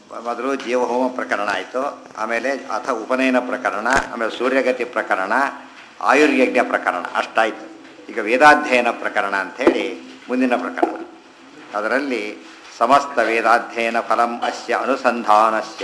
ಮೊದಲು ಜೀವಹೋಮ ಪ್ರಕರಣ ಆಯಿತು ಆಮೇಲೆ ಅಥ ಉಪನಯನ ಪ್ರಕರಣ ಆಮೇಲೆ ಸೂರ್ಯಗತಿ ಪ್ರಕರಣ ಆಯುರ್ಯಜ್ಞ ಪ್ರಕರಣ ಅಷ್ಟಾಯಿತು ಈಗ ವೇದಾಧ್ಯಯನ ಪ್ರಕರಣ ಅಂಥೇಳಿ ಮುಂದಿನ ಪ್ರಕರಣ ಅದರಲ್ಲಿ ಸಮಸ್ತ ವೇದಾಧ್ಯಯನ ಫಲಂ ಅಸ್ಯ ಅನುಸಂಧಾನಸ್ಯ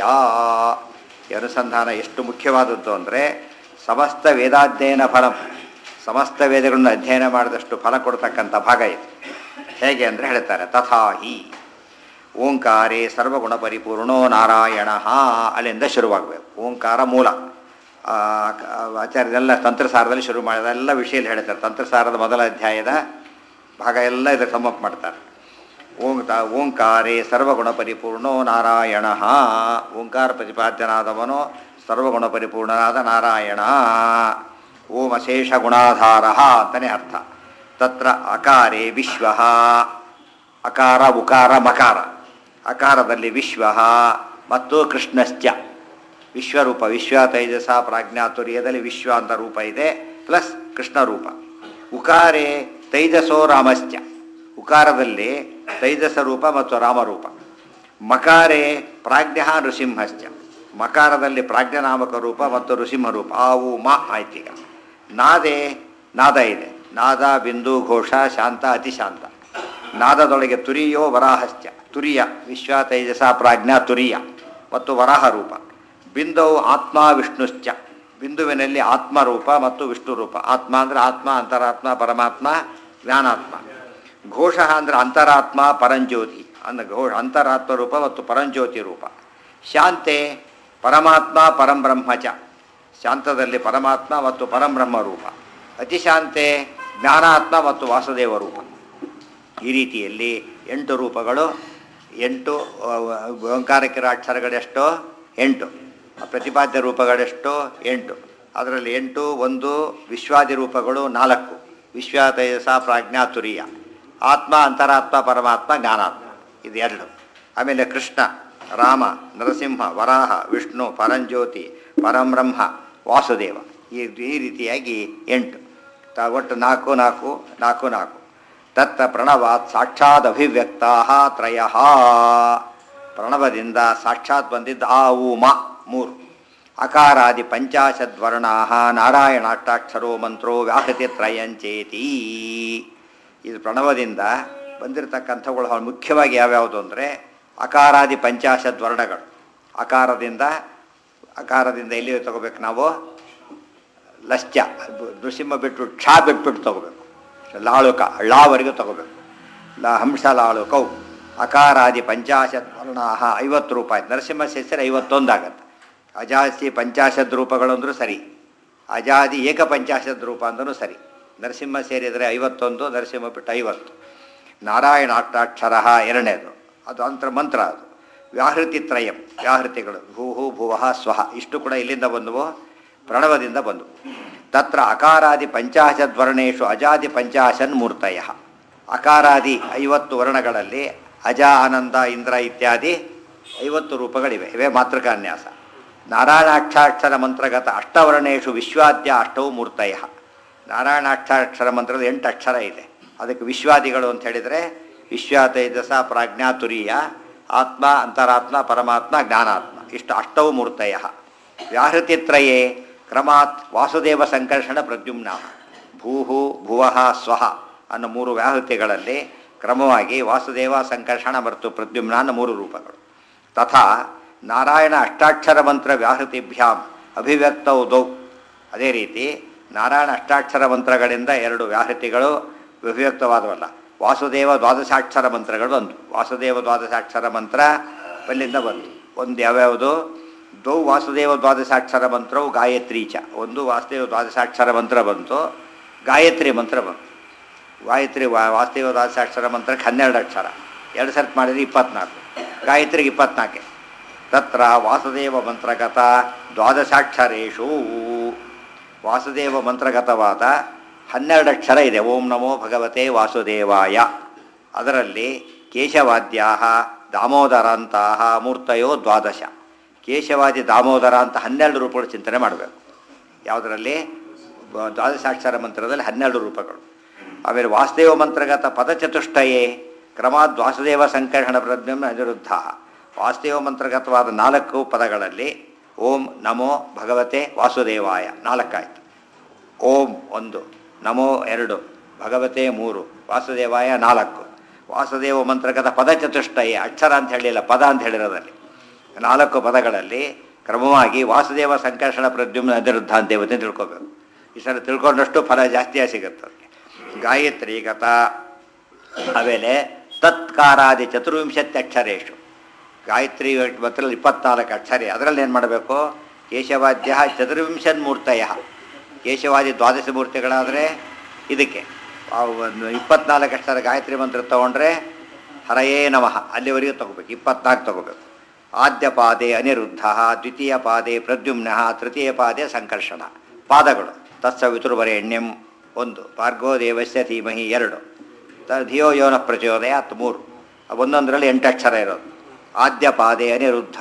ಈ ಅನುಸಂಧಾನ ಎಷ್ಟು ಮುಖ್ಯವಾದದ್ದು ಅಂದರೆ ಸಮಸ್ತ ವೇದಾಧ್ಯಯನ ಫಲಂ ಸಮಸ್ತ ವೇದಗಳನ್ನು ಅಧ್ಯಯನ ಮಾಡಿದಷ್ಟು ಫಲ ಕೊಡ್ತಕ್ಕಂಥ ಭಾಗ ಇದು ಹೇಗೆ ಅಂದರೆ ಹೇಳ್ತಾರೆ ತಥಾಹಿ ಓಂಕಾರೇ ಸರ್ವಗುಣ ಪರಿಪೂರ್ಣೋ ನಾರಾಯಣ ಅಲ್ಲಿಂದ ಶುರುವಾಗಬೇಕು ಓಂಕಾರ ಮೂಲ ಆ, ಕ- ಆಚಾರ್ಯರೆಲ್ಲ ತಂತ್ರಸಾರದಲ್ಲಿ ಶುರು ಮಾಡಿದ ಎಲ್ಲ ವಿಷಯ ಹೇಳ್ತಾರೆ ತಂತ್ರಸಾರದ ಮೊದಲ ಅಧ್ಯಾಯದ ಭಾಗ ಎಲ್ಲ ಇದಕ್ಕೆ ಸಮಪ್ ಮಾಡ್ತಾರೆ ಓಂ ತ ಓಂಕಾರೇ ಸರ್ವಗುಣ ಪರಿಪೂರ್ಣೋ ನಾರಾಯಣ ಓಂಕಾರ ಪ್ರತಿಪಾದ್ಯನಾದವನು ಸರ್ವಗುಣ ಪರಿಪೂರ್ಣನಾದ ನಾರಾಯಣ ಓಂ ಅಶೇಷ ಗುಣಾಧಾರ ಅಂತಲೇ ಅರ್ಥ ತತ್ರ ಅಕಾರೇ ವಿಶ್ವ ಅಕಾರ ಉಕಾರ ಮಕಾರ ಅಕಾರದಲ್ಲಿ ವಿಶ್ವ ಮತ್ತು ಕೃಷ್ಣಶ್ಚ ವಿಶ್ವರೂಪ ವಿಶ್ವ ತೈಜಸ ಪ್ರಾಜ್ಞಾತುರ್ಯದಲ್ಲಿ ವಿಶ್ವ ಅಂತ ರೂಪ ಇದೆ ಪ್ಲಸ್ ಕೃಷ್ಣ ರೂಪ ಉಕಾರೆ ತೈಜಸೋ ರಾಮಶ್ಚ ಉಕಾರದಲ್ಲಿ ತೈಜಸ ರೂಪ ಮತ್ತು ರಾಮರೂಪ ಮಕಾರೆ ಪ್ರಾಜ್ಞ ನೃಸಿಂಹಶ್ಚ ಮಕಾರದಲ್ಲಿ ಪ್ರಾಜ್ಞನಾಮಕ ರೂಪ ಮತ್ತು ನೃಸಿಂಹ ರೂಪ ಆವು ಮ ಆಯ್ತೀಗ ನಾದೆ ನಾದ ಇದೆ ನಾದ ಬಿಂದು ಘೋಷ ಶಾಂತ ಅತಿಶಾಂತ ನಾದದೊಳಗೆ ತುರಿಯೋ ವರಾಹಶ್ಚ ತುರಿಯ ವಿಶ್ವ ತೈಜಸ ಪ್ರಾಜ್ಞಾ ತುರಿಯ ಮತ್ತು ವರಾಹ ರೂಪ ಬಿಂದವು ಆತ್ಮ ವಿಷ್ಣುಶ್ಚ ಬಿಂದುವಿನಲ್ಲಿ ಆತ್ಮರೂಪ ಮತ್ತು ವಿಷ್ಣು ರೂಪ ಆತ್ಮ ಅಂದರೆ ಆತ್ಮ ಅಂತರಾತ್ಮ ಪರಮಾತ್ಮ ಜ್ಞಾನಾತ್ಮ ಘೋಷ ಅಂದರೆ ಅಂತರಾತ್ಮ ಪರಂಜ್ಯೋತಿ ಅಂದ್ರೆ ಘೋಷ ಅಂತರಾತ್ಮ ರೂಪ ಮತ್ತು ಪರಂಜ್ಯೋತಿ ರೂಪ ಶಾಂತೆ ಪರಮಾತ್ಮ ಪರಂಬ್ರಹ್ಮ ಚ ಶಾಂತದಲ್ಲಿ ಪರಮಾತ್ಮ ಮತ್ತು ಪರಂಬ್ರಹ್ಮ ರೂಪ ಅತಿಶಾಂತೆ ಜ್ಞಾನಾತ್ಮ ಮತ್ತು ವಾಸುದೇವ ರೂಪ ಈ ರೀತಿಯಲ್ಲಿ ಎಂಟು ರೂಪಗಳು ಎಂಟು ಓಂಕಾರಕ್ಕಿರ ಅಕ್ಷರಗಳೆಷ್ಟೋ ಎಂಟು ಆ ಪ್ರತಿಪಾದ್ಯ ರೂಪಗಳೆಷ್ಟೋ ಎಂಟು ಅದರಲ್ಲಿ ಎಂಟು ಒಂದು ವಿಶ್ವಾದಿ ರೂಪಗಳು ನಾಲ್ಕು ವಿಶ್ವ ತೇಜಸ ಪ್ರಾಜ್ಞಾ ತುರಿಯ ಆತ್ಮ ಅಂತರಾತ್ಮ ಪರಮಾತ್ಮ ಜ್ಞಾನಾತ್ಮ ಇದು ಎರಡು ಆಮೇಲೆ ಕೃಷ್ಣ ರಾಮ ನರಸಿಂಹ ವರಾಹ ವಿಷ್ಣು ಪರಂಜ್ಯೋತಿ ಪರಂಬ್ರಹ್ಮ ವಾಸುದೇವ ಈ ಈ ರೀತಿಯಾಗಿ ಎಂಟು ತ ಒಟ್ಟು ನಾಲ್ಕು ನಾಲ್ಕು ನಾಲ್ಕು ನಾಲ್ಕು ತತ್ತ ಪ್ರಣವಾತ್ ಸಾಕ್ಷಾತ್ ಅಭಿವ್ಯಕ್ತಾ ತ್ರಯ ಪ್ರಣವದಿಂದ ಸಾಕ್ಷಾತ್ ಬಂದಿದ್ದ ಆ ಉ ಮ ಮೂರು ಅಕಾರಾದಿ ಪಂಚಾಶದ್ವರ್ಣಾ ನಾರಾಯಣಾಷ್ಟಾಕ್ಷರೋ ಮಂತ್ರೋ ವ್ಯಾಹೃತಿ ತ್ರಯಂಚೇತಿ ಇದು ಪ್ರಣವದಿಂದ ಬಂದಿರತಕ್ಕಂಥವುಗಳು ಅವು ಮುಖ್ಯವಾಗಿ ಯಾವ್ಯಾವುದು ಅಂದರೆ ಅಕಾರಾದಿ ಪಂಚಾಶದ್ ವರ್ಣಗಳು ಅಕಾರದಿಂದ ಅಕಾರದಿಂದ ಎಲ್ಲಿ ತಗೋಬೇಕು ನಾವು ಲಶ್ಚ ನೃಸಿಂಹ ಬಿಟ್ಟು ಕ್ಷ ಬಿಟ್ಬಿಟ್ಟು ತಗೋಬೇಕು ಲಾಳುಕ ಳಾವರೆಗೂ ತಗೋಬೇಕು ಲ ಹಂಸ ಲಾಳುಕವು ಅಕಾರಾದಿ ಪಂಚಾಶತ್ ವರ್ಣಾಹ ಐವತ್ತು ರೂಪಾಯಿ ನರಸಿಂಹ ಹೆಸರು ಐವತ್ತೊಂದು ಆಗತ್ತೆ ಅಜಾಸಿ ಪಂಚಾಶದ್ ರೂಪಗಳು ಅಂದರೂ ಸರಿ ಅಜಾದಿ ಏಕ ಪಂಚಾಶದ್ ರೂಪ ಅಂದ್ರೂ ಸರಿ ನರಸಿಂಹ ಸೇರಿದರೆ ಐವತ್ತೊಂದು ನರಸಿಂಹ ಬಿಟ್ಟು ಐವತ್ತು ನಾರಾಯಣ ಅಷ್ಟಾಕ್ಷರ ಎರಡನೇದು ಅದು ಅಂತರ ಮಂತ್ರ ಅದು ವ್ಯಾಹೃತಿ ತ್ರಯಂ ವ್ಯಾಹೃತಿಗಳು ಭೂಹು ಭುವಃ ಸ್ವಹ ಇಷ್ಟು ಕೂಡ ಇಲ್ಲಿಂದ ಬಂದವು ಪ್ರಣವದಿಂದ ಬಂದವು ತತ್ರ ಅಕಾರಾದಿ ಪಂಚಾಶದ್ ವರ್ಣೇಶು ಅಜಾದಿ ಪಂಚಾಶನ್ ಮೂರ್ತಯ ಅಕಾರಾದಿ ಐವತ್ತು ವರ್ಣಗಳಲ್ಲಿ ಅಜ ಆನಂದ ಇಂದ್ರ ಇತ್ಯಾದಿ ಐವತ್ತು ರೂಪಗಳಿವೆ ಇವೇ ಮಾತೃಕಾನ್ಯಾಸ ನಾರಾಯಣಾಕ್ಷಾಕ್ಷರ ಮಂತ್ರಗತ ಅಷ್ಟವರ್ಣೇಶು ವಿಶ್ವಾದ್ಯ ಅಷ್ಟವು ಮೂರ್ತಯ ನಾರಾಯಣಾಕ್ಷಾಕ್ಷರ ಮಂತ್ರದ ಎಂಟು ಅಕ್ಷರ ಇದೆ ಅದಕ್ಕೆ ವಿಶ್ವಾದಿಗಳು ಅಂತ ಹೇಳಿದರೆ ವಿಶ್ವ ತೇಜಸ ಪ್ರಾಜ್ಞಾ ತುರಿಯ ಆತ್ಮ ಅಂತರಾತ್ಮ ಪರಮಾತ್ಮ ಜ್ಞಾನಾತ್ಮ ಇಷ್ಟು ಅಷ್ಟವು ಮೂರ್ತಯ ವ್ಯಾಹೃತಿತ್ರಯೇ ಕ್ರಮಾತ್ ವಾಸುದೇವ ಸಂಕರ್ಷಣ ಪ್ರದ್ಯುಮ್ನ ಭೂಹು ಭುವಃ ಸ್ವಹ ಅನ್ನೋ ಮೂರು ವ್ಯಾಹೃತಿಗಳಲ್ಲಿ ಕ್ರಮವಾಗಿ ವಾಸುದೇವ ಸಂಕರ್ಷಣ ಮತ್ತು ಪ್ರದ್ಯುಮ್ನ ಅನ್ನೋ ಮೂರು ರೂಪಗಳು ತಥಾ ನಾರಾಯಣ ಅಷ್ಟಾಕ್ಷರ ಮಂತ್ರ ವ್ಯಾಹೃತಿಭ್ಯಾಂ ಅಭಿವ್ಯಕ್ತೌ ದೌ ಅದೇ ರೀತಿ ನಾರಾಯಣ ಅಷ್ಟಾಕ್ಷರ ಮಂತ್ರಗಳಿಂದ ಎರಡು ವ್ಯಾಹೃತಿಗಳು ಅಭಿವ್ಯಕ್ತವಾದವಲ್ಲ ವಾಸುದೇವ ದ್ವಾದಶಾಕ್ಷರ ಮಂತ್ರಗಳು ಬಂತು ವಾಸುದೇವ ದ್ವಾದಶಾಕ್ಷರ ಮಂತ್ರ ಅಲ್ಲಿಂದ ಬಂತು ಒಂದು ಯಾವ್ಯಾವುದು ದೌ ವಾಸುದೇವ ದ್ವಾದಶಾಕ್ಷರ ಮಂತ್ರವು ಗಾಯತ್ರಿ ಚ ಒಂದು ವಾಸುದೇವ ದ್ವಾದಶಾಕ್ಷರ ಮಂತ್ರ ಬಂತು ಗಾಯತ್ರಿ ಮಂತ್ರ ಬಂತು ಗಾಯತ್ರಿ ವಾ ವಾಸುದೇವ ದ್ವಾದಶಾಕ್ಷರ ಮಂತ್ರಕ್ಕೆ ಹನ್ನೆರಡು ಅಕ್ಷರ ಎರಡು ಸರ್ತ್ ಮಾಡಿದರೆ ಇಪ್ಪತ್ನಾಲ್ಕು ಗಾಯತ್ರಿಗೆ ಇಪ್ಪತ್ನಾಲ್ಕೆ ತತ್ರ ವಾಸುದೇವ ಮಂತ್ರಗತ ದ್ವಾದಶಾಕ್ಷರೇಶು ವಾಸುದೇವ ಮಂತ್ರಗತವಾದ ಹನ್ನೆರಡು ಅಕ್ಷರ ಇದೆ ಓಂ ನಮೋ ಭಗವತೆ ವಾಸುದೇವಾಯ ಅದರಲ್ಲಿ ಕೇಶವಾದ್ಯಾ ದಾಮೋದರಾಂತಹ ಮೂರ್ತಯೋ ದ್ವಾದಶ ಕೇಶವಾದಿ ದಾಮೋದರ ಅಂತ ಹನ್ನೆರಡು ರೂಪಗಳು ಚಿಂತನೆ ಮಾಡಬೇಕು ಯಾವುದರಲ್ಲಿ ಬ- ದ್ವಾದಶಾಕ್ಷರ ಮಂತ್ರದಲ್ಲಿ ಹನ್ನೆರಡು ರೂಪಗಳು ಆಮೇಲೆ ವಾಸುದೇವ ಮಂತ್ರಗತ ಪದಚತುಷ್ಟಯೇ ಕ್ರಮಾತ್ ವಾಸುದೇವ ಸಂಕರ್ಷಣ ಪ್ರಜ್ಞಂ ಅನಿರುದ್ಧ ವಾಸುದೇವ ಮಂತ್ರಗತವಾದ ನಾಲ್ಕು ಪದಗಳಲ್ಲಿ ಓಂ ನಮೋ ಭಗವತೆ ವಾಸುದೇವಾಯ ನಾಲ್ಕಾಯ್ತು ಓಂ ಒಂದು ನಮೋ ಎರಡು ಭಗವತೆ ಮೂರು ವಾಸುದೇವಾಯ ನಾಲ್ಕು ವಾಸುದೇವ ಮಂತ್ರಗತ ಪದ ಚತುಷ್ಟಯ ಅಕ್ಷರ ಅಂತ ಹೇಳಿಲ್ಲ ಪದ ಅಂತ ಹೇಳಿರೋದಲ್ಲಿ ನಾಲ್ಕು ಪದಗಳಲ್ಲಿ ಕ್ರಮವಾಗಿ ವಾಸುದೇವ ಸಂಕರ್ಷಣ ಪ್ರದ್ಯುಮ್ನ ಅನಿರುದ್ಧ ಅಂತ ದೇವತೆ ತಿಳ್ಕೊಬೇಕು ಈ ಸಲ ತಿಳ್ಕೊಂಡಷ್ಟು ಫಲ ಜಾಸ್ತಿಯಾಗಿ ಸಿಗುತ್ತೆ ಅದಕ್ಕೆ ಗಾಯತ್ರಿ ಗತ ಆಮೇಲೆ ತತ್ಕಾರಾದಿ ಚತುರ್ವಿಂಶತಿ ಅಕ್ಷರೇಶು ಗಾಯತ್ರಿ ಮಂತ್ರದಲ್ಲಿ ಇಪ್ಪತ್ನಾಲ್ಕು ಅಕ್ಷರಿ ಅದರಲ್ಲಿ ಏನು ಮಾಡಬೇಕು ಕೇಶವಾದ್ಯ ಚತುರ್ವಿಂಶನ್ ಮೂರ್ತಯ ಕೇಶವಾದಿ ದ್ವಾದಶ ಮೂರ್ತಿಗಳಾದರೆ ಇದಕ್ಕೆ ಆ ಒಂದು ಇಪ್ಪತ್ನಾಲ್ಕು ಅಕ್ಷರ ಗಾಯತ್ರಿ ಮಂತ್ರ ತೊಗೊಂಡ್ರೆ ಹರಯೇ ನಮಃ ಅಲ್ಲಿವರೆಗೂ ತಗೋಬೇಕು ಇಪ್ಪತ್ನಾಲ್ಕು ತಗೋಬೇಕು ಆದ್ಯ ಪಾದೆ ಅನಿರುದ್ಧ ದ್ವಿತೀಯ ಪಾದೆ ಪ್ರದ್ಯುಮ್ನ ತೃತೀಯ ಪಾದೆ ಸಂಕರ್ಷಣ ಪಾದಗಳು ತತ್ಸವಿತುರ್ವರೆಣ್ಯಂ ಒಂದು ಭಾರ್ಗೋ ದೇವಸ್ಯ ಧೀಮಹಿ ಎರಡು ತ ಧಿಯೋ ಯೋನ ಪ್ರಚೋದಯಾತ್ ಮೂರು ಒಂದೊಂದರಲ್ಲಿ ಎಂಟು ಅಕ್ಷರ ಇರೋದು ಆದ್ಯ ಪಾದೆ ಅನಿರುದ್ಧ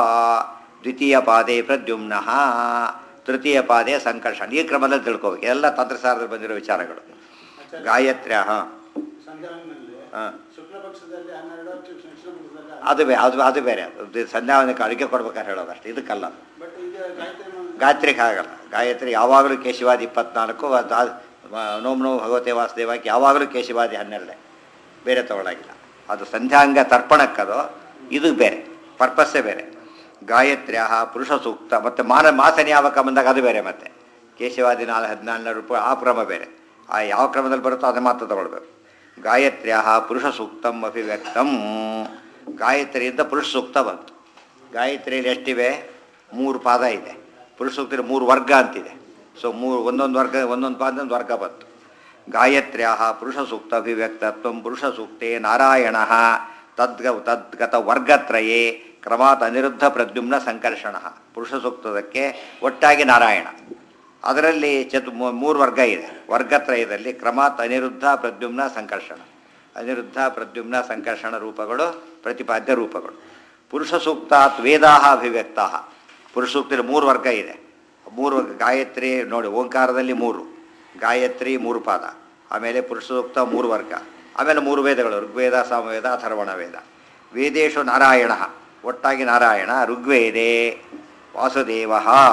ದ್ವಿತೀಯ ಪಾದೆ ಪ್ರದ್ಯುಮ್ನ ತೃತೀಯ ಪಾದೆ ಸಂಕರ್ಷಣ ಈ ಕ್ರಮದಲ್ಲಿ ತಿಳ್ಕೋಬೇಕು ಎಲ್ಲ ತಂತ್ರಸಾರದಲ್ಲಿ ಬಂದಿರೋ ವಿಚಾರಗಳು ಗಾಯತ್ರ್ಯ ಹಾಂ ಸಂಕ್ರಾಂತಿನಲ್ಲಿ ಹಾಂ ಶುಕ್ಲ ಪಕ್ಷದಲ್ಲಿ ಹನ್ನೆರಡು ಕೃಷ್ಣ ಪಕ್ಷದಲ್ಲಿ ಅದು ಬೇ ಅದು ಅದು ಬೇರೆ ಅದು ಸಂಧ್ಯಾವಂದಕ್ಕೆ ಅಡುಗೆ ಕೊಡ್ಬೇಕಾದ್ರೆ ಹೇಳೋದು ಅಷ್ಟೇ ಇದಕ್ಕಲ್ಲ ಬಟ್ ಈಗ ಗಾಯತ್ರಿ ಮಂತ್ರ ಗಾಯತ್ರಿಗೆ ಆಗಲ್ಲ ಗಾಯತ್ರಿ ಯಾವಾಗಲೂ ಕೇಶವಾದಿ ಇಪ್ಪತ್ನಾಲ್ಕು ಅದು ಆ- ನೋಮ್ ನೋವು ಭಗವತೆ ವಾಸುದೇವಕ್ಕೆ ಯಾವಾಗಲೂ ಕೇಶವಾದಿ ಹನ್ನೆರಡೇ ಬೇರೆ ತಗೊಳ್ಳಾಗಿಲ್ಲ ಅದು ಸಂಧ್ಯಾಂಗ ತರ್ಪಣಕ್ಕದು ಇದು ಬೇರೆ ಪರ್ಪಸ್ಸೇ ಬೇರೆ ಗಾಯತ್ರ್ಯ ಪುರುಷ ಸೂಕ್ತ ಮತ್ತು ಮಾನ ಮಾಸನ ಯಾವಕ ಬಂದಾಗ ಅದು ಬೇರೆ ಮತ್ತೆ ಕೇಶವಾದಿ ನಾಲ್ಕು ಹದಿನಾಲ್ಕು ರೂಪಾಯಿ ಆ ಕ್ರಮ ಬೇರೆ ಆ ಯಾವ ಕ್ರಮದಲ್ಲಿ ಬರುತ್ತೋ ಅದು ಮಾತ್ರ ತಗೊಳ್ಬೇಕು ಗಾಯತ್ರ್ಯ ಪುರುಷ ಸೂಕ್ತಂ ಅಭಿವ್ಯಕ್ತಂ ಗಾಯತ್ರಿಯಿಂದ ಪುರುಷ ಸೂಕ್ತ ಬಂತು ಗಾಯತ್ರಿಯಲ್ಲಿ ಎಷ್ಟಿವೆ ಮೂರು ಪಾದ ಇದೆ ಪುರುಷ ಸೂಕ್ತದಲ್ಲಿ ಮೂರು ವರ್ಗ ಅಂತಿದೆ ಸೊ ಮೂರು ಒಂದೊಂದು ವರ್ಗ ಒಂದೊಂದು ಪಾದದಿಂದ ವರ್ಗ ಬಂತು ಗಾಯತ್ರ್ಯ ಪುರುಷ ಸೂಕ್ತ ಅಭಿವ್ಯಕ್ತತ್ವ ಪುರುಷ ಸೂಕ್ತೆ ನಾರಾಯಣ ತದ್ಗ ತದ್ಗತ ವರ್ಗತ್ರಯೇ ಕ್ರಮಾತ್ ಅನಿರುದ್ಧ ಪ್ರದ್ಯುಮ್ನ ಸಂಕರ್ಷಣ ಪುರುಷ ಸೂಕ್ತದಕ್ಕೆ ಒಟ್ಟಾಗಿ ನಾರಾಯಣ ಅದರಲ್ಲಿ ಚತು ಮೂ- ಮೂರು ವರ್ಗ ಇದೆ ವರ್ಗತ್ರಯದಲ್ಲಿ ಕ್ರಮಾತ್ ಅನಿರುದ್ಧ ಪ್ರದ್ಯುಮ್ನ ಸಂಕರ್ಷಣ ಅನಿರುದ್ಧ ಪ್ರದ್ಯುಮ್ನ ಸಂಕರ್ಷಣ ರೂಪಗಳು ಪ್ರತಿಪಾದ್ಯ ರೂಪಗಳು ಪುರುಷ ಸೂಕ್ತಾತ್ ವೇದಾಹ ಅಭಿವ್ಯಕ್ತ ಪುರುಷ ಸೂಕ್ತದಲ್ಲಿ ಮೂರು ವರ್ಗ ಇದೆ ಮೂರು ವರ್ಗ ಗಾಯತ್ರಿ ನೋಡಿ ಓಂಕಾರದಲ್ಲಿ ಮೂರು ಗಾಯತ್ರಿ ಮೂರು ಪಾದ ಆಮೇಲೆ ಪುರುಷ ಸೂಕ್ತ ಮೂರು ವರ್ಗ ಆಮೇಲೆ ಮೂರು ವೇದಗಳು ಋಗ್ವೇದ ಸಾಮವೇದ ಅಥರ್ವಣ ವೇದ ವೇದೇಶು ನಾರಾಯಣ ಒಟ್ಟಾಗಿ ನಾರಾಯಣ ಋಗ್ವೇದೆ ವಾಸುದೇವ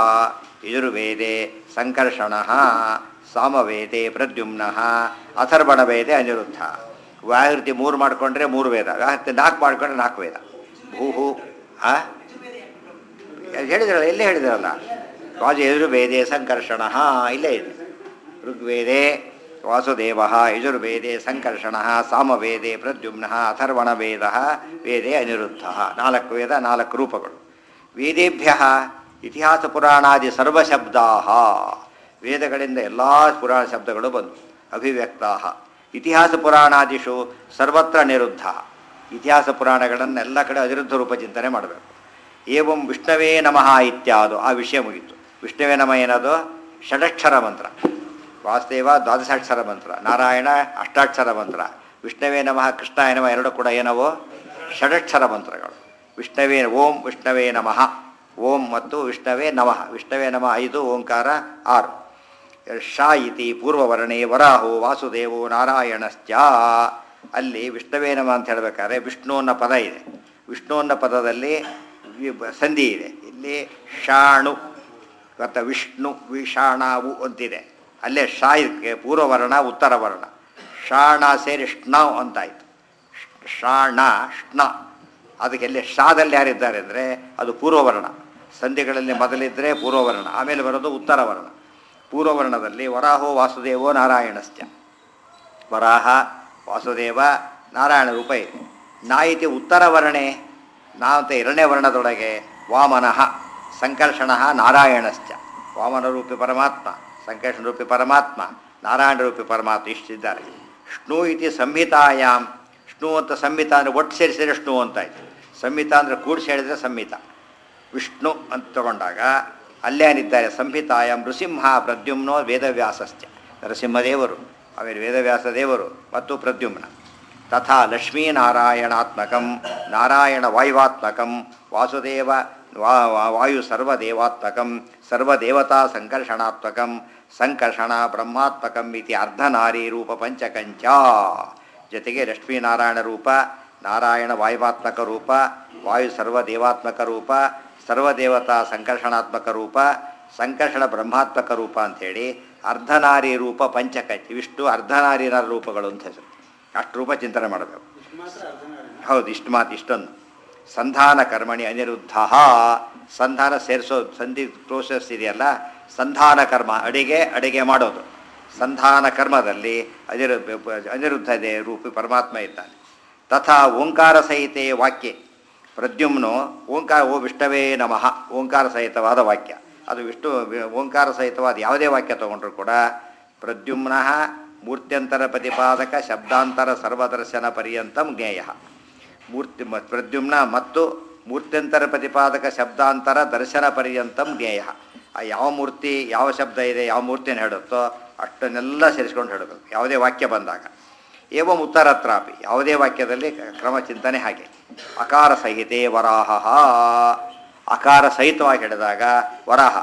ಯಜುರ್ವೇದೆ ಸಂಕರ್ಷಣ ಸಾಮವೇದೆ ಪ್ರದ್ಯುಮ್ನ ಅಥರ್ವಣ ವೇದೆ ಅನಿರುದ್ಧ ವ್ಯಾಹೃತಿ ಮೂರು ಮಾಡಿಕೊಂಡ್ರೆ ಮೂರು ವೇದ ವ್ಯಾಹೃತಿ ನಾಲ್ಕು ಮಾಡಿಕೊಂಡ್ರೆ ನಾಲ್ಕು ವೇದ ಭೂ ಹೂ ಆ ಹೇಳಿದ್ರಲ್ಲ ಎಲ್ಲೇ ಹೇಳಿದ್ರಲ್ಲ ವಾಜ ಯಜುರ್ವೇದೆ ಸಂಕರ್ಷಣ ಇಲ್ಲೇ ಇದೆ ಋಗ್ವೇದೆ ವಾಸುದೇವ ಯಜುರ್ವೇದೆ ಸಂಕರ್ಷಣ ಸಾಮವೇದೆ ಪ್ರದ್ಯುಮ್ನ ಅಥರ್ವಣ ವೇದ ವೇದೆ ಅನಿರುದ್ಧ ನಾಲ್ಕು ವೇದ ನಾಲ್ಕು ರೂಪಗಳು ವೇದೇಭ್ಯ ಇತಿಹಾಸ ಪುರಾಣಾದಿ ಸರ್ವಶಬ್ದಾ ವೇದಗಳಿಂದ ಎಲ್ಲ ಪುರಾಣ ಶಬ್ದಗಳು ಬಂದು ಅಭಿವ್ಯಕ್ತಾ ಇತಿಹಾಸ ಪುರಾಣಾದಿಷು ಸರ್ವತ್ರ ನಿರುದ್ಧ ಇತಿಹಾಸ ಪುರಾಣಗಳನ್ನೆಲ್ಲ ಕಡೆ ಅನಿರುದ್ಧ ರೂಪ ಚಿಂತನೆ ಮಾಡಬೇಕು ಏವಂ ವಿಷ್ಣವೇ ನಮಃ ಇತ್ಯಾದು ಆ ವಿಷಯ ಮುಗೀತು ವಿಷ್ಣುವೇ ನಮ ಏನದು ಷಡಕ್ಷರ ಮಂತ್ರ ವಾಸುದೇವ ದ್ವಾದಶಾಕ್ಷರ ಮಂತ್ರ ನಾರಾಯಣ ಅಷ್ಟಾಕ್ಷರ ಮಂತ್ರ ವಿಷ್ಣುವೇ ನಮಃ ಕೃಷ್ಣಾಯ ನಮಃ ಎರಡು ಕೂಡ ಏನವು ಷಡಕ್ಷರ ಮಂತ್ರಗಳು ವಿಷ್ಣವೇ ಓಂ ವಿಷ್ಣವೇ ನಮಃ ಓಂ ಮತ್ತು ವಿಷ್ಣವೇ ನಮಃ ವಿಷ್ಣವೇ ನಮಃ ಐದು ಓಂಕಾರ ಆರು ಶಾ ಇತಿ ಪೂರ್ವವರ್ಣೆ ವರಾಹೋ ವಾಸುದೇವೋ ನಾರಾಯಣಶ್ಚ ಅಲ್ಲಿ ವಿಷ್ಣವೇ ನಮ ಅಂತ ಹೇಳಬೇಕಾದ್ರೆ ವಿಷ್ಣು ಅನ್ನೋ ಪದ ಇದೆ ವಿಷ್ಣು ಅನ್ನೋ ಪದದಲ್ಲಿ ವಿ- ಬ- ಸಂಧಿ ಇದೆ ಇಲ್ಲಿ ಶಾಣು ಮತ್ತು ವಿಷ್ಣು ವಿಷಾಣಾವು ಅಂತಿದೆ ಅಲ್ಲೇ ಶಾ ಇದಕ್ಕೆ ಪೂರ್ವವರ್ಣ ಉತ್ತರ ವರ್ಣ ಶಾಣ ಸೇರಿ ಷ್ಣ ಅಂತಾಯಿತು ಶಾಣ ಷ್ಣ ಅದಕ್ಕೆ ಎಲ್ಲಿ ಶಾದಲ್ಲಿ ಯಾರಿದ್ದಾರೆ ಅಂದರೆ ಅದು ಪೂರ್ವವರ್ಣ ಸಂಧಿಗಳಲ್ಲಿ ಮೊದಲಿದ್ದರೆ ಪೂರ್ವವರ್ಣ ಆಮೇಲೆ ಬರೋದು ಉತ್ತರ ವರ್ಣ ಪೂರ್ವವರ್ಣದಲ್ಲಿ ವರಾಹೋ ವಾಸುದೇವೋ ನಾರಾಯಣಶ್ಚ ವರಾಹ ವಾಸುದೇವ ನಾರಾಯಣ ರೂಪ ಇದೆ ನಾ ಇತಿ ಉತ್ತರ ವರ್ಣೆ ನಾ ಅಂತ ಎರಡನೇ ವರ್ಣದೊಳಗೆ ವಾಮನಃ ಸಂಕರ್ಷಣ ನಾರಾಯಣಶ್ಚ ವಾಮನ ರೂಪಿ ಪರಮಾತ್ಮ ಸಂಕರ್ಷಣ ರೂಪಿ ಪರಮಾತ್ಮ ನಾರಾಯಣ ರೂಪಿ ಪರಮಾತ್ಮ ಇಷ್ಟಿದ್ದಾರೆ ಷ್ಣು ಇತಿ ಸಂಹಿತಾಯಾಮ್ ಷ್ಣು ಅಂತ ಸಂಹಿತ ಅಂದರೆ ಒಟ್ಟು ಸೇರಿಸಿದರೆ ಷ್ಣು ಅಂತ ಆಯ್ತು ಸಂಹಿತ ಅಂದರೆ ಕೂಡಿಸಿ ಹೇಳಿದರೆ ಸಂಹಿತ ವಿಷ್ಣು ಅಂತ ತಗೊಂಡಾಗ ಅಲ್ಲೇನಿದ್ದಾರೆ ಸಂಹಿತಾಯ ನೃಸಿಂಹ ಪ್ರದ್ಯುಮ್ನೋ ವೇದವ್ಯಾಸಶ್ಚ ನರಸಿಂಹದೇವರು ಆಮೇಲೆ ವೇದವ್ಯಾಸ ದೇವರು ಮತ್ತು ಪ್ರದ್ಯುಮ್ನ ತಥಾ ಲಕ್ಷ್ಮೀನಾರಾಯಣಾತ್ಮಕಂ ನಾರಾಯಣ ವಾಯುವಾತ್ಮಕಂ ವಾಸುದೇವ ವಾ ವಾ- ವಾಯು ಸರ್ವದೇವಾತ್ಮಕಂ ಸರ್ವದೇವತಾ ಸಂಕರ್ಷಣಾತ್ಮಕಂ ಸಂಕರ್ಷಣ ಬ್ರಹ್ಮಾತ್ಮಕಂ ಇತಿ ಅರ್ಧನಾರಿ ರೂಪ ಪಂಚಕಂಚ ಜೊತೆಗೆ ಲಕ್ಷ್ಮೀನಾರಾಯಣ ರೂಪ ನಾರಾಯಣ ವಾಯುವಾತ್ಮಕ ರೂಪ ವಾಯು ಸರ್ವದೇವಾತ್ಮಕ ರೂಪ ಸರ್ವದೇವತಾ ಸಂಕರ್ಷಣಾತ್ಮಕ ರೂಪ ಸಂಕರ್ಷಣ ಬ್ರಹ್ಮಾತ್ಮಕ ರೂಪ ಅಂಥೇಳಿ ಅರ್ಧನಾರಿ ರೂಪ ಪಂಚಕ ಇವಿಷ್ಟು ಅರ್ಧನಾರಿನ ರೂಪಗಳು ಅಂತ ಹೆಸರು ಅಷ್ಟು ರೂಪ ಚಿಂತನೆ ಮಾಡಬೇಕು ಇಷ್ಟು ಮಾತ್ರ ಅರ್ಧನಾರಿನ ಹೌದು ಇಷ್ಟು ಮಾತು ಇಷ್ಟೊಂದು ಸಂಧಾನ ಕರ್ಮಣಿ ಅನಿರುದ್ಧ ಸಂಧಾನ ಸೇರಿಸೋ ಸಂಧಿ ಪ್ರೋಸೆಸ್ ಇದೆಯಲ್ಲ ಸಂಧಾನ ಕರ್ಮ ಅಡಿಗೆ ಅಡಿಗೆ ಮಾಡೋದು ಸಂಧಾನ ಕರ್ಮದಲ್ಲಿ ಅನಿರು ಅನಿರುದ್ಧ ಇದೆ ರೂಪಿ ಪರಮಾತ್ಮ ಇದ್ದಾನೆ ತಥಾ ಓಂಕಾರ ಸಹಿತೆ ವಾಕ್ಯೆ ಪ್ರದ್ಯುಮ್ನು ಓಂಕಾರ ಓ ವಿಷ್ಣವೇ ನಮಃ ಓಂಕಾರ ಸಹಿತವಾದ ವಾಕ್ಯ ಅದು ವಿಷ್ಣು ಓಂಕಾರ ಸಹಿತವಾದ ಯಾವುದೇ ವಾಕ್ಯ ತಗೊಂಡ್ರು ಕೂಡ ಪ್ರದ್ಯುಮ್ನ ಮೂರ್ತ್ಯಂತರ ಪ್ರತಿಪಾದಕ ಶಬ್ದಾಂತರ ಸರ್ವದರ್ಶನ ಪರ್ಯಂತಂ ಜ್ಞೇಯ ಮೂರ್ತಿ ಮ- ಪ್ರದ್ಯುಮ್ನ ಮತ್ತು ಮೂರ್ತ್ಯಂತರ ಪ್ರತಿಪಾದಕ ಶಬ್ದಾಂತರ ದರ್ಶನ ಪರ್ಯಂತಂ ಜ್ಞೇಯ ಆ ಯಾವ ಮೂರ್ತಿ ಯಾವ ಶಬ್ದ ಇದೆ ಯಾವ ಮೂರ್ತಿನ ಹೇಳುತ್ತೋ ಅಷ್ಟನ್ನೆಲ್ಲ ಸೇರಿಸ್ಕೊಂಡು ಹೇಳಬೇಕು ಯಾವುದೇ ವಾಕ್ಯ ಬಂದಾಗ ಏವಂ ಉತ್ತರತ್ರಾಪಿ ಯಾವುದೇ ವಾಕ್ಯದಲ್ಲಿ ಕ್ರಮ ಚಿಂತನೆ ಹಾಗೆ ಅಕಾರ ಸಹಿತೆ ವರಾಹ ಅಕಾರ ಸಹಿತವಾಗಿ ಹೇಳಿದಾಗ ವರಾಹ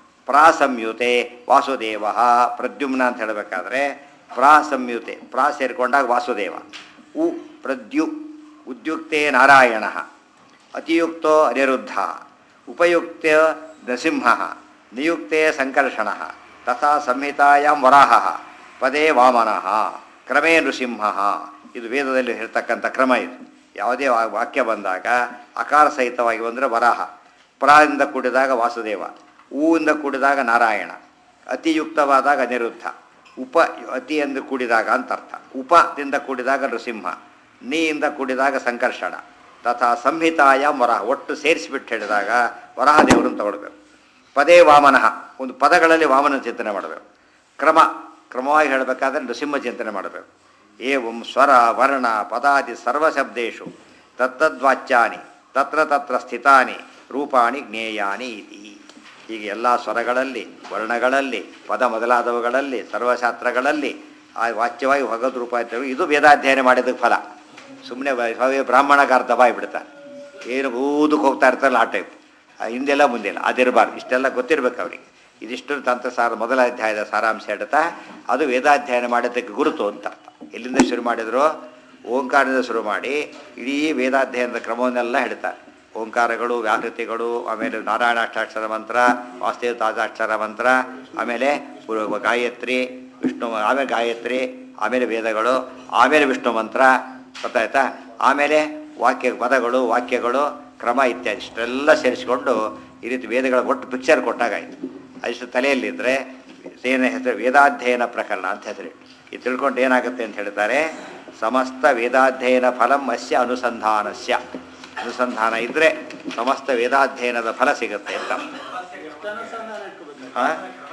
ಪ್ರಾಸಂಯುತೆ ವಾಸುದೇವ ಪ್ರದ್ಯುಮ್ನ ಅಂತ ಹೇಳಬೇಕಾದ್ರೆ ಪ್ರಾಸಂಯುತೆ ಪ್ರಾ ಸೇರಿಕೊಂಡಾಗ ವಾಸುದೇವ ಉ ಪ್ರದ್ಯು ಉದ್ಯುಕ್ತೆ ನಾರಾಯಣ ಅತಿಯುಕ್ತೋ ಅನಿರುದ್ಧ ಉಪಯುಕ್ತ ನರಸಿಂಹ ನಿಯುಕ್ತೆ ಸಂಕರ್ಷಣ ತಥಾ ಸಂಹಿತಾಯಾಂ ವರಾಹ ಪದೇ ವಾಮನಃ ಕ್ರಮೇ ನೃಸಿಂಹ ಇದು ವೇದದಲ್ಲಿ ಹೇಳ್ತಕ್ಕಂಥ ಕ್ರಮ ಇದು ಯಾವುದೇ ವಾ- ವಾಕ್ಯ ಬಂದಾಗ ಅಕಾರ ಸಹಿತವಾಗಿ ಬಂದರೆ ವರಾಹ ಪ್ರಾದಿಂದ ಕೂಡಿದಾಗ ವಾಸುದೇವ ಹೂವಿಂದ ಕೂಡಿದಾಗ ನಾರಾಯಣ ಅತಿಯುಕ್ತವಾದಾಗ ಅನಿರುದ್ಧ ಉಪ ಅತಿ ಎಂದು ಕೂಡಿದಾಗ ಅಂತ ಅರ್ಥ ಉಪದಿಂದ ಕೂಡಿದಾಗ ನೃಸಿಂಹ ನೀಯಿಂದ ಕೂಡಿದಾಗ ಸಂಕರ್ಷಣ ತಥಾ ಸಂಹಿತಾಯ ವರಹ ಒಟ್ಟು ಸೇರಿಸಿಬಿಟ್ಟು ಹೇಳಿದಾಗ ವರಹ ದೇವರನ್ನು ತಗೊಳ್ಬೇಕು ಪದೇ ವಾಮನಃ ಒಂದು ಪದಗಳಲ್ಲಿ ವಾಮನ ಚಿಂತನೆ ಮಾಡಬೇಕು ಕ್ರಮ ಕ್ರಮವಾಗಿ ಹೇಳಬೇಕಾದ್ರೆ ನೃಸಿಂಹ ಚಿಂತನೆ ಮಾಡಬೇಕು ಏವಂ ಸ್ವರ ವರ್ಣ ಪದಾದಿ ಸರ್ವಶಬ್ದೇಶು ತತ್ತದ್ವಾಚ್ಯಾನಿ ತತ್ರ ತತ್ರ ಸ್ಥಿತಾನಿ ರೂಪಾಣಿ ಜ್ಞೇಯಾನಿ ಇತಿ ಹೀಗೆ ಎಲ್ಲ ಸ್ವರಗಳಲ್ಲಿ ವರ್ಣಗಳಲ್ಲಿ ಪದ ಮೊದಲಾದವುಗಳಲ್ಲಿ ಸರ್ವಶಾಸ್ತ್ರಗಳಲ್ಲಿ ಆ ವಾಚ್ಯವಾಗಿ ಭಗವದ್ ರೂಪ ಇರ್ತವೆ ಇದು ವೇದಾಧ್ಯಯನ ಮಾಡಿದ್ದಕ್ಕೆ ಫಲ ಸುಮ್ಮನೆ ಭವ್ಯ ಬ್ರಾಹ್ಮಣಗಾರ್ಧ ಬಾಯ್ಬಿಡ್ತಾರೆ ಏನು ಊದಕ್ಕೆ ಹೋಗ್ತಾ ಇರ್ತಾರಲ್ಲ ಆ ಟೈಪ್ ಆ ಹಿಂದೆಲ್ಲ ಮುಂದೆಲ್ಲ ಅದಿರಬಾರ್ದು ಇಷ್ಟೆಲ್ಲ ಗೊತ್ತಿರ್ಬೇಕು ಅವರಿಗೆ ಇದಿಷ್ಟು ತಂತ್ರಸಾರ ಮೊದಲ ಅಧ್ಯಾಯದ ಸಾರಾಂಶ ಹೇಳ್ತಾ ಅದು ವೇದಾಧ್ಯಯನ ಮಾಡಿದ್ದಕ್ಕೆ ಗುರುತು ಅಂತ ಅರ್ಥ ಎಲ್ಲಿಂದ ಶುರು ಮಾಡಿದ್ರು ಓಂಕಾರದಿಂದ ಶುರು ಮಾಡಿ ಇಡೀ ವೇದಾಧ್ಯಯನದ ಕ್ರಮವನ್ನೆಲ್ಲ ಹೇಳ್ತಾರೆ ಓಂಕಾರಗಳು ವ್ಯಾಹೃತಿಗಳು ಆಮೇಲೆ ನಾರಾಯಣಾಷ್ಟಾಕ್ಷರ ಮಂತ್ರ ವಾಸ್ತೇವ ತಾಜಾಕ್ಷರ ಮಂತ್ರ ಆಮೇಲೆ ಪೂರ್ವ ಗಾಯತ್ರಿ ವಿಷ್ಣು ಆಮೇಲೆ ಗಾಯತ್ರಿ ಆಮೇಲೆ ವೇದಗಳು ಆಮೇಲೆ ವಿಷ್ಣು ಮಂತ್ರ ಗೊತ್ತಾಯ್ತಾ ಆಮೇಲೆ ವಾಕ್ಯ ಪದಗಳು ವಾಕ್ಯಗಳು ಕ್ರಮ ಇತ್ಯಾದಿ ಇಷ್ಟೆಲ್ಲ ಸೇರಿಸಿಕೊಂಡು ಈ ರೀತಿ ವೇದಗಳ ಒಟ್ಟು ಪಿಕ್ಚರ್ ಕೊಟ್ಟಾಗಾಯ್ತು ಅದಿಷ್ಟು ತಲೆಯಲ್ಲಿದ್ದರೆ ಏನ ಹೆಸರು ವೇದಾಧ್ಯಯನ ಪ್ರಕರಣ ಅಂತ ಹೆಸರು ಇದು ತಿಳ್ಕೊಂಡು ಏನಾಗುತ್ತೆ ಅಂತ ಹೇಳ್ತಾರೆ ಸಮಸ್ತ ವೇದಾಧ್ಯಯನ ಫಲಂ ಅಸ್ಯ ಅನುಸಂಧಾನಸ್ಯ ಅನುಸಂಧಾನ ಇದ್ದರೆ ಸಮಸ್ತ ವೇದಾಧ್ಯಯನದ ಫಲ ಸಿಗುತ್ತೆ ಅಂತ ಎಷ್ಟು ಅನುಸಂಧಾನ ಇಟ್ಕೋಬೇಕು ಹಾಂ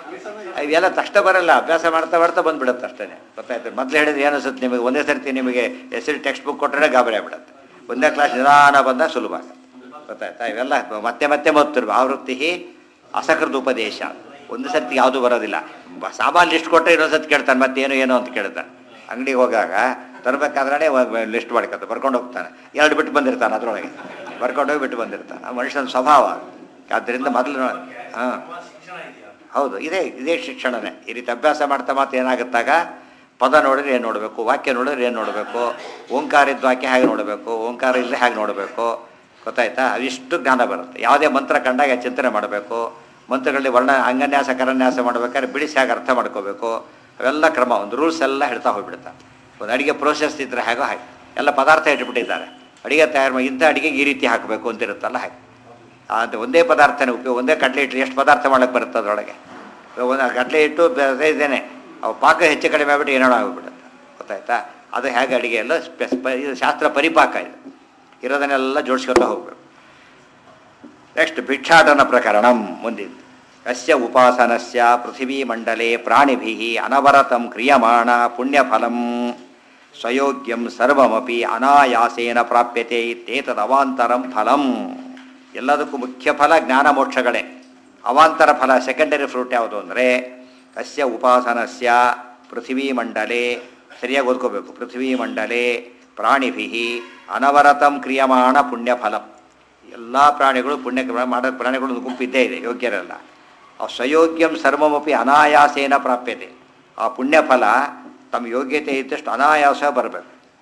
ಇವೆಲ್ಲ ತಕ್ಷಣ ಬರಲ್ಲ ಅಭ್ಯಾಸ ಮಾಡ್ತಾ ಮಾಡ್ತಾ ಬಂದ್ಬಿಡುತ್ತೆ ಅಷ್ಟೇ ಗೊತ್ತಾಯ್ತು ಮೊದಲು ಹೇಳಿದ್ರೆ ಏನು ಅನ್ಸುತ್ತೆ ನಿಮಗೆ ಒಂದೇ ಸರ್ತಿ ನಿಮಗೆ ಹೆಸರು ಟೆಕ್ಸ್ಟ್ ಬುಕ್ ಕೊಟ್ಟರೆ ಗಾಬರಿ ಆಗ್ಬಿಡುತ್ತೆ ಒಂದೇ ಕ್ಲಾಸ್ ನಿಧಾನ ಬಂದಾಗ ಸುಲಭ ಆಗುತ್ತೆ ಗೊತ್ತಾಯ್ತಾ ಇವೆಲ್ಲ ಮತ್ತೆ ಮತ್ತೆ ಮತ್ತಿರುವ ಆವೃತ್ತಿ ಅಸಕೃತ ಉಪದೇಶ ಒಂದು ಸರ್ತಿ ಯಾವುದೂ ಬರೋದಿಲ್ಲ ಬ- ಸಾಮಾನು ಲಿಸ್ಟ್ ಕೊಟ್ಟರೆ ಇನ್ನೊಂದು ಸರ್ತಿ ಕೇಳ್ತಾನೆ ಮತ್ತೆ ಏನು ಏನು ಅಂತ ಕೇಳ್ತಾನೆ ಅಂಗಡಿಗೆ ಹೋಗಾಗ ತರಬೇಕಾದ್ರೆ ಲಿಸ್ಟ್ ಮಾಡ್ಕೊತ ಬರ್ಕೊಂಡು ಹೋಗ್ತಾನೆ ಎರಡು ಬಿಟ್ಟು ಬಂದಿರ್ತಾನೆ ಅದರೊಳಗೆ ಬರ್ಕೊಂಡು ಹೋಗಿ ಬಿಟ್ಟು ಬಂದಿರ್ತಾನೆ ಆ ಮನುಷ್ಯನ ಸ್ವಭಾವ ಆದ್ದರಿಂದ ಮೊದಲು ಹಾಂ ಹೌದು ಇದೇ ಇದೇ ಶಿಕ್ಷಣನೇ ಈ ರೀತಿ ಅಭ್ಯಾಸ ಮಾಡ್ತಾ ಮಾತ್ರ ಏನಾಗುತ್ತಾಗ ಪದ ನೋಡಿದ್ರೆ ಏನು ನೋಡಬೇಕು ವಾಕ್ಯ ನೋಡಿದ್ರೆ ಏನು ನೋಡಬೇಕು ಓಂಕಾರ ಇದ್ದ ವಾಕ್ಯ ಹೇಗೆ ನೋಡಬೇಕು ಓಂಕಾರ ಇಲ್ಲದೆ ಹೇಗೆ ನೋಡಬೇಕು ಗೊತ್ತಾಯ್ತಾ ಅವಿಷ್ಟು ಜ್ಞಾನ ಬರುತ್ತೆ ಯಾವುದೇ ಮಂತ್ರ ಕಂಡಾಗ ಚಿಂತನೆ ಮಾಡಬೇಕು ಮಂತ್ರಗಳಲ್ಲಿ ವರ್ಣ ಅಂಗನ್ಯಾಸ ಕರನ್ಯಾಸ ಮಾಡ್ಬೇಕಾದ್ರೆ ಬಿಡಿಸಿ ಹೇಗೆ ಅರ್ಥ ಮಾಡ್ಕೋಬೇಕು ಅವೆಲ್ಲ ಕ್ರಮ ಒಂದು ರೂಲ್ಸ್ ಎಲ್ಲ ಹೇಳ್ತಾ ಹೋಗ್ಬಿಡ್ತಾರೆ ಒಂದು ಅಡಿಗೆ ಪ್ರೋಸೆಸ್ ಇದ್ದರೆ ಹೇಗೋ ಹಾಗೆ ಎಲ್ಲ ಪದಾರ್ಥ ಇಟ್ಬಿಟ್ಟಿದ್ದಾರೆ ಅಡಿಗೆ ತಯಾರು ಮಾಡಿ ಇಂಥ ಅಡಿಗೆಗೆ ಈ ರೀತಿ ಹಾಕಬೇಕು ಅಂತ ಇರುತ್ತಲ್ಲ ಹಾಗೆ ಅದು ಒಂದೇ ಪದಾರ್ಥನೇ ಉಪಯೋಗ ಒಂದೇ ಕಡಲೆ ಇಟ್ಟು ಎಷ್ಟು ಪದಾರ್ಥ ಮಾಡೋಕ್ಕೆ ಬರುತ್ತೆ ಅದರೊಳಗೆ ಒಂದು ಕಡಲೆ ಇಟ್ಟು ಬೇರೆ ಇದ್ದೇನೆ ಅವು ಪಾಕ ಹೆಚ್ಚು ಕಡಿಮೆ ಆಗ್ಬಿಟ್ಟು ಏನೋ ಆಗಿಬಿಡುತ್ತೆ ಗೊತ್ತಾಯ್ತಾ ಅದು ಹೇಗೆ ಅಡಿಗೆ ಎಲ್ಲ ಸ್ಪೆಸ್ ಪ- ಇದು ಶಾಸ್ತ್ರ ಪರಿಪಾಕ ಇದು ಇರೋದನ್ನೆಲ್ಲ ಜೋಡಿಸ್ಕೊತಾ ಹೋಗ್ಬೇಕು ನೆಕ್ಸ್ಟ್ ಭಿಕ್ಷಾಟನ ಪ್ರಕರಣ ಮುಂದಿದ್ದು ಅಸ್ಯ ಉಪಾಸನಸ್ಯ ಪೃಥಿವೀಮಂಡಲೆ ಪ್ರಾಣಿಭಿ ಅನವರತಂ ಕ್ರಿಯಮಾಣ ಪುಣ್ಯಫಲಂ ಸ್ವಯೋಗ್ಯಂ ಸರ್ವಮಪಿ ಅನಾಯಾಸೇನ ಪ್ರಾಪ್ಯತೆ ಇತ್ತೇತದ್ ಅವಾಂತರಂ ಫಲಂ ಎಲ್ಲದಕ್ಕೂ ಮುಖ್ಯ ಫಲ ಜ್ಞಾನ ಮೋಕ್ಷಗಳೇ ಅವಾಂತರ ಫಲ ಸೆಕೆಂಡರಿ ಫ್ರೂಟ್ ಯಾವುದು ಅಂದರೆ ಅಸ್ಯ ಉಪಾಸನಸ್ಯ ಪೃಥಿವೀಮಂಡಲೆ ಸರಿಯಾಗಿ ಓದ್ಕೋಬೇಕು ಪೃಥ್ವೀಮಂಡಲೆ ಪ್ರಾಣಿಭಿ ಅನವರತಂ ಕ್ರಿಯಮಾಣ ಪುಣ್ಯಫಲಂ ಎಲ್ಲ ಪ್ರಾಣಿಗಳು ಪುಣ್ಯ ಮಾಡೋ ಪ್ರಾಣಿಗಳು ಒಂದು ಗುಂಪು ಇದ್ದೇ ಇದೆ ಯೋಗ್ಯರಲ್ಲ ಆ ಸ್ವಯೋಗ್ಯಂ ಸರ್ವಮಪಿ ಅನಾಯಾಸೇನ ಪ್ರಾಪ್ಯತೆ ಆ ಪುಣ್ಯಫಲ ತಮ್ಮ ಯೋಗ್ಯತೆ ಇದ್ದಷ್ಟು ಅನಾಯಾಸ ಬರಬೇಕು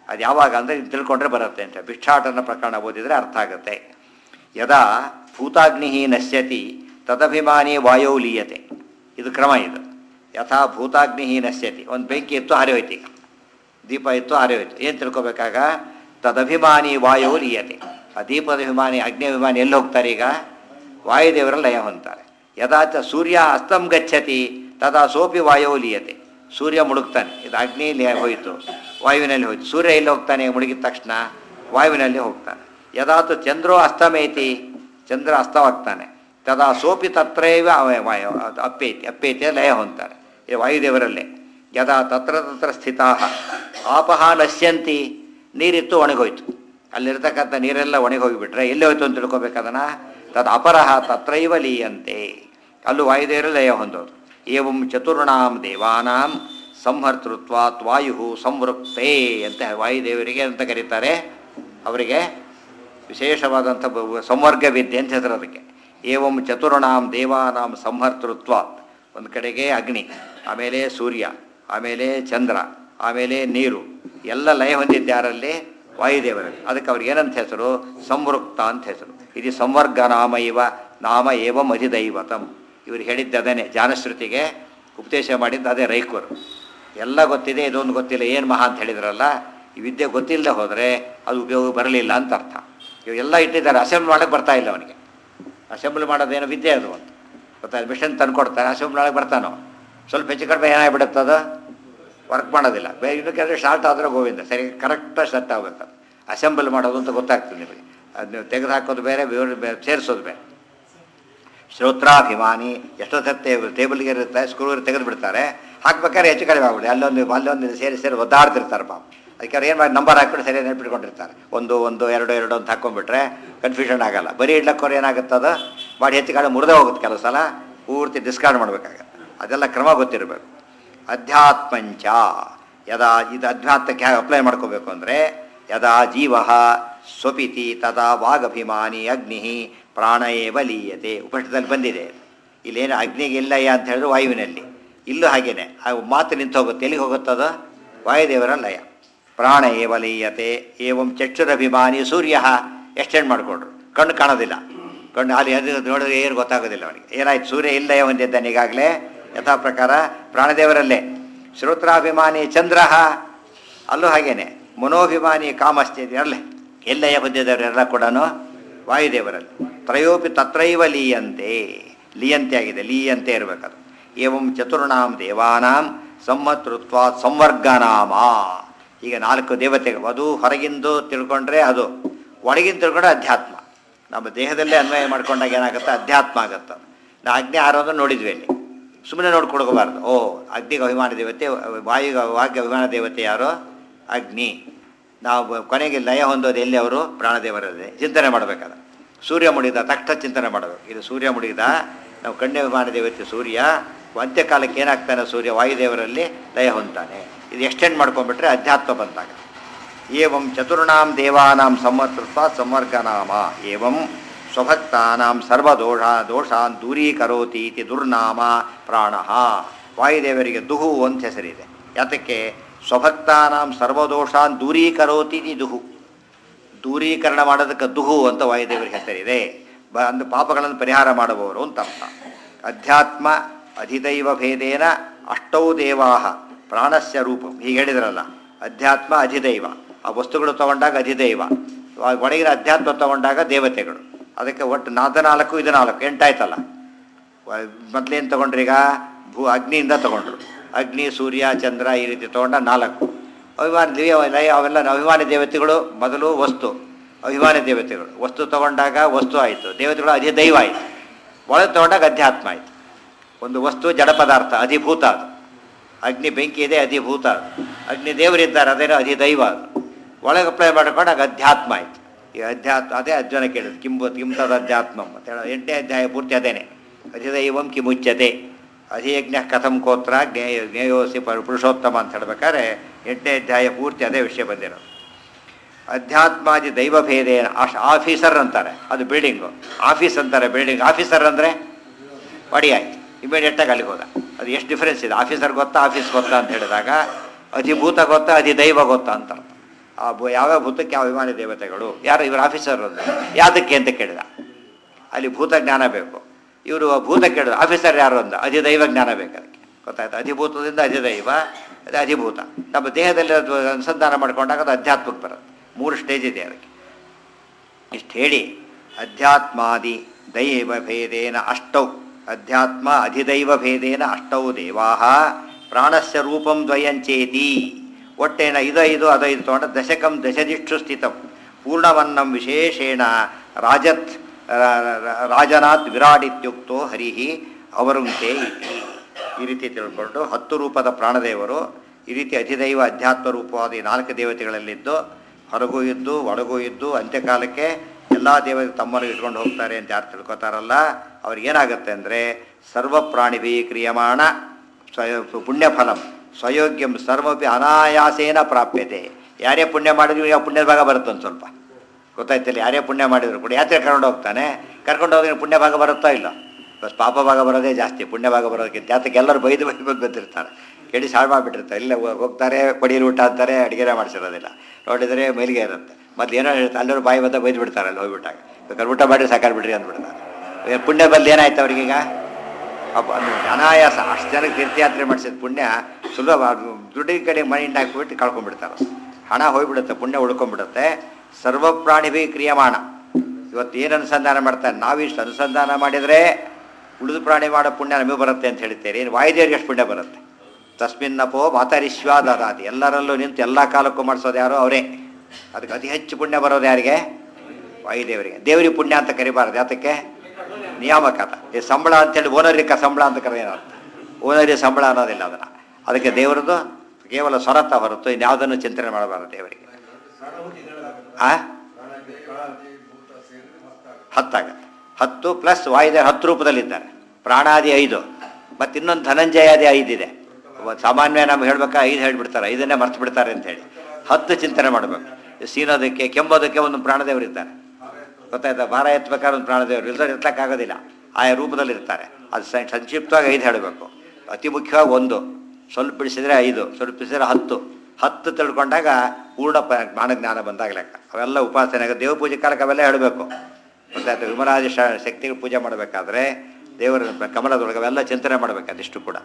ಅದು ಯಾವಾಗ ಅಂದರೆ ಇದು ತಿಳ್ಕೊಂಡ್ರೆ ಬರುತ್ತೆ ಅಂತ ಭಿಕ್ಷಾಟನ ಪ್ರಕರಣ ಓದಿದರೆ ಅರ್ಥ ಆಗುತ್ತೆ ಯದಾ ಭೂತಾಗ್ನಿ ನಶ್ಯತಿ ತದಭಿಮಾನಿ ವಾಯೋ ಲೀಯತೆ ಇದು ಕ್ರಮ ಇದು ಯಥಾ ಭೂತಾಗ್ನಿ ನಶ್ಯತಿ ಒಂದು ಬೆಂಕಿ ಇತ್ತು ಹಾರಿ ಹೋಯ್ತು ಈಗ ದೀಪ ಇತ್ತು ಹಾರಿ ಹೋಯ್ತು ಏನು ತಿಳ್ಕೊಬೇಕಾಗ ತದಭಿಮಾನಿ ವಾಯೋ ಲೀಯತೆ ಆ ದೀಪದ ಅಭಿಮಾನಿ ಅಗ್ನಿ ಅಭಿಮಾನಿ ಎಲ್ಲಿ ಹೋಗ್ತಾರೆ ಈಗ ವಾಯುದೇವರ ಲಯ ಹೊಂತಾರೆ ಯದಾಚ ಸೂರ್ಯ ಅಸ್ತಂ ಗಚ್ಚತಿ ತದಾ ಸೋಪಿ ವಾಯೋ ಲೀಯತೆ ಸೂರ್ಯ ಮುಳುಗ್ತಾನೆ ಇದು ಅಗ್ನಿಯಲ್ಲಿ ಹೋಯಿತು ವಾಯುವಿನಲ್ಲಿ ಹೋಯ್ತು ಸೂರ್ಯ ಎಲ್ಲಿ ಹೋಗ್ತಾನೆ ಮುಳುಗಿದ ತಕ್ಷಣ ವಾಯುವಿನಲ್ಲಿ ಹೋಗ್ತಾನೆ ಯದಾತು ಚಂದ್ರೋ ಅಸ್ತಮೇತಿ ಚಂದ್ರ ಅಸ್ತವಾಗ್ತಾನೆ ತದಾ ಸೋಪಿ ತತ್ರೈವ ಅವ- ವಾಯು ಅದು ಅಪ್ಪೇತಿ ಅಪ್ಪೇತಿ ಲಯ ಹೊಂತಾರೆ ಇದು ವಾಯುದೇವರಲ್ಲೇ ಯದಾ ತತ್ರ ತತ್ರ ಸ್ಥಿತಾ ಆಪಹ ನಶ್ಯಂತಿ ನೀರಿತ್ತು ಒಣಗೋಯ್ತು ಅಲ್ಲಿರ್ತಕ್ಕಂಥ ನೀರೆಲ್ಲ ಒಣಗೋಗಿಬಿಟ್ರೆ ಎಲ್ಲಿ ಹೋಯ್ತು ಅಂತ ತಿಳ್ಕೊಬೇಕದನ್ನ ತದ್ ಅಪರಹ ತತ್ರೈವ ಲೀಯಂತೆ ಅಲ್ಲೂ ವಾಯುದೇವರು ಲಯ ಹೊಂದೋದು ಏವಂ ಚತುರ್ಣಾಂ ದೇವಾನಾಂ ಸಂಹರ್ತೃತ್ವಾತ್ ವಾಯು ಸಂವೃಕ್ತೇ ಅಂತ ವಾಯುದೇವರಿಗೆ ಅಂತ ಕರೀತಾರೆ ಅವರಿಗೆ ವಿಶೇಷವಾದಂಥ ಬ- ಸಂವರ್ಗ ವಿದ್ಯೆ ಅಂತ ಹೆಸರು ಅದಕ್ಕೆ ಏವಂ ಚತುರ್ಣಾಂ ದೇವಾನಾಂ ಸಂಹರ್ತೃತ್ವಾತ್ ಒಂದು ಕಡೆಗೆ ಅಗ್ನಿ ಆಮೇಲೆ ಸೂರ್ಯ ಆಮೇಲೆ ಚಂದ್ರ ಆಮೇಲೆ ನೀರು ಎಲ್ಲ ಲಯ ಹೊಂದಿದ್ದಾರಲ್ಲಿ ವಾಯುದೇವರಲ್ಲಿ ಅದಕ್ಕೆ ಅವ್ರಿಗೆ ಏನಂತ ಹೆಸರು ಸಂವೃಕ್ತ ಅಂತ ಹೆಸರು ಇದು ಸಂವರ್ಗ ನಾಮ ಇವ ನಾಮ ಏವಂ ಅಧಿದೈವತಂ ಇವರು ಹೇಳಿದ್ದು ಅದೇನೆ ಜಾನಶ್ರುತಿಗೆ ಉಪದೇಶ ಮಾಡಿದ್ದು ಅದೇ ರೈಕರು ಎಲ್ಲ ಗೊತ್ತಿದೆ ಇದೊಂದು ಗೊತ್ತಿಲ್ಲ ಏನು ಮಹಾ ಅಂತ ಹೇಳಿದ್ರಲ್ಲ ಈ ವಿದ್ಯೆ ಗೊತ್ತಿಲ್ಲದೆ ಹೋದರೆ ಅದು ಉಪಯೋಗ ಬರಲಿಲ್ಲ ಅಂತ ಅರ್ಥ ಇವೆಲ್ಲ ಇಟ್ಟಿದ್ದಾರೆ ಅಸೆಂಬ್ಲಿ ಮಾಡೋಕ್ಕೆ ಬರ್ತಾ ಇಲ್ಲ ಅವನಿಗೆ ಅಸೆಂಬ್ಲಿ ಮಾಡೋದೇನೋ ವಿದ್ಯೆ ಅದು ಅಂತ ಗೊತ್ತಾಯ್ತು ಮಿಷನ್ ತಂದು ಕೊಡ್ತಾನೆ ಅಸೆಂಬ್ಲಿ ಒಳಗೆ ಬರ್ತಾನೋ ಸ್ವಲ್ಪ ಹೆಚ್ಚು ಕಡಿಮೆ ಏನಾಗ್ಬಿಡುತ್ತೆ ಅದು ವರ್ಕ್ ಮಾಡೋದಿಲ್ಲ ಬೇರೆ ಇನ್ನೂ ಕೆಲಸ ಶಾರ್ಟ್ ಆದರೆ ಗೋವಿಂದ ಸರಿ ಕರೆಕ್ಟಾಗಿ ಸೆಟ್ ಆಗಬೇಕು ಅದು ಅಸೆಂಬಲ್ ಮಾಡೋದು ಅಂತ ಗೊತ್ತಾಗ್ತದೆ ನಿಮಗೆ ಅದು ನೀವು ತೆಗೆದು ಹಾಕೋದು ಬೇರೆ ಬೇರೆ ಬೇರೆ ಸೇರಿಸೋದು ಬೇರೆ ಶ್ರೋತ್ರಾಭಿಮಾನಿ ಎಷ್ಟೋ ಸತ್ತೆ ಟೇಬಲ್ಗೆ ಇರುತ್ತೆ ಸ್ಕ್ರೂ ತೆಗೆದು ಬಿಡ್ತಾರೆ ಹಾಕ್ಬೇಕಾದ್ರೆ ಹೆಚ್ಚು ಕಡಿಮೆ ಆಗ್ಬಿಡಿ ಅಲ್ಲೊಂದು ಅಲ್ಲೊಂದು ಸೇರಿ ಸೇರಿ ಒದ್ದಾಡ್ತಿರ್ತಾರೆ ಪಾಪ ಅದಕ್ಕೆ ಅವ್ರು ಏನು ಮಾಡಿ ನಂಬರ್ ಹಾಕ್ಬಿಟ್ಟು ಸರಿಯಾಗಿ ನೆನ್ಪಿಟ್ಕೊಂಡಿರ್ತಾರೆ ಒಂದು ಒಂದು ಎರಡು ಎರಡು ಅಂತ ಹಾಕ್ಕೊಂಡ್ಬಿಟ್ರೆ ಕನ್ಫ್ಯೂಷನ್ ಆಗಲ್ಲ ಬರೀ ಇಡ್ಲಕ್ಕೋರು ಏನಾಗುತ್ತೆ ಅದು ಮಾಡಿ ಹೆಚ್ಚು ಕಡೆ ಮುರಿದೇ ಹೋಗುತ್ತೆ ಕೆಲವು ಸಲ ಪೂರ್ತಿ ಡಿಸ್ಕಾರ್ಡ್ ಮಾಡಬೇಕಾಗತ್ತೆ ಅದೆಲ್ಲ ಕ್ರಮ ಗೊತ್ತಿರಬೇಕು ಅಧ್ಯಾತ್ಮಂಚ ಯದಾ ಇದು ಅಧ್ಯಾತ್ಮಕ್ಕೆ ಹೇಗೆ ಅಪ್ಲೈ ಮಾಡ್ಕೋಬೇಕು ಅಂದರೆ ಯದಾ ಜೀವ ಸ್ವಪಿತಿ ತದಾ ವಾಗಭಿಮಾನಿ ಅಗ್ನಿ ಪ್ರಾಣ ಏವ ಲೀಯತೆ ಉಪನಿಷದಲ್ಲಿ ಬಂದಿದೆ ಇಲ್ಲೇನು ಅಗ್ನಿಗೆ ಇಲ್ಲಯ್ಯ ಅಂತ ಹೇಳಿದ್ರೆ ವಾಯುವಿನಲ್ಲಿ ಇಲ್ಲೂ ಹಾಗೇನೆ ಆ ಮಾತು ನಿಂತು ಹೋಗುತ್ತೆ ಎಲ್ಲಿಗೆ ಹೋಗುತ್ತದು ವಾಯುದೇವರ ಲಯ ಪ್ರಾಣ ಏವ ಲೀಯತೆ ಏವಂ ಚಕ್ಷುರಭಿಮಾನಿ ಸೂರ್ಯ ಎಕ್ಸ್ಟೆಂಡ್ ಮಾಡಿಕೊಂಡ್ರು ಕಣ್ಣು ಕಾಣೋದಿಲ್ಲ ಕಣ್ಣು ಅಲ್ಲಿ ಅದು ನೋಡಿದ್ರೆ ಏನು ಗೊತ್ತಾಗೋದಿಲ್ಲ ಅವನಿಗೆ ಏನಾಯ್ತು ಸೂರ್ಯ ಇಲ್ಲಯ್ಯ ಹೊಂದಿದ್ದಾನೆ ಈಗಾಗಲೇ ಯಥಾ ಪ್ರಕಾರ ಪ್ರಾಣದೇವರಲ್ಲೇ ಶ್ರೋತ್ರಾಭಿಮಾನಿ ಚಂದ್ರ ಅಲ್ಲೂ ಹಾಗೇನೆ ಮನೋಭಿಮಾನಿ ಕಾಮಸ್ಥಿತಿ ಅಲ್ಲೇ ಎಲ್ಲಯ್ಯ ಹೊಂದಿದವರೆಲ್ಲ ಕೂಡ ವಾಯುದೇವರಲ್ಲಿ ತ್ರಯೋಪಿ ತತ್ರೈವ ಲೀಯಂತೆ ಲೀಯಂತೆ ಆಗಿದೆ ಲೀಯಂತೆ ಇರಬೇಕದು ಏವಂ ಚತುರ್ಣಾಂ ದೇವಾನಾಂ ಸಂಮತೃತ್ವ ಸಂವರ್ಗನಾಮ ಈಗ ನಾಲ್ಕು ದೇವತೆಗಳು ಅದು ಹೊರಗಿಂದು ತಿಳ್ಕೊಂಡ್ರೆ ಅದು ಒಳಗಿಂದ ತಿಳ್ಕೊಂಡ್ರೆ ಅಧ್ಯಾತ್ಮ ನಮ್ಮ ದೇಹದಲ್ಲೇ ಅನ್ವಯ ಮಾಡ್ಕೊಂಡಾಗ ಏನಾಗುತ್ತೆ ಅಧ್ಯಾತ್ಮ ಆಗುತ್ತೆ ನಾ ಅಗ್ನಿ ಆರೋದನ್ನು ನೋಡಿದ್ವಿ ಅಲ್ಲಿ ಸುಮ್ಮನೆ ನೋಡ್ಕೊಡ್ಕೋಬಾರ್ದು ಓ ಅಗ್ನಿಗೆ ಅಭಿಮಾನ ದೇವತೆ ವಾಯುಗೆ ವಾಕ್ಯ ಅಭಿಮಾನ ದೇವತೆ ಯಾರು ಅಗ್ನಿ ನಾವು ಕೊನೆಗೆ ಲಯ ಹೊಂದೋದು ಎಲ್ಲಿ ಅವರು ಪ್ರಾಣದೇವರಲ್ಲಿ ಚಿಂತನೆ ಮಾಡಬೇಕಾದ ಸೂರ್ಯ ಮುಡಿದ ತಕ್ಷಣ ಚಿಂತನೆ ಮಾಡಬೇಕು ಇದು ಸೂರ್ಯ ಮುಡಿದ ನಾವು ಕಣ್ಯ ಅಭಿಮಾನ ದೇವತೆ ಸೂರ್ಯ ಅಂತ್ಯಕಾಲಕ್ಕೆ ಏನಾಗ್ತಾನೆ ಸೂರ್ಯ ವಾಯುದೇವರಲ್ಲಿ ಲಯ ಹೊಂದ್ತಾನೆ ಇದು ಎಕ್ಸ್ಟೆಂಡ್ ಮಾಡ್ಕೊಂಡ್ಬಿಟ್ರೆ ಅಧ್ಯಾತ್ಮ ಬಂದಾಗ ಏವಂ ಚತುರ್ಣಾಂ ದೇವಾನಾಂ ಸಂವರ್ತೃತ್ವ ಸಂವರ್ಗನಾಮ ಏವಂ ಸ್ವಭಕ್ತಾನಾಂ ಸರ್ವದೋಷ ದೋಷಾನ್ ದೂರೀಕರೋತಿ ಇತಿ ದುರ್ನಾಮ ಪ್ರಾಣ ವಾಯುದೇವರಿಗೆ ದುಹು ಅಂತ ಹೆಸರಿದೆ ಯಾತಕ್ಕೆ ಸ್ವಭಕ್ತಾನಾಂ ಸರ್ವದೋಷಾನ್ ದೂರೀಕರೋತಿ ಇತಿ ದುಹು ದೂರೀಕರಣ ಮಾಡೋದಕ್ಕೆ ದುಹು ಅಂತ ವಾಯುದೇವರಿಗೆ ಹೆಸರಿದೆ ಬ ಅಂದು ಪಾಪಗಳನ್ನು ಪರಿಹಾರ ಮಾಡುವವರು ಅಂತ ಅರ್ಥ ಅಧ್ಯಾತ್ಮ ಅಧಿದೈವ ಭೇದೇನ ಅಷ್ಟೌ ದೇವಾ ಪ್ರಾಣಸ್ಯ ರೂಪ ಹೀಗೆ ಹೇಳಿದ್ರಲ್ಲ ಅಧ್ಯಾತ್ಮ ಅಧಿದೈವ ಆ ವಸ್ತುಗಳು ತಗೊಂಡಾಗ ಅಧಿದೈವ ಆ ಒಳಗಿನ ಅಧ್ಯಾತ್ಮ ತಗೊಂಡಾಗ ದೇವತೆಗಳು ಅದಕ್ಕೆ ಒಟ್ಟು ನಾಲ್ಕು ನಾಲ್ಕು ಇದು ನಾಲ್ಕು ಎಂಟಾಯ್ತಲ್ಲ ವ- ಮೊದ್ಲೇನು ತಗೊಂಡ್ರೀಗ ಭೂ ಅಗ್ನಿಯಿಂದ ತಗೊಂಡ್ರು ಅಗ್ನಿ ಸೂರ್ಯ ಚಂದ್ರ ಈ ರೀತಿ ತಗೊಂಡ ನಾಲ್ಕು ಅಭಿಮಾನಿ ದಿವ್ಯ ಲಯ ಅವೆಲ್ಲ ಅಭಿಮಾನಿ ದೇವತೆಗಳು ಮೊದಲು ವಸ್ತು ಅಭಿಮಾನಿ ದೇವತೆಗಳು ವಸ್ತು ತಗೊಂಡಾಗ ವಸ್ತು ಆಯಿತು ದೇವತೆಗಳು ಅಧಿದೈವ ಆಯಿತು ಒಳಗೆ ತಗೊಂಡಾಗ ಅಧ್ಯಾತ್ಮ ಆಯಿತು ಒಂದು ವಸ್ತು ಜಡ ಪದಾರ್ಥ ಅಧಿಭೂತ ಅದು ಅಗ್ನಿ ಬೆಂಕಿ ಇದೆ ಅಧಿಭೂತ ಅದು ಅಗ್ನಿ ದೇವರಿದ್ದಾರೆ ಅದೇನೋ ಅಧಿದೈವ ಅದು ಒಳಗೆ ಅಪ್ಲೈ ಮಾಡ್ಕೊಂಡಾಗ ಅಧ್ಯಾತ್ಮ ಆಯಿತು ಈ ಅಧ್ಯಾತ್ಮ ಅದೇ ಅರ್ಜುನ ಕೇಳಿದ್ರು ಕಿಂಬ ಕಿಂತದ ಅಧ್ಯಾತ್ಮಂ ಅಂತ ಹೇಳೋ ಎಂಟನೇ ಅಧ್ಯಾಯ ಪೂರ್ತಿ ಅದೇನೆ ಅಧಿದೈವಂ ಕಿಮುಚ್ಯತೆ ಅಧಿಯಜ್ಞ ಕಥಂ ಕೋತ್ರ ಜ್ಞೇಯ ಜ್ಞೇಯೋಸಿ ಪರ- ಪುರುಷೋತ್ತಮ ಅಂತ ಹೇಳ್ಬೇಕಾದ್ರೆ ಎಂಟನೇ ಅಧ್ಯಾಯ ಪೂರ್ತಿ ಅದೇ ವಿಷಯ ಬಂದಿರೋದು ಅಧ್ಯಾತ್ಮಾದಿ ದೈವ ಭೇದೇನ ಅಶ್ ಆಫೀಸರ್ ಅಂತಾರೆ ಅದು ಬಿಲ್ಡಿಂಗು ಆಫೀಸ್ ಅಂತಾರೆ ಬಿಲ್ಡಿಂಗ್ ಆಫೀಸರ್ ಅಂದರೆ ಒಡಿ ಆಯ್ತು ಇಮಿಡಿಯೇಟಾಗಿ ಅಲ್ಲಿಗೆ ಹೋದ ಅದು ಎಷ್ಟು ಡಿಫ್ರೆನ್ಸ್ ಇದೆ ಆಫೀಸರ್ ಗೊತ್ತಾ ಆಫೀಸ್ ಗೊತ್ತಾ ಅಂತ ಹೇಳಿದಾಗ ಅಧಿಭೂತ ಗೊತ್ತಾ ಅಧಿದೈವ ಗೊತ್ತಾ ಅಂತ ಅರ್ಥ ಆ ಭೂ- ಯಾವ್ಯಾವ ಭೂತಕ್ಕೆ ಯಾವ ಅಭಿಮಾನಿ ದೇವತೆಗಳು ಯಾರು ಇವ್ರ ಆಫೀಸರ್ ಒಂದು ಯಾತಕ್ಕೆ ಅಂತ ಕೇಳಿದ ಅಲ್ಲಿ ಭೂತ ಜ್ಞಾನ ಬೇಕು ಇವರು ಭೂತ ಕೇಳಿದ ಆಫೀಸರ್ ಯಾರು ಅಂದ ಅಧಿದೈವ ಜ್ಞಾನ ಬೇಕು ಅದಕ್ಕೆ ಗೊತ್ತಾಯ್ತು ಅಧಿಭೂತದಿಂದ ಅಧಿದೈವ ಅದು ಅಧಿಭೂತ ನಮ್ಮ ದೇಹದಲ್ಲಿ ಅದು ಅನುಸಂಧಾನ ಮಾಡ್ಕೊಂಡಾಗ ಅದು ಅಧ್ಯಾತ್ಮಕ್ಕೆ ಬರುತ್ತೆ ಮೂರು ಸ್ಟೇಜ್ ಇದೆ ಅದಕ್ಕೆ ಇಷ್ಟು ಹೇಳಿ ಅಧ್ಯಾತ್ಮಾದಿ ದೈವ ಭೇದೇನ ಅಷ್ಟೌ ಅಧ್ಯಾತ್ಮ ಅಧಿದೈವ ಭೇದೇನ ಅಷ್ಟೌ ದೇವಾ ಪ್ರಾಣಸ್ಯ ರೂಪಂ ದ್ವಯಂಚೇತಿ ಒಟ್ಟೇನ ಇದೈದು ಅದೈದು ತೊಗೊಂಡ ದಶಕಂ ದಶದಿಷ್ಟು ಸ್ಥಿತಂ ಪೂರ್ಣವನ್ನಂ ವಿಶೇಷೇಣ ರಾಜತ್ ರ- ರ- ರಾಜನಾಥ್ ವಿರಾಟ್ ಇತ್ಯುಕ್ತೋ ಹರಿಹಿ ಅವರುಂತೆ ಇತಿ ಈ ರೀತಿ ತಿಳ್ಕೊಂಡು ಹತ್ತು ರೂಪದ ಪ್ರಾಣದೇವರು ಈ ರೀತಿ ಅಧಿದೈವ ಅಧ್ಯಾತ್ಮ ರೂಪವಾದ ಈ ನಾಲ್ಕು ದೇವತೆಗಳಲ್ಲಿದ್ದು ಹೊರಗೂ ಇದ್ದು ಒಳಗೂ ಇದ್ದು ಅಂತ್ಯಕಾಲಕ್ಕೆ ಎಲ್ಲ ದೇವತೆ ತಮ್ಮನ್ನು ಇಟ್ಕೊಂಡು ಹೋಗ್ತಾರೆ ಅಂತ ಯಾರು ತಿಳ್ಕೊತಾರಲ್ಲ ಅವ್ರಿಗೆ ಏನಾಗುತ್ತೆ ಅಂದರೆ ಸರ್ವ ಪ್ರಾಣಿಭಿ ಕ್ರಿಯಮಾಣ ಸ್ವಯ ಪುಣ್ಯಫಲಂ ಸ್ವಯೋಗ್ಯಂ ಸರ್ವಪಿ ಅನಾಯಾಸೇನ ಪ್ರಾಪ್ಯತೆ ಯಾರೇ ಪುಣ್ಯ ಮಾಡಿದ್ರು ಯಾವ ಪುಣ್ಯದ ಭಾಗ ಬರುತ್ತೆ ಒಂದು ಸ್ವಲ್ಪ ಗೊತ್ತಾಯ್ತಿಲ್ಲ ಯಾರೇ ಪುಣ್ಯ ಮಾಡಿದ್ರು ಕೂಡ ಯಾತ್ರೆ ಕರ್ಕೊಂಡು ಹೋಗ್ತಾನೆ ಕರ್ಕೊಂಡು ಹೋದ್ರೆ ಪುಣ್ಯ ಭಾಗ ಬರುತ್ತೋ ಇಲ್ಲ ಬಸ್ ಪಾಪ ಭಾಗ ಬರೋದೇ ಜಾಸ್ತಿ ಪುಣ್ಯ ಭಾಗ ಬರೋದಕ್ಕಿಂತ ಯಾತಕ್ಕೆ ಎಲ್ಲರೂ ಬೈದು ಬೈದು ಬಂದು ಬಂದಿರ್ತಾರೆ ಕೆಡಿ ಸಾಳು ಮಾಡಿಬಿಟ್ಟಿರ್ತಾರೆ ಇಲ್ಲ ಹೋ- ಹೋಗ್ತಾರೆ ಬಡಿಯಲ್ಲಿ ಊಟ ಅಂತಾರೆ ಅಡುಗೆನೇ ಮಾಡಿಸಿರೋದಿಲ್ಲ ನೋಡಿದರೆ ಮೇಲಿಗೆ ಇರುತ್ತೆ ಮೊದ್ಲು ಏನೋ ಹೇಳ್ತಾರೆ ಅಲ್ಲರೂ ಬಾಯಿ ಬಂದ ಬೈದು ಬಿಡ್ತಾರೆ ಅಲ್ಲಿ ಹೋಗ್ಬಿಟ್ಟಾಗ ಬೇಕಾದ್ರೆ ಊಟ ಮಾಡಿ ಸಾಕಾಗಿ ಬಿಡ್ರಿ ಅಂದ್ಬಿಡ್ತಾರೆ ಏ, ಪುಣ್ಯ ಬಂದು ಏನಾಯ್ತು ಅವ್ರಿಗೀಗ ಅಪ್ಪ ಅದು ಅನಾಯಾಸ ಅಷ್ಟು ಜನಕ್ಕೆ ತೀರ್ಥಯಾತ್ರೆ ಮಾಡಿಸಿದ ಪುಣ್ಯ ಸುಲಭ ಅದು ದುಡ್ಡಿನ ಕಡೆ ಮೈಂಡ್ ಹಾಕಿಬಿಟ್ಟು ಕಳ್ಕೊಂಡ್ಬಿಡ್ತಾರೆ ಹಣ ಹೋಗ್ಬಿಡುತ್ತೆ ಪುಣ್ಯ ಉಳ್ಕೊಂಡ್ಬಿಡುತ್ತೆ ಸರ್ವ ಪ್ರಾಣಿಭಿ ಕ್ರಿಯಮಾಣ ಇವತ್ತು ಏನು ಅನುಸಂಧಾನ ಮಾಡ್ತಾರೆ ನಾವಿಷ್ಟು ಅನುಸಂಧಾನ ಮಾಡಿದರೆ ಉಳಿದು ಪ್ರಾಣಿ ಮಾಡೋ ಪುಣ್ಯ ನಮಗೆ ಬರುತ್ತೆ ಅಂತ ಹೇಳ್ತೀರಿ ಇನ್ನು ವಾಯುದೇವರಿಗೆ ಎಷ್ಟು ಪುಣ್ಯ ಬರುತ್ತೆ ತಸ್ಮಿನ್ನಪೋ ಮಾತರಿಶ್ವಾದಾದಿ ಎಲ್ಲರಲ್ಲೂ ನಿಂತು ಎಲ್ಲ ಕಾಲಕ್ಕೂ ಮಾಡಿಸೋದು ಯಾರು ಅವರೇ ಅದಕ್ಕೆ ಅತಿ ಹೆಚ್ಚು ಪುಣ್ಯ ಬರೋದು ಯಾರಿಗೆ ವಾಯುದೇವರಿಗೆ ದೇವರಿಗೆ ಪುಣ್ಯ ಅಂತ ಕರಿಬಾರ್ದು ಯಾತಕ್ಕೆ ನಿಯಾಮಕತ ಈ ಸಂಬಳ ಅಂತೇಳಿ ಓನರಿಕ ಸಂಬಳ ಅಂತ ಕರೆಯೋಣ ಓನರಿ ಸಂಬಳ ಅನ್ನೋದಿಲ್ಲ ಅದನ್ನು ಅದಕ್ಕೆ ದೇವರದು ಕೇವಲ ಸ್ವರತ ಹೊರತು ಇನ್ಯಾವುದನ್ನು ಚಿಂತನೆ ಮಾಡಬಾರದು ದೇವರಿಗೆ ಆ ಹತ್ತಾಗತ್ತೆ ಹತ್ತು ಪ್ಲಸ್ ವಾಯುದೇವ ಹತ್ತು ರೂಪದಲ್ಲಿದ್ದಾರೆ ಪ್ರಾಣಾದಿ ಐದು ಮತ್ತು ಇನ್ನೊಂದು ಧನಂಜಯಾದಿ ಐದಿದೆ ಒಬ್ಬ ಸಾಮಾನ್ಯ ನಮ್ಗೆ ಹೇಳ್ಬೇಕಾ ಐದು ಹೇಳ್ಬಿಡ್ತಾರೆ ಐದನ್ನೇ ಮರ್ತು ಬಿಡ್ತಾರೆ ಅಂತ ಹೇಳಿ ಹತ್ತು ಚಿಂತನೆ ಮಾಡಬೇಕು ಸೀನೋದಕ್ಕೆ ಕೆಂಬೋದಕ್ಕೆ ಒಂದು ಪ್ರಾಣದೇವರಿದ್ದಾರೆ ಗೊತ್ತಾಯ್ತಾ ಭಾರ ಎತ್ತಬೇಕಾದ್ರೆ ಒಂದು ಪ್ರಾಣದೇವರು ಇಲ್ದ್ರೆ ಎತ್ತಕ್ಕಾಗೋದಿಲ್ಲ ಆಯಾ ರೂಪದಲ್ಲಿ ಇರ್ತಾರೆ ಅದು ಸ- ಸಂಕ್ಷಿಪ್ತವಾಗಿ ಐದು ಹೇಳಬೇಕು ಅತಿ ಮುಖ್ಯವಾಗಿ ಒಂದು ಸ್ವಲ್ಪ ಬಿಡಿಸಿದ್ರೆ ಐದು ಸ್ವಲ್ಪ ಬಿಡಿಸಿದ್ರೆ ಹತ್ತು ಹತ್ತು ತಿಳ್ಕೊಂಡಾಗ ಪೂರ್ಣ ಪ ಜ್ಞಾನ ಬಂದಾಗ ಲೆಕ್ಕ ಅವೆಲ್ಲ ಉಪಾಸನೆಗೆ ದೇವ ಪೂಜೆ ಕಾಲಕ್ಕೆ ಅವೆಲ್ಲ ಹೇಳಬೇಕು ಗೊತ್ತಾಯ್ತು ವಿಮಲಾದಿ ಶ ಶಕ್ತಿಗಳು ಪೂಜೆ ಮಾಡಬೇಕಾದ್ರೆ ದೇವರ ಕಮಲದೊಳಗೆ ಅವೆಲ್ಲ ಚಿಂತನೆ ಮಾಡಬೇಕು ಅದಿಷ್ಟು ಕೂಡ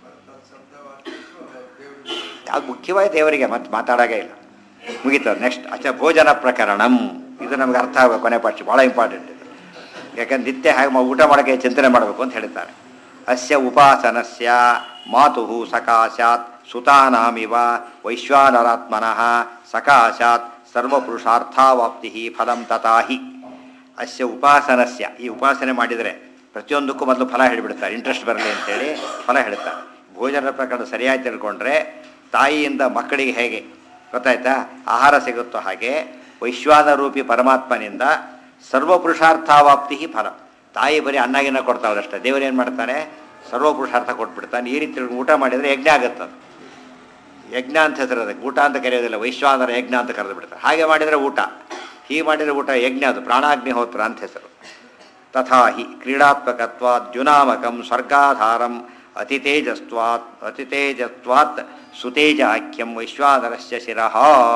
ಅದು ಮುಖ್ಯವಾಗಿ ದೇವರಿಗೆ ಮತ್ತೆ ಮಾತಾಡೋದೇ ಇಲ್ಲ ಮುಗೀತು ನೆಕ್ಸ್ಟ್ ಅಚ್ಚ ಭೋಜನ ಪ್ರಕರಣಂ ಇದು ನಮ್ಗೆ ಅರ್ಥ ಆಗಬೇಕು ಕೊನೆ ಪಾಠ ಭಾಳ ಇಂಪಾರ್ಟೆಂಟ್ ಇದು ಯಾಕಂದ್ರೆ ನಿತ್ಯ ಹೇಗೆ ಮಾ- ಊಟ ಮಾಡೋಕ್ಕೆ ಚಿಂತನೆ ಮಾಡಬೇಕು ಅಂತ ಹೇಳ್ತಾರೆ ಅಸ್ಯ ಉಪಾಸನಸ್ಯ ಮಾತು ಸಕಾಶಾತ್ ಸುತಾನಾಮಿವ ವೈಶ್ವಾನರಾತ್ಮನಃ ಸಕಾಶಾತ್ ಸರ್ವಪುರುಷಾರ್ಥಾವಾಪ್ತಿ ಫಲಂ ತಥಾಹಿ ಅಸ್ಯ ಉಪಾಸನಸ್ಯ ಈ ಉಪಾಸನೆ ಮಾಡಿದರೆ ಪ್ರತಿಯೊಂದಕ್ಕೂ ಮೊದಲು ಫಲ ಹೇಳಿಬಿಡ್ತಾರೆ ಇಂಟ್ರೆಸ್ಟ್ ಬರಲಿ ಅಂತೇಳಿ ಫಲ ಹೇಳ್ತಾರೆ ಭೋಜನ ಪ್ರಕರಣ ಸರಿಯಾಗಿ ತಿಳ್ಕೊಂಡ್ರೆ ತಾಯಿಯಿಂದ ಮಕ್ಕಳಿಗೆ ಹೇಗೆ ಗೊತ್ತಾಯ್ತಾ ಆಹಾರ ಸಿಗುತ್ತೋ ಹಾಗೆ ವೈಶ್ವಾನ ರೂಪಿ ಪರಮಾತ್ಮನಿಂದ ಸರ್ವ ಪುರುಷಾರ್ಥಾವಾಪ್ತಿ ಫಲ ತಾಯಿ ಬರೀ ಅನ್ನಗಿನ್ನ ಕೊಡ್ತಾವ್ರಷ್ಟೇ ದೇವರು ಏನು ಮಾಡ್ತಾನೆ ಸರ್ವ ಪುರುಷಾರ್ಥ ಕೊಟ್ಬಿಡ್ತಾನೆ ಈ ರೀತಿ ಊಟ ಮಾಡಿದರೆ ಯಜ್ಞ ಆಗುತ್ತೆ ಅದು ಯಜ್ಞ ಅಂತ ಹೆಸರು ಅದಕ್ಕೆ ಊಟ ಅಂತ ಕರೆಯೋದಿಲ್ಲ ವೈಶ್ವಾನರ ಯಜ್ಞ ಅಂತ ಕರೆದು ಬಿಡ್ತಾರೆ ಹಾಗೆ ಮಾಡಿದರೆ ಊಟ ಹೀಗೆ ಮಾಡಿದರೆ ಊಟ ಯಜ್ಞ ಅದು ಪ್ರಾಣಾಗ್ನಿಹೋತ್ರ ಅಂತ ಹೆಸರು ತಥಾ ಹಿ ಕ್ರೀಡಾತ್ಮಕತ್ವಾತ್ ದ್ಯುನಾಮಕಂ ಸ್ವರ್ಗಾಧಾರಂ ಅತಿತೇಜಸ್ವಾತ್ ಅತಿತೇಜಸ್ವಾತ್ ಸುತೇಜಾಖ್ಯಂ ವೈಶ್ವಾನರಸ್ಯ ಶಿರಃ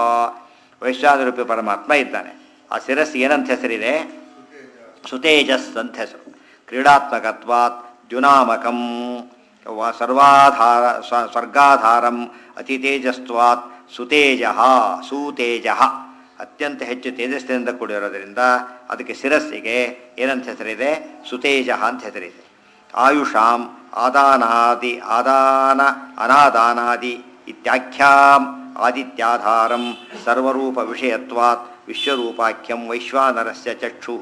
ವೈಶ್ವಾನರೂಪಿ ಪರಮಾತ್ಮ ಇದ್ದಾನೆ ಆ ಶಿರಸ್ಸು ಏನಂತ ಹೆಸರಿದೆ ಸುತೇಜಸ್ ಅಂತ ಹೆಸರು ಕ್ರೀಡಾತ್ಮಕತ್ವಾತ್ ದ್ಯುನಾಮಕಂ ವ ಸರ್ವಾಧಾರ ಸ್ವ- ಸ್ವರ್ಗಾಧಾರಂ ಅತಿತೇಜಸ್ವಾತ್ ಸುತೇಜ ಸುತೇಜ ಅತ್ಯಂತ ಹೆಚ್ಚು ತೇಜಸ್ಸಿನಿಂದ ಕೂಡಿರೋದ್ರಿಂದ ಅದಕ್ಕೆ ಶಿರಸ್ಸಿಗೆ ಏನಂತ ಹೆಸರಿದೆ ಸುತೇಜ ಅಂತ ಹೆಸರಿದೆ ಆಯುಷಾಂ ಆದಾನಾದಿ ಆದಾನ ಅನಾದಾನಾದಿ ಇತ್ಯಾಖ್ಯಾಂ ಆದಿತ್ಯಾಧಾರಂ ಸರ್ವರೂಪ ವಿಷಯತ್ವಾತ್ ವಿಶ್ವರೂಪಾಖ್ಯಂ ವೈಶ್ವಾನರಸ್ಯ ಚಕ್ಷು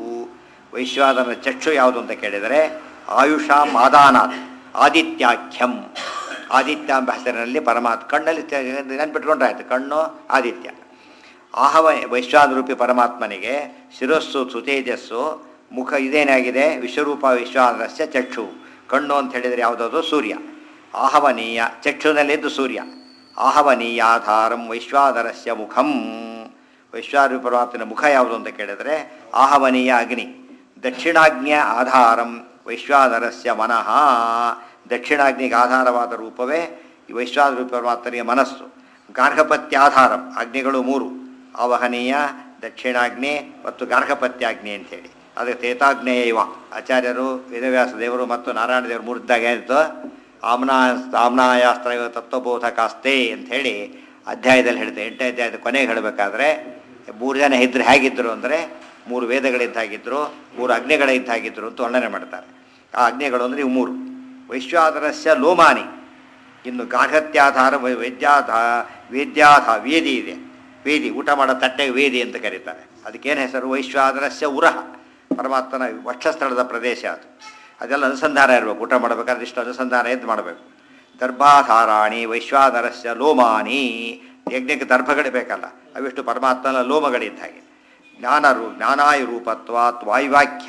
ವೈಶ್ವಾನರ ಚಕ್ಷು ಯಾವುದು ಅಂತ ಕೇಳಿದರೆ ಆಯುಷಾಂ ಆದಾನಾತ್ ಆದಿತ್ಯಾಖ್ಯಂ ಆದಿತ್ಯ ಎಂಬ ಹೆಸರಿನಲ್ಲಿ ಪರಮಾತ್ಮ ಕಣ್ಣಲ್ಲಿ ನೆನ್ಪಿಟ್ಕೊಂಡ್ರೆ ಆಯ್ತು ಕಣ್ಣು ಆದಿತ್ಯ ಆಹವ ವೈಶ್ವಾನರೂಪಿ ಪರಮಾತ್ಮನಿಗೆ ಶಿರಸ್ಸು ಸುತೇಜಸ್ಸು ಮುಖ ಇದೇನಾಗಿದೆ ವಿಶ್ವರೂಪ ವಿಶ್ವಾನರಸ್ಯ ಚಕ್ಷು ಕಣ್ಣು ಅಂತ ಹೇಳಿದರೆ ಯಾವುದಾದ್ರು ಸೂರ್ಯ ಆಹವನೀಯ ಚಕ್ಷುನಲ್ಲಿದ್ದು ಸೂರ್ಯ ಆಹವನೀಯಾಧಾರಂ ವೈಶ್ವಾನರಸ್ಯ ಮುಖಂ ವೈಶ್ವಾನರೂಪಿ ಪರಮಾತ್ಮನ ಮುಖ ಯಾವುದು ಅಂತ ಕೇಳಿದರೆ ಆಹವನೀಯ ಅಗ್ನಿ ದಕ್ಷಿಣಾಗ್ನಿಯ ಆಧಾರಂ ವೈಶ್ವಾನರಸ್ಯ ಮನಃ ದಕ್ಷಿಣಾಗ್ನಿಗೆ ಆಧಾರವಾದ ರೂಪವೇ ಈ ವೈಶ್ವಾನರೂಪಿ ಪರಮಾತ್ಮನಿಗೆ ಮನಸ್ಸು ಗಾರ್ಹಪತ್ಯಾಧಾರಂ ಅಗ್ನಿಗಳು ಮೂರು ಆವಹನೀಯ ದಕ್ಷಿಣಾಗ್ನಿ ಮತ್ತು ಗಾರ್ಹಪತ್ಯಾಗ್ನಿ ಅಂಥೇಳಿ ಅದಕ್ಕೆ ತೇತಾಗ್ನೇಯ ಇವ ಆಚಾರ್ಯರು ವೇದವ್ಯಾಸ ದೇವರು ಮತ್ತು ನಾರಾಯಣ ದೇವರು ಮೂರಿದ್ದಾಗ ಏನಿತ್ತು ಆಮ್ನಾ ಆಮ್ನಾಯಾಸ್ತ್ರ ತತ್ವಬೋಧಕಾಸ್ತೆ ಅಂಥೇಳಿ ಅಧ್ಯಾಯದಲ್ಲಿ ಹೇಳ್ತೆ ಎಂಟನೇ ಅಧ್ಯಾಯದ ಕೊನೆಗೆ ಹೇಳಬೇಕಾದ್ರೆ ಮೂರು ಜನ ಇದ್ರು ಹೇಗಿದ್ದರು ಅಂದರೆ ಮೂರು ವೇದಗಳಿದ್ದಾಗಿದ್ದರು ಮೂರು ಅಗ್ನಿಗಳಿದ್ದಾಗಿದ್ದರು ಅಂತ ವರ್ಣನೆ ಮಾಡ್ತಾರೆ ಆ ಅಗ್ನಿಗಳು ಅಂದರೆ ಇವು ಮೂರು ವೈಶ್ವಾದರಸ್ಯ ಲೋಮಾನಿ ಇನ್ನು ಗಾರ್ಹತ್ಯಾಧಾರ ವೈ- ವೈದ್ಯಾಧ ವೇದ್ಯಾಧ ವೇದಿ ಇದೆ ವೇದಿ ಊಟ ಮಾಡೋ ತಟ್ಟೆಗೆ ವೇದಿ ಅಂತ ಕರೀತಾರೆ ಅದಕ್ಕೇನು ಹೆಸರು ವೈಶ್ವಾದರಸ್ಯ ಉರಹ ಪರಮಾತ್ಮನ ವಕ್ಷಸ್ಥಳದ ಪ್ರದೇಶ ಅದು ಅದೆಲ್ಲ ಅನುಸಂಧಾನ ಇರಬೇಕು ಊಟ ಮಾಡಬೇಕಾದ್ರೆ ಇಷ್ಟು ಅನುಸಂಧಾನ ಎದ್ದು ಮಾಡಬೇಕು ದರ್ಭಾಧಾರಾಣಿ ವೈಶ್ವಾನರಸ್ಯ ಲೋಮಾನಿ ಯಜ್ಞಕ್ಕೆ ದರ್ಭಗಳು ಬೇಕಲ್ಲ ಅವಿಷ್ಟು ಪರಮಾತ್ಮನ ಲೋಮಗಳಿದ್ದ ಹಾಗೆ ಜ್ಞಾನರು ಜ್ಞಾನಾಯು ರೂಪತ್ವಾತ್ ವಾಯುವಾಖ್ಯ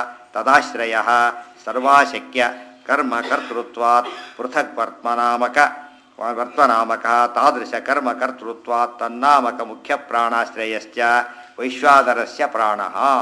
ತದಾಶ್ರಯ ಸರ್ವಾಶಕ್ಯ ಕರ್ಮ ಕರ್ತೃತ್ವಾತ್ ಪೃಥಕ್ ವರ್ತ್ಮನಾಮಕ ವರ್ತ್ಮನಾಮಕ ತಾದೃಶ ಕರ್ಮ ಕರ್ತೃತ್ವಾತ್ ತನ್ನಾಮಕ ಮುಖ್ಯ ಪ್ರಾಣಾಶ್ರಯಶ್ಚ ವೈಶ್ವಾನರಸ್ಯ ಪ್ರಾಣ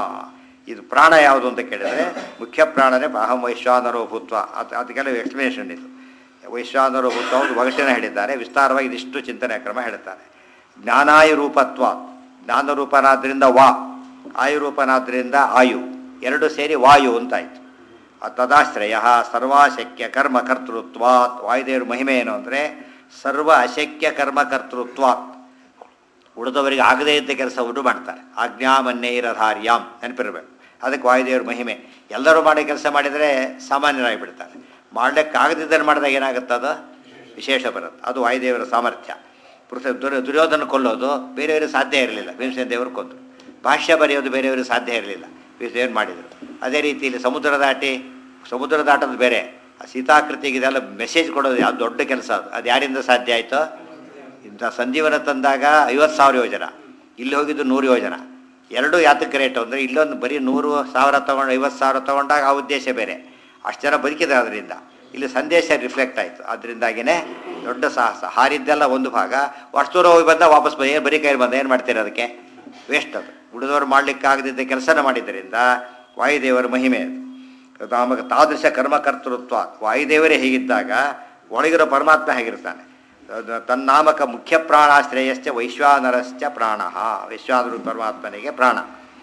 ಇದು ಪ್ರಾಣ ಯಾವುದು ಅಂತ ಕೇಳಿದರೆ ಮುಖ್ಯ ಪ್ರಾಣನೇ ಅಹಂ ವೈಶ್ವಾನರೋ ಭೂತ್ವ ಅದು ಅದಕ್ಕೆಲ್ಲ ಎಕ್ಸ್ಪ್ಲನೇಷನ್ ಇದು ವೈಶ್ವಾನರೋ ಭೂತ್ವ ಒಂದು ಒಗಟಿನ ಹೇಳಿದ್ದಾರೆ ವಿಸ್ತಾರವಾಗಿ ಇದಿಷ್ಟು ಚಿಂತನೆ ಕ್ರಮ ಹೇಳ್ತಾರೆ ಜ್ಞಾನಾಯು ರೂಪತ್ವ ಜ್ಞಾನರೂಪನಾದ್ರಿಂದ ವಾ ಆಯುರೂಪನಾದ್ರಿಂದ ಆಯು ಎರಡು ಸೇರಿ ವಾಯು ಅಂತಾಯಿತು ಆ ತದಾಶ್ರಯ ಸರ್ವಾಶಕ್ಯ ಕರ್ಮ ಕರ್ತೃತ್ವಾತ್ ವಾಯುದೇವ್ರ ಮಹಿಮೆ ಏನು ಅಂದರೆ ಸರ್ವ ಅಶಕ್ಯ ಕರ್ಮ ಕರ್ತೃತ್ವಾತ್ ಉಳಿದವರಿಗೆ ಆಗದೇ ಇದ್ದ ಕೆಲಸವನ್ನು ಮಾಡ್ತಾರೆ ಆಜ್ಞಾಮನ್ಯೈರಧಾರ್ಯಾಂ ನೆನಪಿರಬೇಕು ಅದಕ್ಕೆ ವಾಯುದೇವ್ರ ಮಹಿಮೆ ಎಲ್ಲರೂ ಮಾಡೋ ಕೆಲಸ ಮಾಡಿದರೆ ಸಾಮಾನ್ಯರಾಗಿ ಬಿಡ್ತಾರೆ ಮಾಡ್ಲಿಕ್ಕೆ ಆಗದಿದ್ದನ್ನು ಮಾಡಿದಾಗ ಏನಾಗುತ್ತೆ ಅದು ವಿಶೇಷ ಬರುತ್ತೆ ಅದು ವಾಯುದೇವರ ಸಾಮರ್ಥ್ಯ ಪೃಥ ದುರ್ಯ ದುರ್ಯೋಧನ ಕೊಲ್ಲೋದು ಬೇರೆಯವರಿಗೆ ಸಾಧ್ಯ ಇರಲಿಲ್ಲ ಭೀಮಸೇನ ದೇವರು ಕೊಂದರು ಭಾಷ್ಯ ಬರೆಯೋದು ಬೇರೆಯವರಿಗೆ ಸಾಧ್ಯ ಇರಲಿಲ್ಲ ಭೀಮಸೇನ ಮಾಡಿದರು ಅದೇ ರೀತಿ ಇಲ್ಲಿ ಸಮುದ್ರ ದಾಟಿ ಸಮುದ್ರ ದಾಟೋದು ಬೇರೆ ಆ ಸೀತಾಕೃತಿಗೆ ಇದೆಲ್ಲ ಮೆಸೇಜ್ ಕೊಡೋದು ಯಾವ್ದು ದೊಡ್ಡ ಕೆಲಸ ಅದು ಅದು ಯಾರಿಂದ ಸಾಧ್ಯ ಆಯಿತು ಇಂಥ ಸಂಜೀವನ ತಂದಾಗ ಐವತ್ತು ಸಾವಿರ ಯೋಜನ ಇಲ್ಲಿ ಹೋಗಿದ್ದು ನೂರು ಯೋಜನ ಎರಡೂ ಯಾತಕ್ಕೆ ರೇಟು ಅಂದರೆ ಇಲ್ಲೊಂದು ಬರೀ ನೂರು ಸಾವಿರ ತೊಗೊಂಡು ಐವತ್ತು ಸಾವಿರ ತೊಗೊಂಡಾಗ ಆ ಉದ್ದೇಶ ಬೇರೆ ಅಷ್ಟು ಜನ ಬದುಕಿದೆ ಅದರಿಂದ ಇಲ್ಲಿ ಸಂದೇಶ ರಿಫ್ಲೆಕ್ಟ್ ಆಯಿತು ಅದರಿಂದಾಗಿಯೇ ದೊಡ್ಡ ಸಾಹಸ ಹಾರಿದ್ದೆಲ್ಲ ಒಂದು ಭಾಗ ಅಷ್ಟು ದೂರ ಹೋಗಿ ಬಂದ ವಾಪಸ್ ಬಂದು ಏನು ಬರೀ ಕೈಲಿ ಬಂದ ಏನು ಮಾಡ್ತೀರ ಅದಕ್ಕೆ ವೇಸ್ಟ್ ಅದು ಉಳಿದವರು ಮಾಡಲಿಕ್ಕೆ ಆಗದಿದ್ದ ಕೆಲಸನ ಮಾಡಿದ್ದರಿಂದ ವಾಯುದೇವರ ಮಹಿಮೆ ಅದು ನಮಗೆ ತಾದೃಶ ಕರ್ಮಕರ್ತೃತ್ವ ವಾಯುದೇವರೇ ಹೀಗಿದ್ದಾಗ ಒಳಗಿರೋ ಪರಮಾತ್ಮ ಹೇಗಿರ್ತಾನೆ ಅದು ತನ್ನಾಮಕ ಮುಖ್ಯ ಪ್ರಾಣಾಶ್ರಯಶ್ಚ ವೈಶ್ವಾನರಶ್ಚ ಪ್ರಾಣ ವೈಶ್ವಾನರು ಪರಮಾತ್ಮನಿಗೆ ಪ್ರಾಣ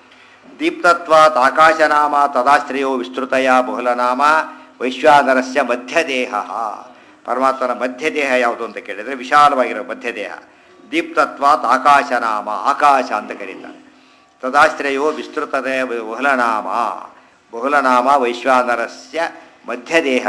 ದೀಪ್ತತ್ವಾತ್ ಆಕಾಶನಾಮ ತದಾಶ್ರಯೋ ವಿಸ್ತೃತಯ ಬಹುಲನಾಮ ವೈಶ್ವಾನರಸ್ಯ ಮಧ್ಯದೇಹ ಪರಮಾತ್ಮನ ಮಧ್ಯದೇಹ ಯಾವುದು ಅಂತ ಕೇಳಿದರೆ ವಿಶಾಲವಾಗಿರೋ ಮಧ್ಯದೇಹ ದೀಪ್ತತ್ವಾತ್ ಆಕಾಶನಾಮ ಆಕಾಶ ಅಂತ ಕರೀತಾರೆ ತದಾಶ್ರಯೋ ವಿಸ್ತೃತದ ಬಹುಲನಾಮ ಬಹುಲನಾಮ ವೈಶ್ವಾನರಸ್ಯ ಮಧ್ಯದೇಹ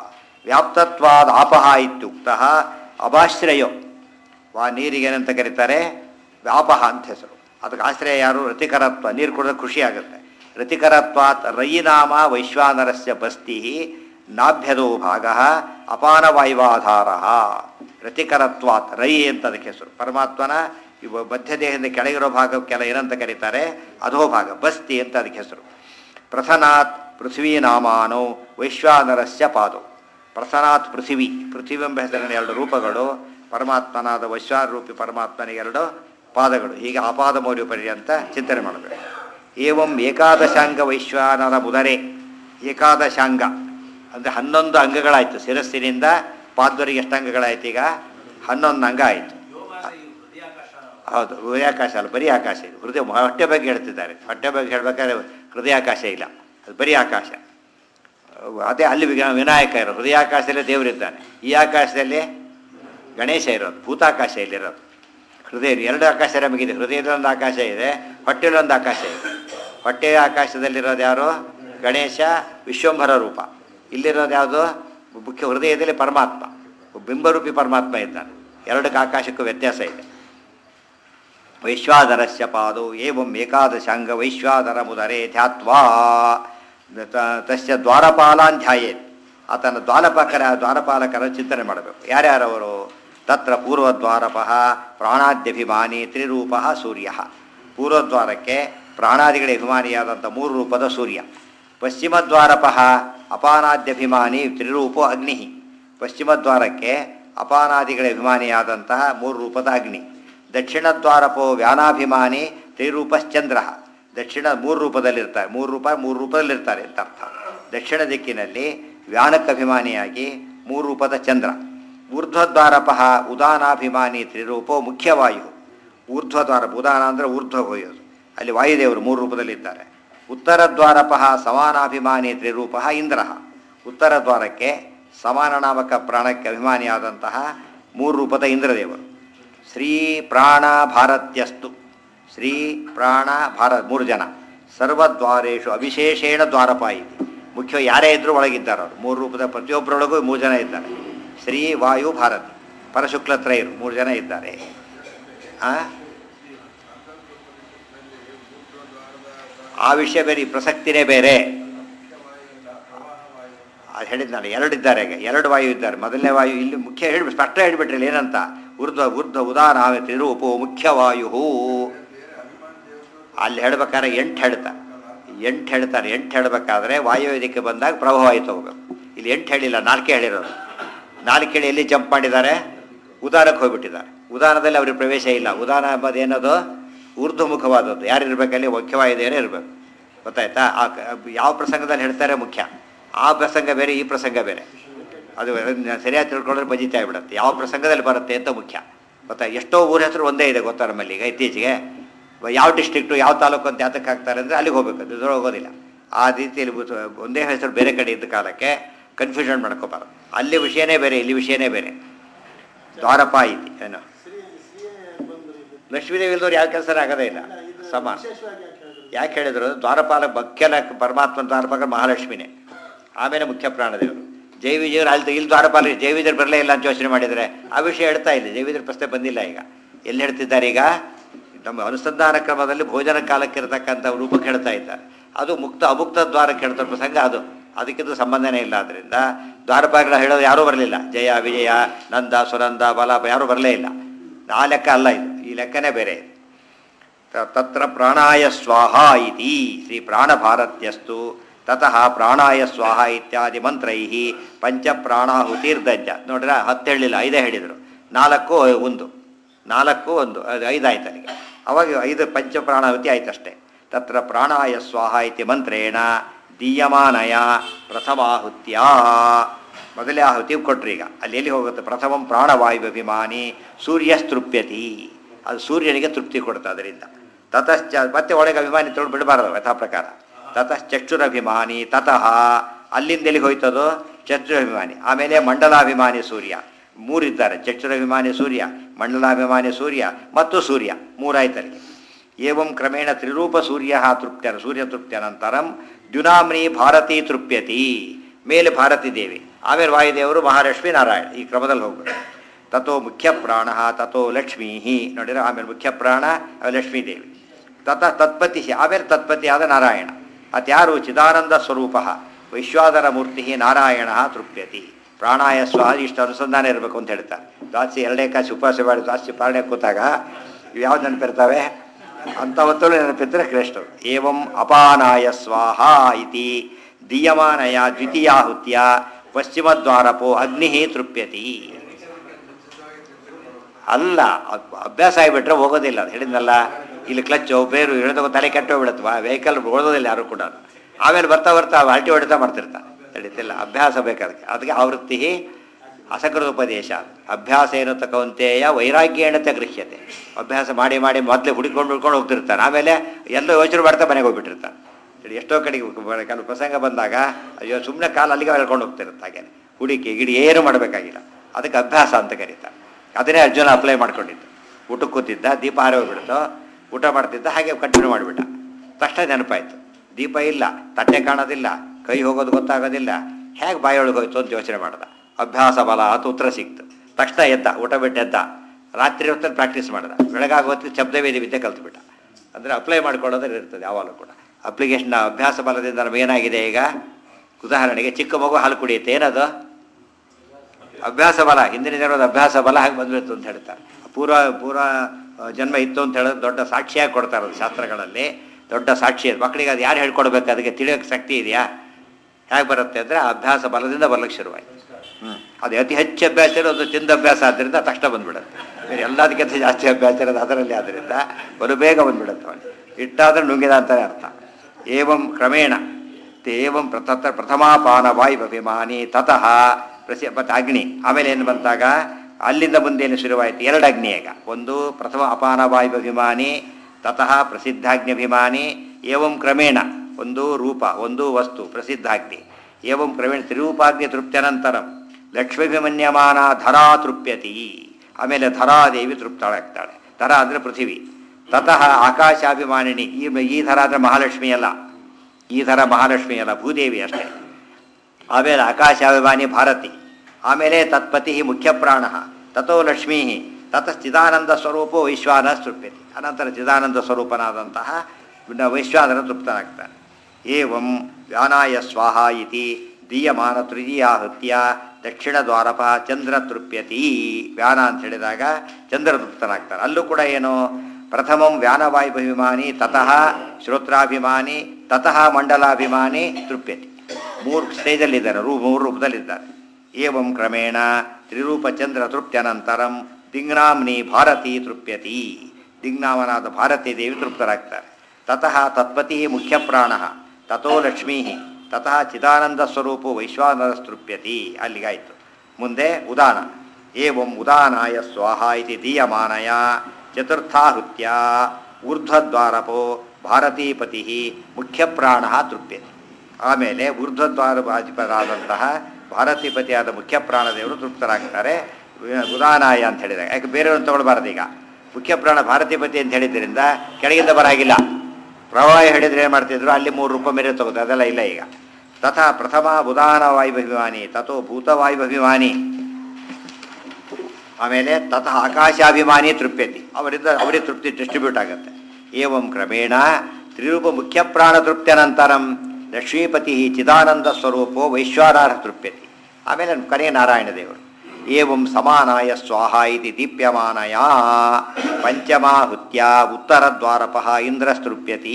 ವ್ಯಾಪ್ತತ್ವಾದ ಆಪಹ ಇತ್ಯುಕ್ತ ಅಭಾಶ್ರಯೋ ವಾ ನೀರಿಗೆ ಏನಂತ ಕರೀತಾರೆ ವ್ಯಾಪಹ ಅಂತ ಹೆಸರು ಅದಕ್ಕೆ ಆಶ್ರಯ ಯಾರು ರತಿಕರತ್ವ ನೀರು ಕುಡಿದ್ರೆ ಖುಷಿ ಆಗುತ್ತೆ ರತಿಕರತ್ವಾತ್ ರಯಿನಾಮ ವೈಶ್ವಾನರಸ್ಯ ಬಸ್ತಿ ನಾಭ್ಯದೋ ಭಾಗ ಅಪಾನವಾಯುವಾಧಾರ ರತಿಕರತ್ವಾತ್ ರೈ ಅಂತ ಅದಕ್ಕೆ ಹೆಸರು ಪರಮಾತ್ಮನ ಇವ ಮಧ್ಯದೇಹದಿಂದ ಕೆಳಗಿರೋ ಭಾಗಕ್ಕೆಲ್ಲ ಏನಂತ ಕರೀತಾರೆ ಅಧೋ ಭಾಗ ಬಸ್ತಿ ಅಂತ ಅದಕ್ಕೆ ಹೆಸರು ಪ್ರಥನಾತ್ ಪೃಥ್ವೀ ನಾಮಾನೋ ವೈಶ್ವಾನರಸ್ಯ ಪಾದೋ ಪ್ರಥನಾತ್ ಪೃಥಿವಿ ಪೃಥ್ವಿ ಎಂಬ ಹೆಸರಿನ ಎರಡು ರೂಪಗಳು ಪರಮಾತ್ಮನಾದ ವೈಶ್ವಾನರೂಪಿ ಪರಮಾತ್ಮನಿಗೆ ಎರಡು ಪಾದಗಳು ಹೀಗೆ ಆಪಾದ ಮೌಲ್ಯ ಪರ್ಯಂತ ಚಿಂತನೆ ಮಾಡಬೇಕು ಏವಂ ಏಕಾದಶಾಂಗ ವೈಶ್ವಾನರ ಮುದರೆ ಏಕಾದಶಾಂಗ ಅಂದರೆ ಹನ್ನೊಂದು ಅಂಗಗಳಾಯಿತು ಶಿರಸ್ಸಿನಿಂದ ಪಾದವರಿಗೆ ಎಷ್ಟು ಅಂಗಗಳಾಯ್ತು ಈಗ ಹನ್ನೊಂದು ಅಂಗ ಆಯಿತು ಹೌದು ಹೃದಯಾಕಾಶ ಅಲ್ಲ ಬರೀ ಆಕಾಶ ಇದು ಹೃದಯ ಹೊಟ್ಟೆ ಬಗ್ಗೆ ಹೇಳ್ತಿದ್ದಾರೆ ಹೊಟ್ಟೆ ಬಗ್ಗೆ ಹೇಳ್ಬೇಕಾದ್ರೆ ಹೃದಯಾಕಾಶ ಇಲ್ಲ ಅದು ಬರೀ ಆಕಾಶ ಅದೇ ಅಲ್ಲಿ ವಿಗ- ವಿನಾಯಕ ಇರೋ ಹೃದಯಾಕಾಶದಲ್ಲೇ ದೇವರಿದ್ದಾನೆ ಈ ಆಕಾಶದಲ್ಲಿ ಗಣೇಶ ಇರೋದು ಭೂತಾಕಾಶ ಇಲ್ಲಿರೋದು ಹೃದಯ ಎರಡು ಆಕಾಶ ನಮಗಿದೆ ಹೃದಯದಲ್ಲೊಂದು ಆಕಾಶ ಇದೆ ಹೊಟ್ಟೆಯಲ್ಲೊಂದು ಆಕಾಶ ಇದೆ ಹೊಟ್ಟೆಯ ಆಕಾಶದಲ್ಲಿರೋದು ಯಾರು ಗಣೇಶ ವಿಶ್ವಂಭರ ರೂಪ ಇಲ್ಲಿರೋದು ಯಾವುದು ಮುಖ್ಯ ಹೃದಯದಲ್ಲಿ ಪರಮಾತ್ಮ ಬಿಂಬರೂಪಿ ಪರಮಾತ್ಮ ಇದ್ದಾನೆ ಎರಡಕ್ಕೆ ಆಕಾಶಕ್ಕೂ ವ್ಯತ್ಯಾಸ ಇದೆ ವೈಶ್ವಾದರಸ್ಯ ಪಾದೋ ಏವಂ ಏಕಾದಶಾಂಗ ವೈಶ್ವಾದರ ಮುದರೆ ಧ್ಯಾತ್ವಾ ತ- ತಸ್ಯ ದ್ವಾರಪಾಲಾನ್ ಧ್ಯಾಯೇತ್ ಆತನ ದ್ವಾರಪಾಲಕರ ದ್ವಾರಪಾಲಕರ ಚಿಂತನೆ ಮಾಡಬೇಕು ಯಾರ್ಯಾರವರು ತತ್ರ ಪೂರ್ವದ್ವಾರಪಃ ಪ್ರಾಣಾದ್ಯಭಿಮಾನಿ ತ್ರಿರೂಪ ಸೂರ್ಯ ಪೂರ್ವದ್ವಾರಕ್ಕೆ ಪ್ರಾಣಾದಿಗಳ ಅಭಿಮಾನಿಯಾದಂಥ ಮೂರು ರೂಪದ ಸೂರ್ಯ ಪಶ್ಚಿಮದ್ವಾರಪಃ ಅಪಾನಾದ್ಯಭಿಮಾನಿ ತ್ರಿರೂಪೋ ಅಗ್ನಿ ಪಶ್ಚಿಮದ್ವಾರಕ್ಕೆ ಅಪಾನಾದಿಗಳ ಅಭಿಮಾನಿಯಾದಂತಹ ಮೂರು ರೂಪದ ಅಗ್ನಿ ದಕ್ಷಿಣ ದ್ವಾರಪೋ ವ್ಯಾನಾಭಿಮಾನಿ ತ್ರಿರೂಪಶ್ಚಂದ್ರ ದಕ್ಷಿಣ ಮೂರು ರೂಪದಲ್ಲಿರ್ತಾರೆ ಮೂರು ರೂಪ ಮೂರು ರೂಪದಲ್ಲಿರ್ತಾರೆ ಅಂತ ಅರ್ಥ ದಕ್ಷಿಣ ದಿಕ್ಕಿನಲ್ಲಿ ವ್ಯಾನಕ್ಕೆ ಅಭಿಮಾನಿಯಾಗಿ ಮೂರು ರೂಪದ ಚಂದ್ರ ಊರ್ಧ್ವದ್ವಾರಪ ಉದಾನಾಭಿಮಾನಿ ತ್ರಿರೂಪೋ ಮುಖ್ಯವಾಯು ಊರ್ಧ್ವದ್ವಾರ ಉದಾನ ಅಂದರೆ ಊರ್ಧ್ವ ಹೋಯೋದು ಅಲ್ಲಿ ವಾಯುದೇವರು ಮೂರು ರೂಪದಲ್ಲಿದ್ದಾರೆ ಉತ್ತರ ದ್ವಾರಪ ಸಮಾನಾಭಿಮಾನಿ ತ್ರಿರೂಪ ಇಂದ್ರ ಉತ್ತರ ದ್ವಾರಕ್ಕೆ ಸಮಾನ ನಾಮಕ ಪ್ರಾಣಕ್ಕೆ ಅಭಿಮಾನಿಯಾದಂತಹ ಮೂರು ರೂಪದ ಇಂದ್ರದೇವರು ಶ್ರೀ ಪ್ರಾಣ ಭಾರತ್ಯಸ್ತು ಶ್ರೀ ಪ್ರಾಣ ಭಾರತ್ ಮೂರು ಜನ ಸರ್ವದ್ವಾರೇಶು ಅವಿಶೇಷೇಣ ದ್ವಾರಪ ಇದೆ ಮುಖ್ಯ ಯಾರೇ ಇದ್ದರೂ ಒಳಗಿದ್ದಾರೆ ಅವರು ಮೂರು ರೂಪದ ಪ್ರತಿಯೊಬ್ಬರೊಳಗೂ ಮೂರು ಜನ ಇದ್ದಾರೆ ಶ್ರೀ ವಾಯು ಭಾರತಿ ಪರಶುಕ್ಲ ತ್ರಯರು ಮೂರು ಜನ ಇದ್ದಾರೆ ಆ? ಆ ವಿಷಯ ಬೇರೆ ಈ ಪ್ರಸಕ್ತಿನೇ ಬೇರೆ ಅದು ಹೇಳಿದ್ ನಾನು ಎರಡಿದ್ದಾರೆ ಈಗ ಎರಡು ವಾಯು ಇದ್ದಾರೆ ಮೊದಲನೇ ವಾಯು ಇಲ್ಲಿ ಮುಖ್ಯ ಹೇಳಿ ಸ್ಪಷ್ಟ ಹೇಳಿಬಿಟ್ರಿ ಇಲ್ಲಿ ಏನಂತ ಊರ್ಧ್ವ ಊರ್ಧ್ವ ಉದಾನ ತ್ರಿರೂಪು ಮುಖ್ಯ ವಾಯು ಅಲ್ಲಿ ಹೇಳ್ಬೇಕಾದ್ರೆ ಎಂಟು ಹೇಳ್ತಾರೆ ಎಂಟು ಹೇಳ್ತಾರೆ ಎಂಟು ಹೇಳಬೇಕಾದ್ರೆ ವಾಯು ಇದಕ್ಕೆ ಬಂದಾಗ ಪ್ರಭಾವಾಯು ತಗೋಬೇಕು ಇಲ್ಲಿ ಎಂಟು ಹೇಳಿಲ್ಲ ನಾಲ್ಕೇ ಹೇಳಿರೋದು ನಾಲ್ಕು ಹೇಳಿ ಎಲ್ಲಿ ಜಂಪ್ ಮಾಡಿದ್ದಾರೆ ಉದಾನಕ್ಕೆ ಹೋಗ್ಬಿಟ್ಟಿದ್ದಾರೆ ಉದಾನದಲ್ಲಿ ಅವ್ರಿಗೆ ಪ್ರವೇಶ ಇಲ್ಲ ಉದಾನ ಎಂಬುದು ಏನದು ಊರ್ಧ್ವಮುಖವಾದದ್ದು ಯಾರು ಇರಬೇಕಲ್ಲಿ ಮುಖ್ಯವಾಯುದೇನೇ ಇರಬೇಕು ಗೊತ್ತಾಯ್ತಾ ಆ ಕ- ಯಾವ ಪ್ರಸಂಗದಲ್ಲಿ ಹೇಳ್ತಾರೆ ಮುಖ್ಯ ಆ ಪ್ರಸಂಗ ಬೇರೆ ಈ ಪ್ರಸಂಗ ಬೇರೆ ಅದು ಸರಿಯಾಗಿ ತಿಳ್ಕೊಂಡ್ರೆ ಬಜಿತಾ ಆಗ್ಬಿಡುತ್ತೆ ಯಾವ ಪ್ರಸಂಗದಲ್ಲಿ ಬರುತ್ತೆ ಅಂತ ಮುಖ್ಯ ಗೊತ್ತಾ ಎಷ್ಟೋ ಊರ ಹೆಸರು ಒಂದೇ ಇದೆ ಗೊತ್ತಾ ನಮ್ಮಲ್ಲಿ ಈಗ ಇತ್ತೀಚೆಗೆ ಯಾವ ಡಿಸ್ಟ್ರಿಕ್ಟು ಯಾವ ತಾಲೂಕು ಅಂತ ಯಾತಕ್ಕೆ ಹಾಕ್ತಾರೆ ಅಂದರೆ ಅಲ್ಲಿಗೆ ಹೋಗ್ಬೇಕು ಅದು ಇದ್ರೊಳಗೆ ಹೋಗೋದಿಲ್ಲ ಆ ರೀತಿಯಲ್ಲಿ ಬುತ್- ಒಂದೇ ಹೆಸರು ಬೇರೆ ಕಡೆ ಇದ್ದ ಕಾಲಕ್ಕೆ ಕನ್ಫ್ಯೂಷನ್ ಮಾಡ್ಕೋಬಾರ್ದು ಅಲ್ಲಿ ವಿಷಯನೇ ಬೇರೆ ಇಲ್ಲಿ ವಿಷಯನೇ ಬೇರೆ ದ್ವಾರಪ ಐತಿ ಏನು ಶ್ರೀ ಶ್ರೀ ಬಂದ್ರು ಇದು. ಲಕ್ಷ್ಮೀದೇವಿ ಇಲ್ದವ್ರು ಯಾವ ಕೆಲಸ ಆಗೋದೇ ಇಲ್ಲ ಅಲ್ಲ, ಇದು ಸಮಾನ ವಿಶೇಷವಾಗಿ ಯಾಕೆ ಹೇಳಿದ್ರು? ಯಾಕೆ ಹೇಳಿದ್ರು ದ್ವಾರಪಾಲ ಭಕ್ಕೆಲ ಪರಮಾತ್ಮ ದ್ವಾರಪಾಲ ಮಹಾಲಕ್ಷ್ಮಿನೇ ಆಮೇಲೆ ಮುಖ್ಯ ಪ್ರಾಣದೇವರು ಜೈ ವಿಜಯರು ಅಲ್ಲಿ ಇಲ್ಲಿ ದ್ವಾರಪಾಲ ಜೈ ವಿಜಯರು ಬರಲೇ ಇಲ್ಲ ಅಂತ ಯೋಚನೆ ಮಾಡಿದರೆ ಆ ವಿಷಯ ಹೇಳ್ತಾ ಇಲ್ಲ ಜೈ ವಿಜಯರ ಪ್ರಶ್ನೆ ಬಂದಿಲ್ಲ ಈಗ ಎಲ್ಲಿ ಹೇಳ್ತಿದ್ದಾರೆ ಈಗ ನಮ್ಮ ಅನುಸಂಧಾನ ಕ್ರಮದಲ್ಲಿ ಭೋಜನ ಕಾಲಕ್ಕೆ ಇರತಕ್ಕಂಥ ರೂಪಕ್ಕೆ ಹೇಳ್ತಾ ಇದ್ದಾರೆ ಅದು ಮುಕ್ತ ಅಮುಕ್ತ ದ್ವಾರಕ್ಕೆ ಹೇಳ್ತಾ ಪ್ರಸಂಗ ಅದು ಅದಕ್ಕಿಂತ ಸಂಬಂಧನೇ ಇಲ್ಲ ಅದರಿಂದ ದ್ವಾರಪಾಲ ಹೇಳೋದು ಯಾರೂ ಬರಲಿಲ್ಲ ಜಯ ವಿಜಯ ನಂದ ಸುನಂದ ಬಲ ಯಾರೂ ಬರಲೇ ಇಲ್ಲ ಆ ಲೆಕ್ಕ ಅಲ್ಲ ಇದು ಈ ಲೆಕ್ಕನೇ ಬೇರೆ ಇದು ತ- ತತ್ರ ಪ್ರಾಣಾಯ ಸ್ವಾಹ ಇತಿ ಶ್ರೀ ಪ್ರಾಣಭಾರತ್ಯಸ್ತು ತತಃ ಪ್ರಾಣಾಯ ಸ್ವಾಹ ಇತ್ಯಾದಿ ಮಂತ್ರೈ ಪಂಚಪ್ರಾಣಾಹುತಿರ್ದಜ್ಜ ನೋಡ್ರ ಹತ್ತು ಹೇಳಿಲ್ಲ ಐದೇ ಹೇಳಿದರು ನಾಲ್ಕು ಒಂದು ನಾಲ್ಕು ಒಂದು ಅದು ಐದಾಯ್ತು ಅಲ್ಲಿಗೆ ಅವಾಗ ಐದು ಪಂಚಪ್ರಾಣಾಹುತಿ ಆಯ್ತಷ್ಟೇ ತತ್ರ ಪ್ರಾಣಾಯ ಸ್ವಾಹ ಇತಿ ಮಂತ್ರೇಣ ದೀಯಮಾನಯ ಪ್ರಥಮಾಹುತ್ಯ ಮೊದಲೇ ಆಹುತಿ ಕೊಟ್ರಿ ಈಗ ಅಲ್ಲಿ ಎಲ್ಲಿ ಹೋಗುತ್ತೆ ಪ್ರಥಮಂ ಪ್ರಾಣವಾಯುಭಿಮಾನಿ ಸೂರ್ಯಸ್ತೃಪ್ಯತಿ ಅದು ಸೂರ್ಯನಿಗೆ ತೃಪ್ತಿ ಕೊಡುತ್ತೆ ಅದರಿಂದ ತತಶ್ಚ ಮತ್ತೆ ಒಳಗೆ ಅಭಿಮಾನಿ ತೊಗೊಂಡು ಬಿಡಬಾರದು ಯಥಾ ಪ್ರಕಾರ ತತಶ್ಚಕ್ಷುರಭಿಮಾನಿ ತತಃ ಅಲ್ಲಿಂದ ಎಲ್ಲಿಗೆ ಹೋಯ್ತದು ಚಕ್ಷುರಭಿಮಾನಿ ಆಮೇಲೆ ಮಂಡಲಾಭಿಮಾನಿ ಸೂರ್ಯ ಮೂರಿದ್ದಾರೆ ಚಕ್ಷುರಭಿಮಾನಿ ಸೂರ್ಯ ಮಂಡಲಾಭಿಮಾನಿ ಸೂರ್ಯ ಮತ್ತು ಸೂರ್ಯ ಮೂರಾಯ್ತರಿಗೆ ಏವಂ ಕ್ರಮೇಣ ತ್ರಿರೂಪ ಸೂರ್ಯ ತೃಪ್ತ್ಯ ಸೂರ್ಯ ತೃಪ್ತ್ಯನಂತರಂ ದ್ಯುನಾಮ್ನಿ ಭಾರತೀ ತೃಪ್ಯತಿ ಮೇಲೆ ಭಾರತೀ ದೇವಿ ಆಮೇಲೆ ವಾಯುದೇವರು ಮಹಾಲಕ್ಷ್ಮೀ ನಾರಾಯಣ ಈ ಕ್ರಮದಲ್ಲಿ ಹೋಗ್ಬೇಕು ತಥೋ ಮುಖ್ಯ ಪ್ರಾಣ ತಥೋ ಲಕ್ಷ್ಮೀ ನೋಡಿದ್ರೆ ಆಮೇಲೆ ಮುಖ್ಯ ಪ್ರಾಣ ಆಮೇಲೆ ಲಕ್ಷ್ಮೀ ದೇವಿ ತತ ತತ್ಪತಿ ಆಮೇಲೆ ತತ್ಪತಿ ಆದ ನಾರಾಯಣ ಅತ್ಯಾರು ಚಿದಾನಂದ ಸ್ವರೂಪ ವೈಶ್ವಾದರ ಮೂರ್ತಿ ನಾರಾಯಣ ತೃಪ್ಯತಿ ಪ್ರಾಣಾಯ ಸ್ವಾಹ ಇಷ್ಟು ಅನುಸಂಧಾನ ಇರಬೇಕು ಅಂತ ಹೇಳ್ತಾರೆ ದ್ವಾಸಿ ಎರಡೇ ಕಾಸು ಉಪವಾಸ ಮಾಡಿ ದ್ವಾಸಿ ಪಾಲನೆ ಕೂತಾಗ ಇವು ಯಾವ್ದು ನೆನಪಿರ್ತವೆ ಅಂಥವತ್ತಲು ನೆನಪಿದ್ರೆ ಶ್ರೇಷ್ಠ ಏವಂ ಅಪಾನಾಯ ಸ್ವಾಹ ಇತಿ ದೀಯಮಾನಯ ದ್ವಿತೀಯಾಹುತ್ಯ ಪಶ್ಚಿಮದ್ವಾರಪೋ ಅಗ್ನಿ ತೃಪ್ಯತಿ ಅಲ್ಲ ಅದ್ ಅಭ್ಯಾಸ ಆಗಿಬಿಟ್ರೆ ಹೋಗೋದಿಲ್ಲ ಅದು ಹೇಳಿದ್ನಲ್ಲ ಇಲ್ಲಿ ಕ್ಲಚ್ಚು ಬೇರು ಹಿಡಿದಾಗ ತಲೆ ಕೆಟ್ಟೋಗ್ಬಿಡುತ್ತವ ವೆಹಿಕಲ್ ಓಡೋದಿಲ್ಲ ಯಾರು ಕೂಡ ಆಮೇಲೆ ಬರ್ತಾ ಬರ್ತಾ ಹಲ್ಟಿ ಹೊಡಿತಾ ಮಾಡ್ತಿರ್ತಾನೆ ತಿಳಿತಿಲ್ಲ ಅಭ್ಯಾಸ ಬೇಕು ಅದಕ್ಕೆ ಅದಕ್ಕೆ ಆವೃತ್ತಿ ಅಸಕೃತ ಉಪದೇಶ ಅಭ್ಯಾಸ ಏನು ತಕವಂತೆಯ ವೈರಾಗ್ಯೇಣತೆ ಗೃಹ್ಯತೆ ಅಭ್ಯಾಸ ಮಾಡಿ ಮಾಡಿ ಮೊದಲೇ ಹುಡುಕೊಂಡು ಹುಡ್ಕೊಂಡು ಹೋಗ್ತಿರ್ತಾನೆ ಆಮೇಲೆ ಎಲ್ಲೋ ಯೋಚನೆ ಮಾಡ್ತಾ ಮನೆಗೆ ಹೋಗ್ಬಿಟ್ಟಿರ್ತಾನೆ ಹೇಳಿ ಎಷ್ಟೋ ಕಡೆಗೆ ಕೆಲವು ಪ್ರಸಂಗ ಬಂದಾಗ ಅಯ್ಯೋ ಸುಮ್ಮನೆ ಕಾಲು ಅಲ್ಲಿಗೆ ಹೇಳ್ಕೊಂಡು ಹೋಗ್ತಿರುತ್ತೆ ಹಾಗೆ ಹುಡುಕಿ ಗಿಡಿ ಏನು ಮಾಡಬೇಕಾಗಿಲ್ಲ ಅದಕ್ಕೆ ಅಭ್ಯಾಸ ಅಂತ ಕರೀತಾರೆ ಅದನ್ನೇ ಅರ್ಜುನ ಅಪ್ಲೈ ಮಾಡ್ಕೊಂಡಿದ್ದು ಊಟಕ್ಕೆ ಕೂತಿದ್ದ ದೀಪ ಹಾರಿ ಹೋಗ್ಬಿಡ್ತು ಊಟ ಮಾಡ್ತಿದ್ದ ಹಾಗೆ ಕಂಟಿನ್ಯೂ ಮಾಡಿಬಿಟ್ಟ ತಕ್ಷಣ ನೆನಪಾಯ್ತು ದೀಪ ಇಲ್ಲ ತಟ್ಟೆ ಕಾಣೋದಿಲ್ಲ ಕೈ ಹೋಗೋದು ಗೊತ್ತಾಗೋದಿಲ್ಲ ಹೇಗೆ ಬಾಯೊಳಗೆ ಹೋಯ್ತು ಅಂತ ಯೋಚನೆ ಮಾಡ್ದ ಅಭ್ಯಾಸ ಬಲ ಅಂತ ಉತ್ತರ ಸಿಕ್ತು ತಕ್ಷಣ ಎದ್ದ ಊಟ ಬಿಟ್ಟು ಎದ್ದ ರಾತ್ರಿ ಹೊತ್ತಲ್ಲಿ ಪ್ರಾಕ್ಟೀಸ್ ಮಾಡ್ದ ಬೆಳಗಾಗಿ ಹೊತ್ತಿಗೆ ಶಬ್ದವೇದಿ ವಿದ್ಯೆ ಕಲ್ತ್ಬಿಟ್ಟ ಅಂದರೆ ಅಪ್ಲೈ ಮಾಡ್ಕೊಳ್ಳೋದ್ರೆ ಇರ್ತದೆ ಯಾವಾಗಲೂ ಕೂಡ ಅಪ್ಲಿಕೇಶನ್ ಅಭ್ಯಾಸ ಬಲದಿಂದ ನಮಗೇನಾಗಿದೆ ಈಗ ಉದಾಹರಣೆಗೆ ಚಿಕ್ಕ ಮಗು ಹಾಲು ಕುಡಿಯುತ್ತೆ ಏನದು ಅಭ್ಯಾಸ ಬಲ ಹಿಂದಿನ ಜನ್ಮದ ಅಭ್ಯಾಸ ಬಲ ಹಾಗೆ ಬಂದ್ಬಿಡ್ತು ಅಂತ ಹೇಳ್ತಾರೆ ಪೂರ್ವ ಪೂರ್ವ ಆ, ಜನ್ಮ ಇತ್ತು ಅಂತ ಹೇಳೋದು ದೊಡ್ಡ ಸಾಕ್ಷಿಯಾಗಿ ಕೊಡ್ತಾರೆ ಅದು ಶಾಸ್ತ್ರಗಳಲ್ಲಿ ದೊಡ್ಡ ಸಾಕ್ಷಿ ಅದು ಮಕ್ಕಳಿಗೆ ಅದು ಯಾರು ಹೇಳ್ಕೊಡ್ಬೇಕು ಅದಕ್ಕೆ ತಿಳಿಯೋಕ್ಕೆ ಶಕ್ತಿ ಇದೆಯಾ ಹೇಗೆ ಬರುತ್ತೆ ಅಂದರೆ ಅಭ್ಯಾಸ ಬಲದಿಂದ ಬರ್ಲಿಕ್ಕೆ ಶುರುವಾಯಿತು ಹ್ಞೂ ಅದು ಅತಿ ಹೆಚ್ಚು ಅಭ್ಯಾಸ ಇರೋದು ತಿಂದ ಅಭ್ಯಾಸ ಆದ್ದರಿಂದ ತಕ್ಷಣ ಬಂದ್ಬಿಡುತ್ತೆ ಬೇರೆ ಎಲ್ಲದಕ್ಕಿಂತ ಜಾಸ್ತಿ ಅಭ್ಯಾಸ ಇರೋದು ಅದರಲ್ಲಿ ಆದ್ದರಿಂದ ಬಲು ಬೇಗ ಬಂದ್ಬಿಡುತ್ತೆ ಅವನು ಇಟ್ಟಾದ್ರೆ ನುಂಗಿದ ಅಂತಲೇ ಅರ್ಥ ಏವಂ ಕ್ರಮೇಣ ಏವಂ ಪ್ರತತ್ರ ಪ್ರಥಮಾಪಾನ ವಾಯುಭಿಮಾನಿ ತತಃ ಪ್ರಸಿ ಮತ್ತು ಅಗ್ನಿ ಆಮೇಲೆ ಏನು ಬಂತಾಗ ಅಲ್ಲಿಂದ ಮುಂದೆ ಏನು ಶುರುವಾಯಿತು ಎರಡು ಅಗ್ನಿ ಈಗ ಒಂದು ಪ್ರಥಮ ಅಪಾನ ವಾಯುಭಿಮಾನಿ ತತಃ ಪ್ರಸಿದ್ಧಾಗ್ನಿಭಿಮಾನಿ ಏವಂ ಕ್ರಮೇಣ ಒಂದು ರೂಪ ಒಂದು ವಸ್ತು ಪ್ರಸಿದ್ಧಾಗ್ನಿ ಏವಂ ಕ್ರಮೇಣ ತ್ರಿರೂಪಾಗ್ನಿ ತೃಪ್ತ್ಯನಂತರಂ ಲಕ್ಷ್ಮೀಭಿಮನ್ಯಮಾನ ಧರಾ ತೃಪ್ಯತಿ ಆಮೇಲೆ ಧರಾದೇವಿ ತೃಪ್ತಳಾಗ್ತಾಳೆ ಧರ ಅಂದರೆ ಪೃಥಿವಿ ತತಃ ಆಕಾಶಾಭಿಮಾನಿನಿ ಈ ಈ ಥರ ಅಂದರೆ ಮಹಾಲಕ್ಷ್ಮಿ ಅಲ್ಲ ಈ ಥರ ಮಹಾಲಕ್ಷ್ಮಿ ಅಲ್ಲ ಭೂದೇವಿ ಅಷ್ಟೇ ಆಮೇಲೆ ಆಕಾಶಾಭಿಮಾನಿ ಭಾರತಿ ಆಮೇಲೆ ತತ್ಪತಿ ಮುಖ್ಯ ಪ್ರಾಣ ತಥೋ ಲಕ್ಷ್ಮೀ ತತಶ್ಚಿದಾನಂದ ಸ್ವರೂಪೋ ವೈಶ್ವಾನ ತೃಪ್ಯತಿ ಅನಂತರ ಚಿದಾನಂದ ಸ್ವರೂಪನಾದಂತಹ ವೈಶ್ವಾನರ ತೃಪ್ತನಾಗ್ತಾನೆ ಏವಂ ವ್ಯಾನಾಯ ಸ್ವಾಹ ಇತಿ ದೀಯಮಾನ ತೃತೀಯಾಹೃತ್ಯ ದಕ್ಷಿಣ ದ್ವಾರಪ ಚಂದ್ರ ತೃಪ್ಯತಿ ವ್ಯಾನ ಅಂತ ಹೇಳಿದಾಗ ಚಂದ್ರ ತೃಪ್ತನಾಗ್ತಾನೆ ಅಲ್ಲೂ ಕೂಡ ಏನು ಪ್ರಥಮಂ ವ್ಯಾನವಾಯುಭಿಮಾನಿ ತತಃ ಶ್ರೋತ್ರಾಭಿಮಾನಿ ತತಃ ಮಂಡಲಾಭಿಮಾನಿ ತೃಪ್ಯತಿ ಮೂರು ಸ್ಟೇಜಲ್ಲಿದ್ದಾರೆ ರೂ ಮೂರು ರೂಪದಲ್ಲಿದ್ದಾರೆ ಏವಂ ಕ್ರಮೇಣ ತ್ರಿರೂಪ ಚಂದ್ರ ತೃಪ್ತ್ಯನಂತರಂ ದಿಗ್ನಾಮ್ನಿ ಭಾರತಿ ತೃಪ್ಯತಿ ದಿಗ್ನಾಮನಾದ ಭಾರತೀ ದೇವಿ ತೃಪ್ತರಾಗ್ತಾರೆ ತತಃ ತತ್ಪತಿ ಮುಖ್ಯ ಪ್ರಾಣ ತಥೋ ಲಕ್ಷ್ಮೀ ತತಃ ಚಿದಾನಂದ ಸ್ವರೂಪೋ ವೈಶ್ವಾನರ ತೃಪ್ಯತಿ ಅಲ್ಲಿಗಾಯಿತು ಮುಂದೆ ಉದಾನ ಏವಂ ಉದಾನಾಯ ಸ್ವಾಹ ಇತಿ ದೀಯಮಾನಯ ಚತುರ್ಥಾಹುತ್ಯ ಊರ್ಧ್ವದ್ವಾರಪೋ ಭಾರತೀಪತಿ ಮುಖ್ಯ ಪ್ರಾಣ ತೃಪ್ಯತಿ ಆಮೇಲೆ ಊರ್ಧ್ವದ್ವಾರಪಾಧಿಪರಾದಂತಹ ಭಾರತೀಪತಿಯಾದ ಮುಖ್ಯ ಪ್ರಾಣದೇವರು ತೃಪ್ತರಾಗ್ತಾರೆ ಉದಾನಾಯ ಅಂತ ಹೇಳಿದಾಗ ಯಾಕೆ ಬೇರೆಯವ್ರನ್ನ ತಗೊಳ್ಬಾರ್ದು ಈಗ ಮುಖ್ಯ ಪ್ರಾಣ ಭಾರತೀಪತಿ ಅಂತ ಹೇಳಿದ್ರಿಂದ ಕೆಳಗಿಂದ ಬರಾಗಿಲ್ಲ ಪ್ರವಾಹ ಹೇಳಿದ್ರೆ ಏನು ಮಾಡ್ತಿದ್ರು ಅಲ್ಲಿ ಮೂರು ರೂಪಾಯಿ ಮೇರೆ ತಗೋದು ಅದೆಲ್ಲ ಇಲ್ಲ ಈಗ ತಥಾ ಪ್ರಥಮ ಉದಾನ ವಾಯುಭಿಮಾನಿ ತಥೋ ಭೂತವಾಯುಭಿಮಾನಿ ಆಮೇಲೆ ತತಃ ಆಕಾಶಾಭಿಮಾನಿ ತೃಪ್ಯತಿ ಅವರಿಂದ ಅವರಿಗೆ ತೃಪ್ತಿ ಡಿಸ್ಟ್ರಿಬ್ಯೂಟ್ ಆಗುತ್ತೆ ಏವಂ ಕ್ರಮೇಣ ತ್ರಿರೂಪ ಮುಖ್ಯ ಪ್ರಾಣ ತೃಪ್ತ್ಯನಂತರಂ ಲಕ್ಷ್ಮೀಪತಿ ಚಿದಾನಂದ ಸ್ವರೂಪೋ ವೈಶ್ವಾನಾರ ತೃಪ್ಯತಿ ಆಮೇಲೆ ಕರೆ ನಾರಾಯಣ ದೇವರು ಏವಂ ಸಮಾನಾಯ ಸ್ವಾಹ ಇತಿ ದೀಪ್ಯಮಾನಯ ಪಂಚಮಾಹುತ್ಯ ಉತ್ತರದ್ವಾರಪ ಇಂದ್ರಸ್ತೃಪ್ಯತಿ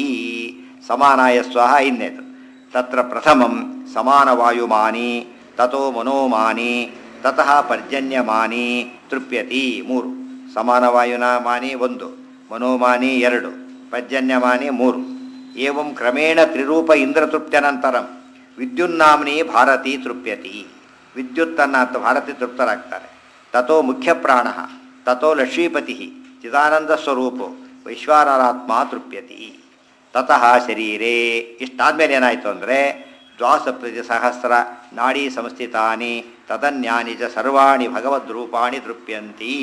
ಸಮಾನಾಯ ಸ್ವಾಹ ಇನ್ನೇದು ತತ್ರ ಪ್ರಥಮಂ ಸಮಾನವಾಯುಮಾನಿ ತಥೋ ಮನೋಮಾನಿ ತತಃ ಪರ್ಜನ್ಯಮಾನಿ ತೃಪ್ಯತಿ ಮೂರು ಸಮಾನವಾಯುನ ಮಾನಿ ಒಂದು ಮನೋಮಾನಿ ಎರಡು ಪರ್ಜನ್ಯಮಾನಿ ಮೂರು ಏವಂ ಕ್ರಮೇಣ ತ್ರಿರೂಪ ಇಂದ್ರತೃಪ್ತ್ಯನಂತರಂ ವಿದ್ಯುನ್ನಾಮ್ನಿ ಭಾರತಿ ತೃಪ್ಯತಿ ವಿದ್ಯುತ್ತನ್ನ ಅಂತ ಭಾರತಿ ತೃಪ್ತರಾಗ್ತಾರೆ ತಥೋ ಮುಖ್ಯ ಪ್ರಾಣ ತಥೋ ಲಕ್ಷ್ಮೀಪತಿ ಚಿದಾನಂದ ಸ್ವರೂಪೋ ವೈಶ್ವಾನರಾತ್ಮ ತೃಪ್ಯತಿ ತತಃ ಶರೀರೇ ಇಷ್ಟಾದ್ಮೇಲೆ ಏನಾಯಿತು ಅಂದರೆ ದ್ವಾಸಪ್ರತಿ ಸಹಸ್ರ ನಾಡಿ ಸಂಸ್ಥಿತಾನಿ ತದನ್ಯಾನಿ ಚ ಸರ್ವಾಣಿ ಭಗವದ್ರೂಪಾಣಿ ತೃಪ್ಯಂತಿ